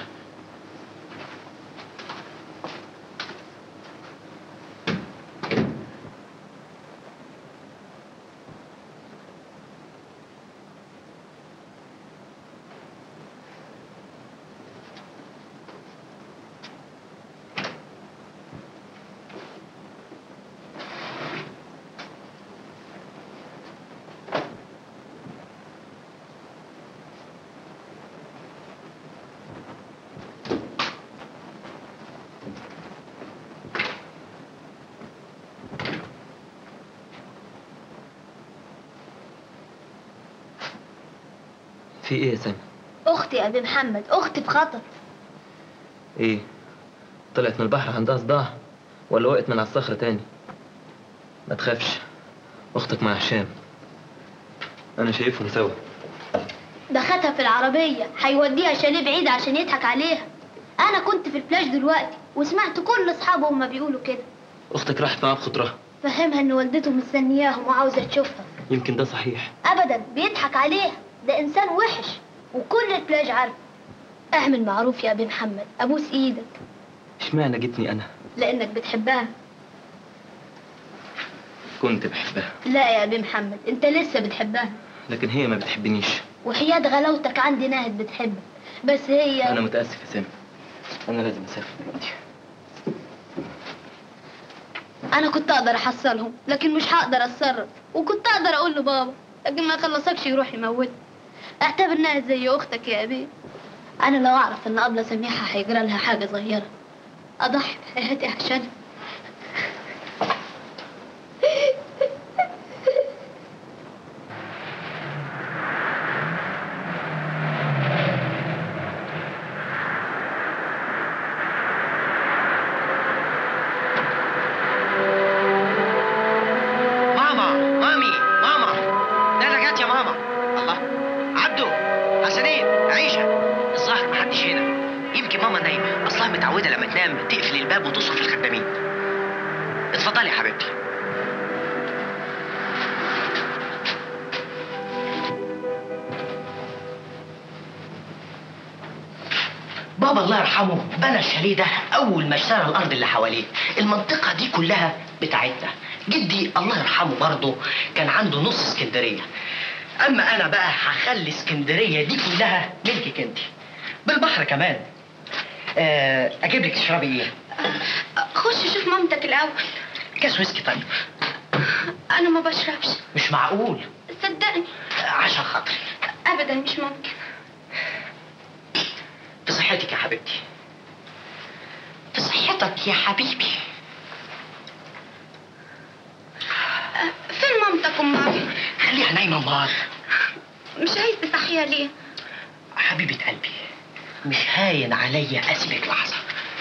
في ايه يا سامي؟ اختي يا ابي محمد اختي في خطر ايه؟ طلعت من البحر عندها صداع ولا وقعت من على الصخرة تاني؟ ما تخافش اختك مع هشام انا شايفهم سوا ده خدها في العربية هيوديها شاليه بعيد عشان يضحك عليها أنا كنت في البلاج دلوقتي وسمعت كل أصحابه هما بيقولوا كده اختك راحت معاه بخطرها فهمها إن والدته مستنياهم وعاوزة تشوفها يمكن ده صحيح أبدا بيضحك عليها ده إنسان وحش وكل البلاج عارفه اعمل معروف يا أبي محمد أبوس إيدك اشمعنى جيتني انا؟ لأنك بتحبها كنت بحبها لا يا أبي محمد أنت لسه بتحبها لكن هي ما بتحبنيش وحياة غلاوتك عندي ناهد بتحبك بس هي انا متاسف يا سامي انا لازم اسافر دلوقتي انا كنت اقدر احصلهم لكن مش هقدر اتصرف وكنت اقدر اقول لبابا لكن ما يخلصكش يروح يموت اعتبرناها زي اختك يا ابي انا لو اعرف ان ابله سميحه هيجرى لها حاجه صغيره اضحي بحياتي عشانها ماما مامي ماما لا جت يا ماما الله عبدو حسنين عيشة الظاهر محدش هنا يمكن ماما نايمة أصلها متعودة لما تنام تقفل الباب وتصرف الخدامين اتفضلي يا حبيبتي بابا الله يرحمه بنى الشاليه ده اول ما اشترى الارض اللي حواليه المنطقه دي كلها بتاعتنا جدي الله يرحمه برضه كان عنده نص اسكندريه اما انا بقى هخلي اسكندريه دي كلها ملكك انت بالبحر كمان آه، اجيب لك تشربي ايه خش شوف مامتك الاول كاس ويسكي طيب انا ما بشربش مش معقول صدقني عشان خاطري ابدا مش ممكن في صحتك يا حبيبتي في صحتك يا حبيبي فين مامتك امال خليها نايمه امال مش عايز تصحيها ليه حبيبه قلبي مش هاين عليا اسيبك لحظه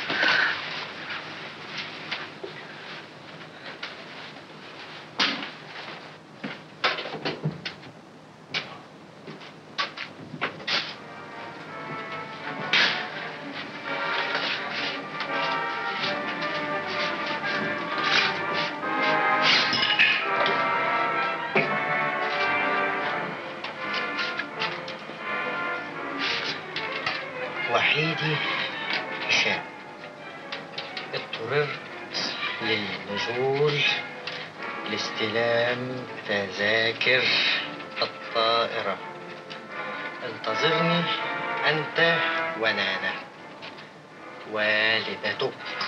وحيدي هشام اضطررت للنزول لاستلام تذاكر الطائرة انتظرني أنت ونانا والدتك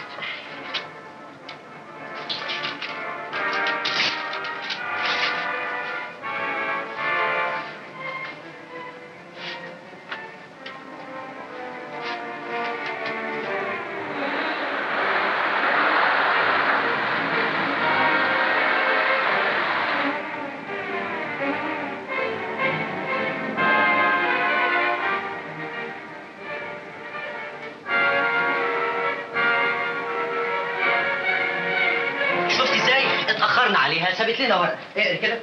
شفت ازاي اتأخرنا عليها سابت لنا ورقة اقرا كده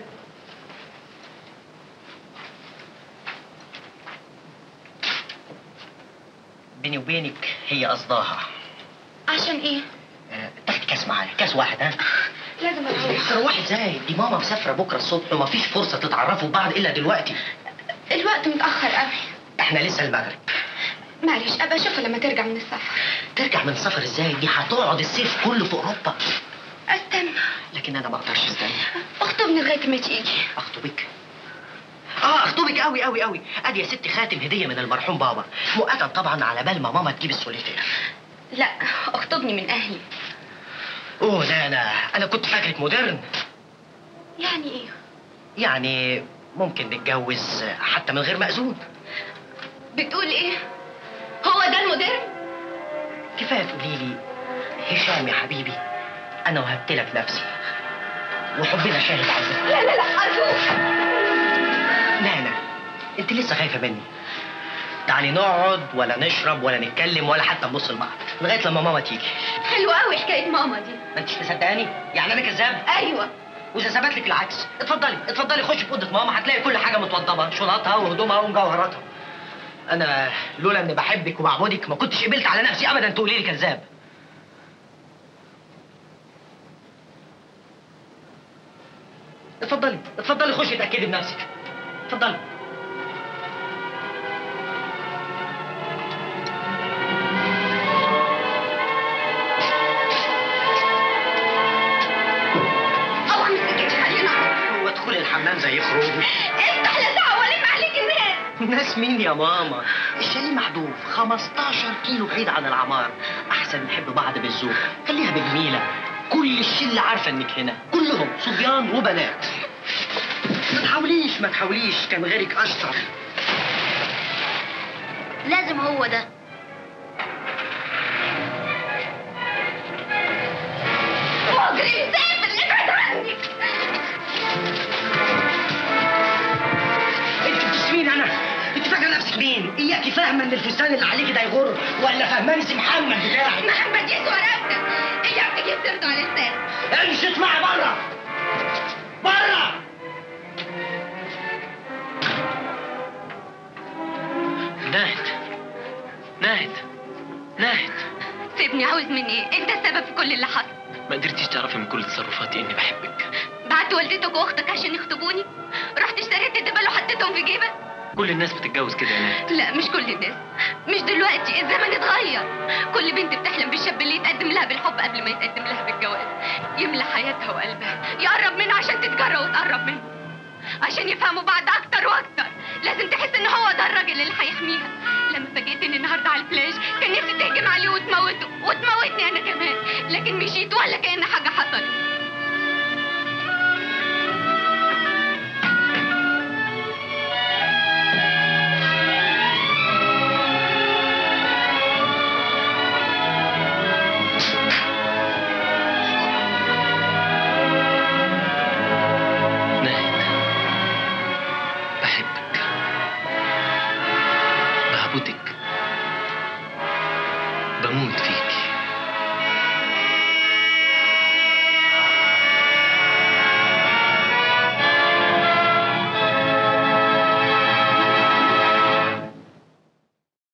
بيني وبينك هي قصداها عشان ايه آه، تاخدي كاس معايا كاس واحد ها لازم اروح تروحي ازاي دي ماما مسافره بكره الصبح ومفيش فرصه تتعرفوا ببعض الا دلوقتي الوقت متاخر قوي احنا لسه المغرب معلش ابقى اشوفها لما ترجع من السفر ترجع من السفر ازاي دي هتقعد الصيف كله في اوروبا استنى لكن انا ما اقدرش استنى اخطبني لغايه ما تيجي اخطبك اه اخطبك قوي قوي قوي ادي يا ستي خاتم هديه من المرحوم بابا مؤقتا طبعا على بال ما ماما تجيب السوليتير لا اخطبني من اهلي اوه ده انا انا كنت فاكرك مودرن يعني ايه يعني ممكن نتجوز حتى من غير مأذون بتقول ايه هو ده المودرن كفايه تقولي لي هشام يا حبيبي انا وهبت لك نفسي وحبنا شاهد على ذلك لا لا لا ارجوك نانا انت لسه خايفه مني تعالي نقعد ولا نشرب ولا نتكلم ولا حتى نبص لبعض لغايه لما ماما تيجي حلوه قوي حكايه ماما دي ما انتش مصدقاني يعني انا كذاب ايوه واذا ثبت لك العكس اتفضلي اتفضلي خشي في اوضه ماما هتلاقي كل حاجه متوضبه شنطها وهدومها ومجوهراتها انا لولا اني بحبك وبعبدك ما كنتش قبلت على نفسي ابدا تقولي لي كذاب اتفضلي اتفضلي خشي اتاكدي بنفسك اتفضلي اوعى مسكتش خلينا وادخلي الحمام زي خروج افتح لا تعولم عليك الناس ناس مين يا ماما؟ الشاليه محذوف 15 كيلو بعيد عن العمار احسن نحب بعض بالذوق خليها بجميله كل الشله عارفه انك هنا كلهم صبيان وبنات ما تحاوليش ما تحاوليش كان غيرك اشطر لازم هو ده مجرم سافل ابعد عني انت بتسمين انا انت فاكره نفسك مين؟ اياكي فاهمه ان الفستان اللي عليك ده يغر ولا فاهماني سي محمد بتاعك محمد يسوى رقبتك اياك تجيب سيرته على لسانك امشي اطلعي بره بره ناهد ناهد ناهد سيبني عاوز مني ايه انت السبب في كل اللي حصل ما قدرتيش تعرفي من كل تصرفاتي اني بحبك بعت والدتك واختك عشان يخطبوني رحت اشتريت الدبل وحطيتهم في جيبك كل الناس بتتجوز كده يا ناهد لا مش كل الناس مش دلوقتي الزمن اتغير كل بنت بتحلم بالشاب اللي يتقدم لها بالحب قبل ما يتقدم لها بالجواز يملى حياتها وقلبها يقرب منها عشان تتجرى وتقرب منه عشان يفهموا بعض اكتر واكتر لازم تحس ان هو ده الراجل اللي هيحميها لما فاجئتني النهارده على البلاج كان نفسي تهجم عليه وتموته وتموتني انا كمان لكن مشيت ولا كأن حاجه حصلت ناهد بحبك بعبدك بموت فيك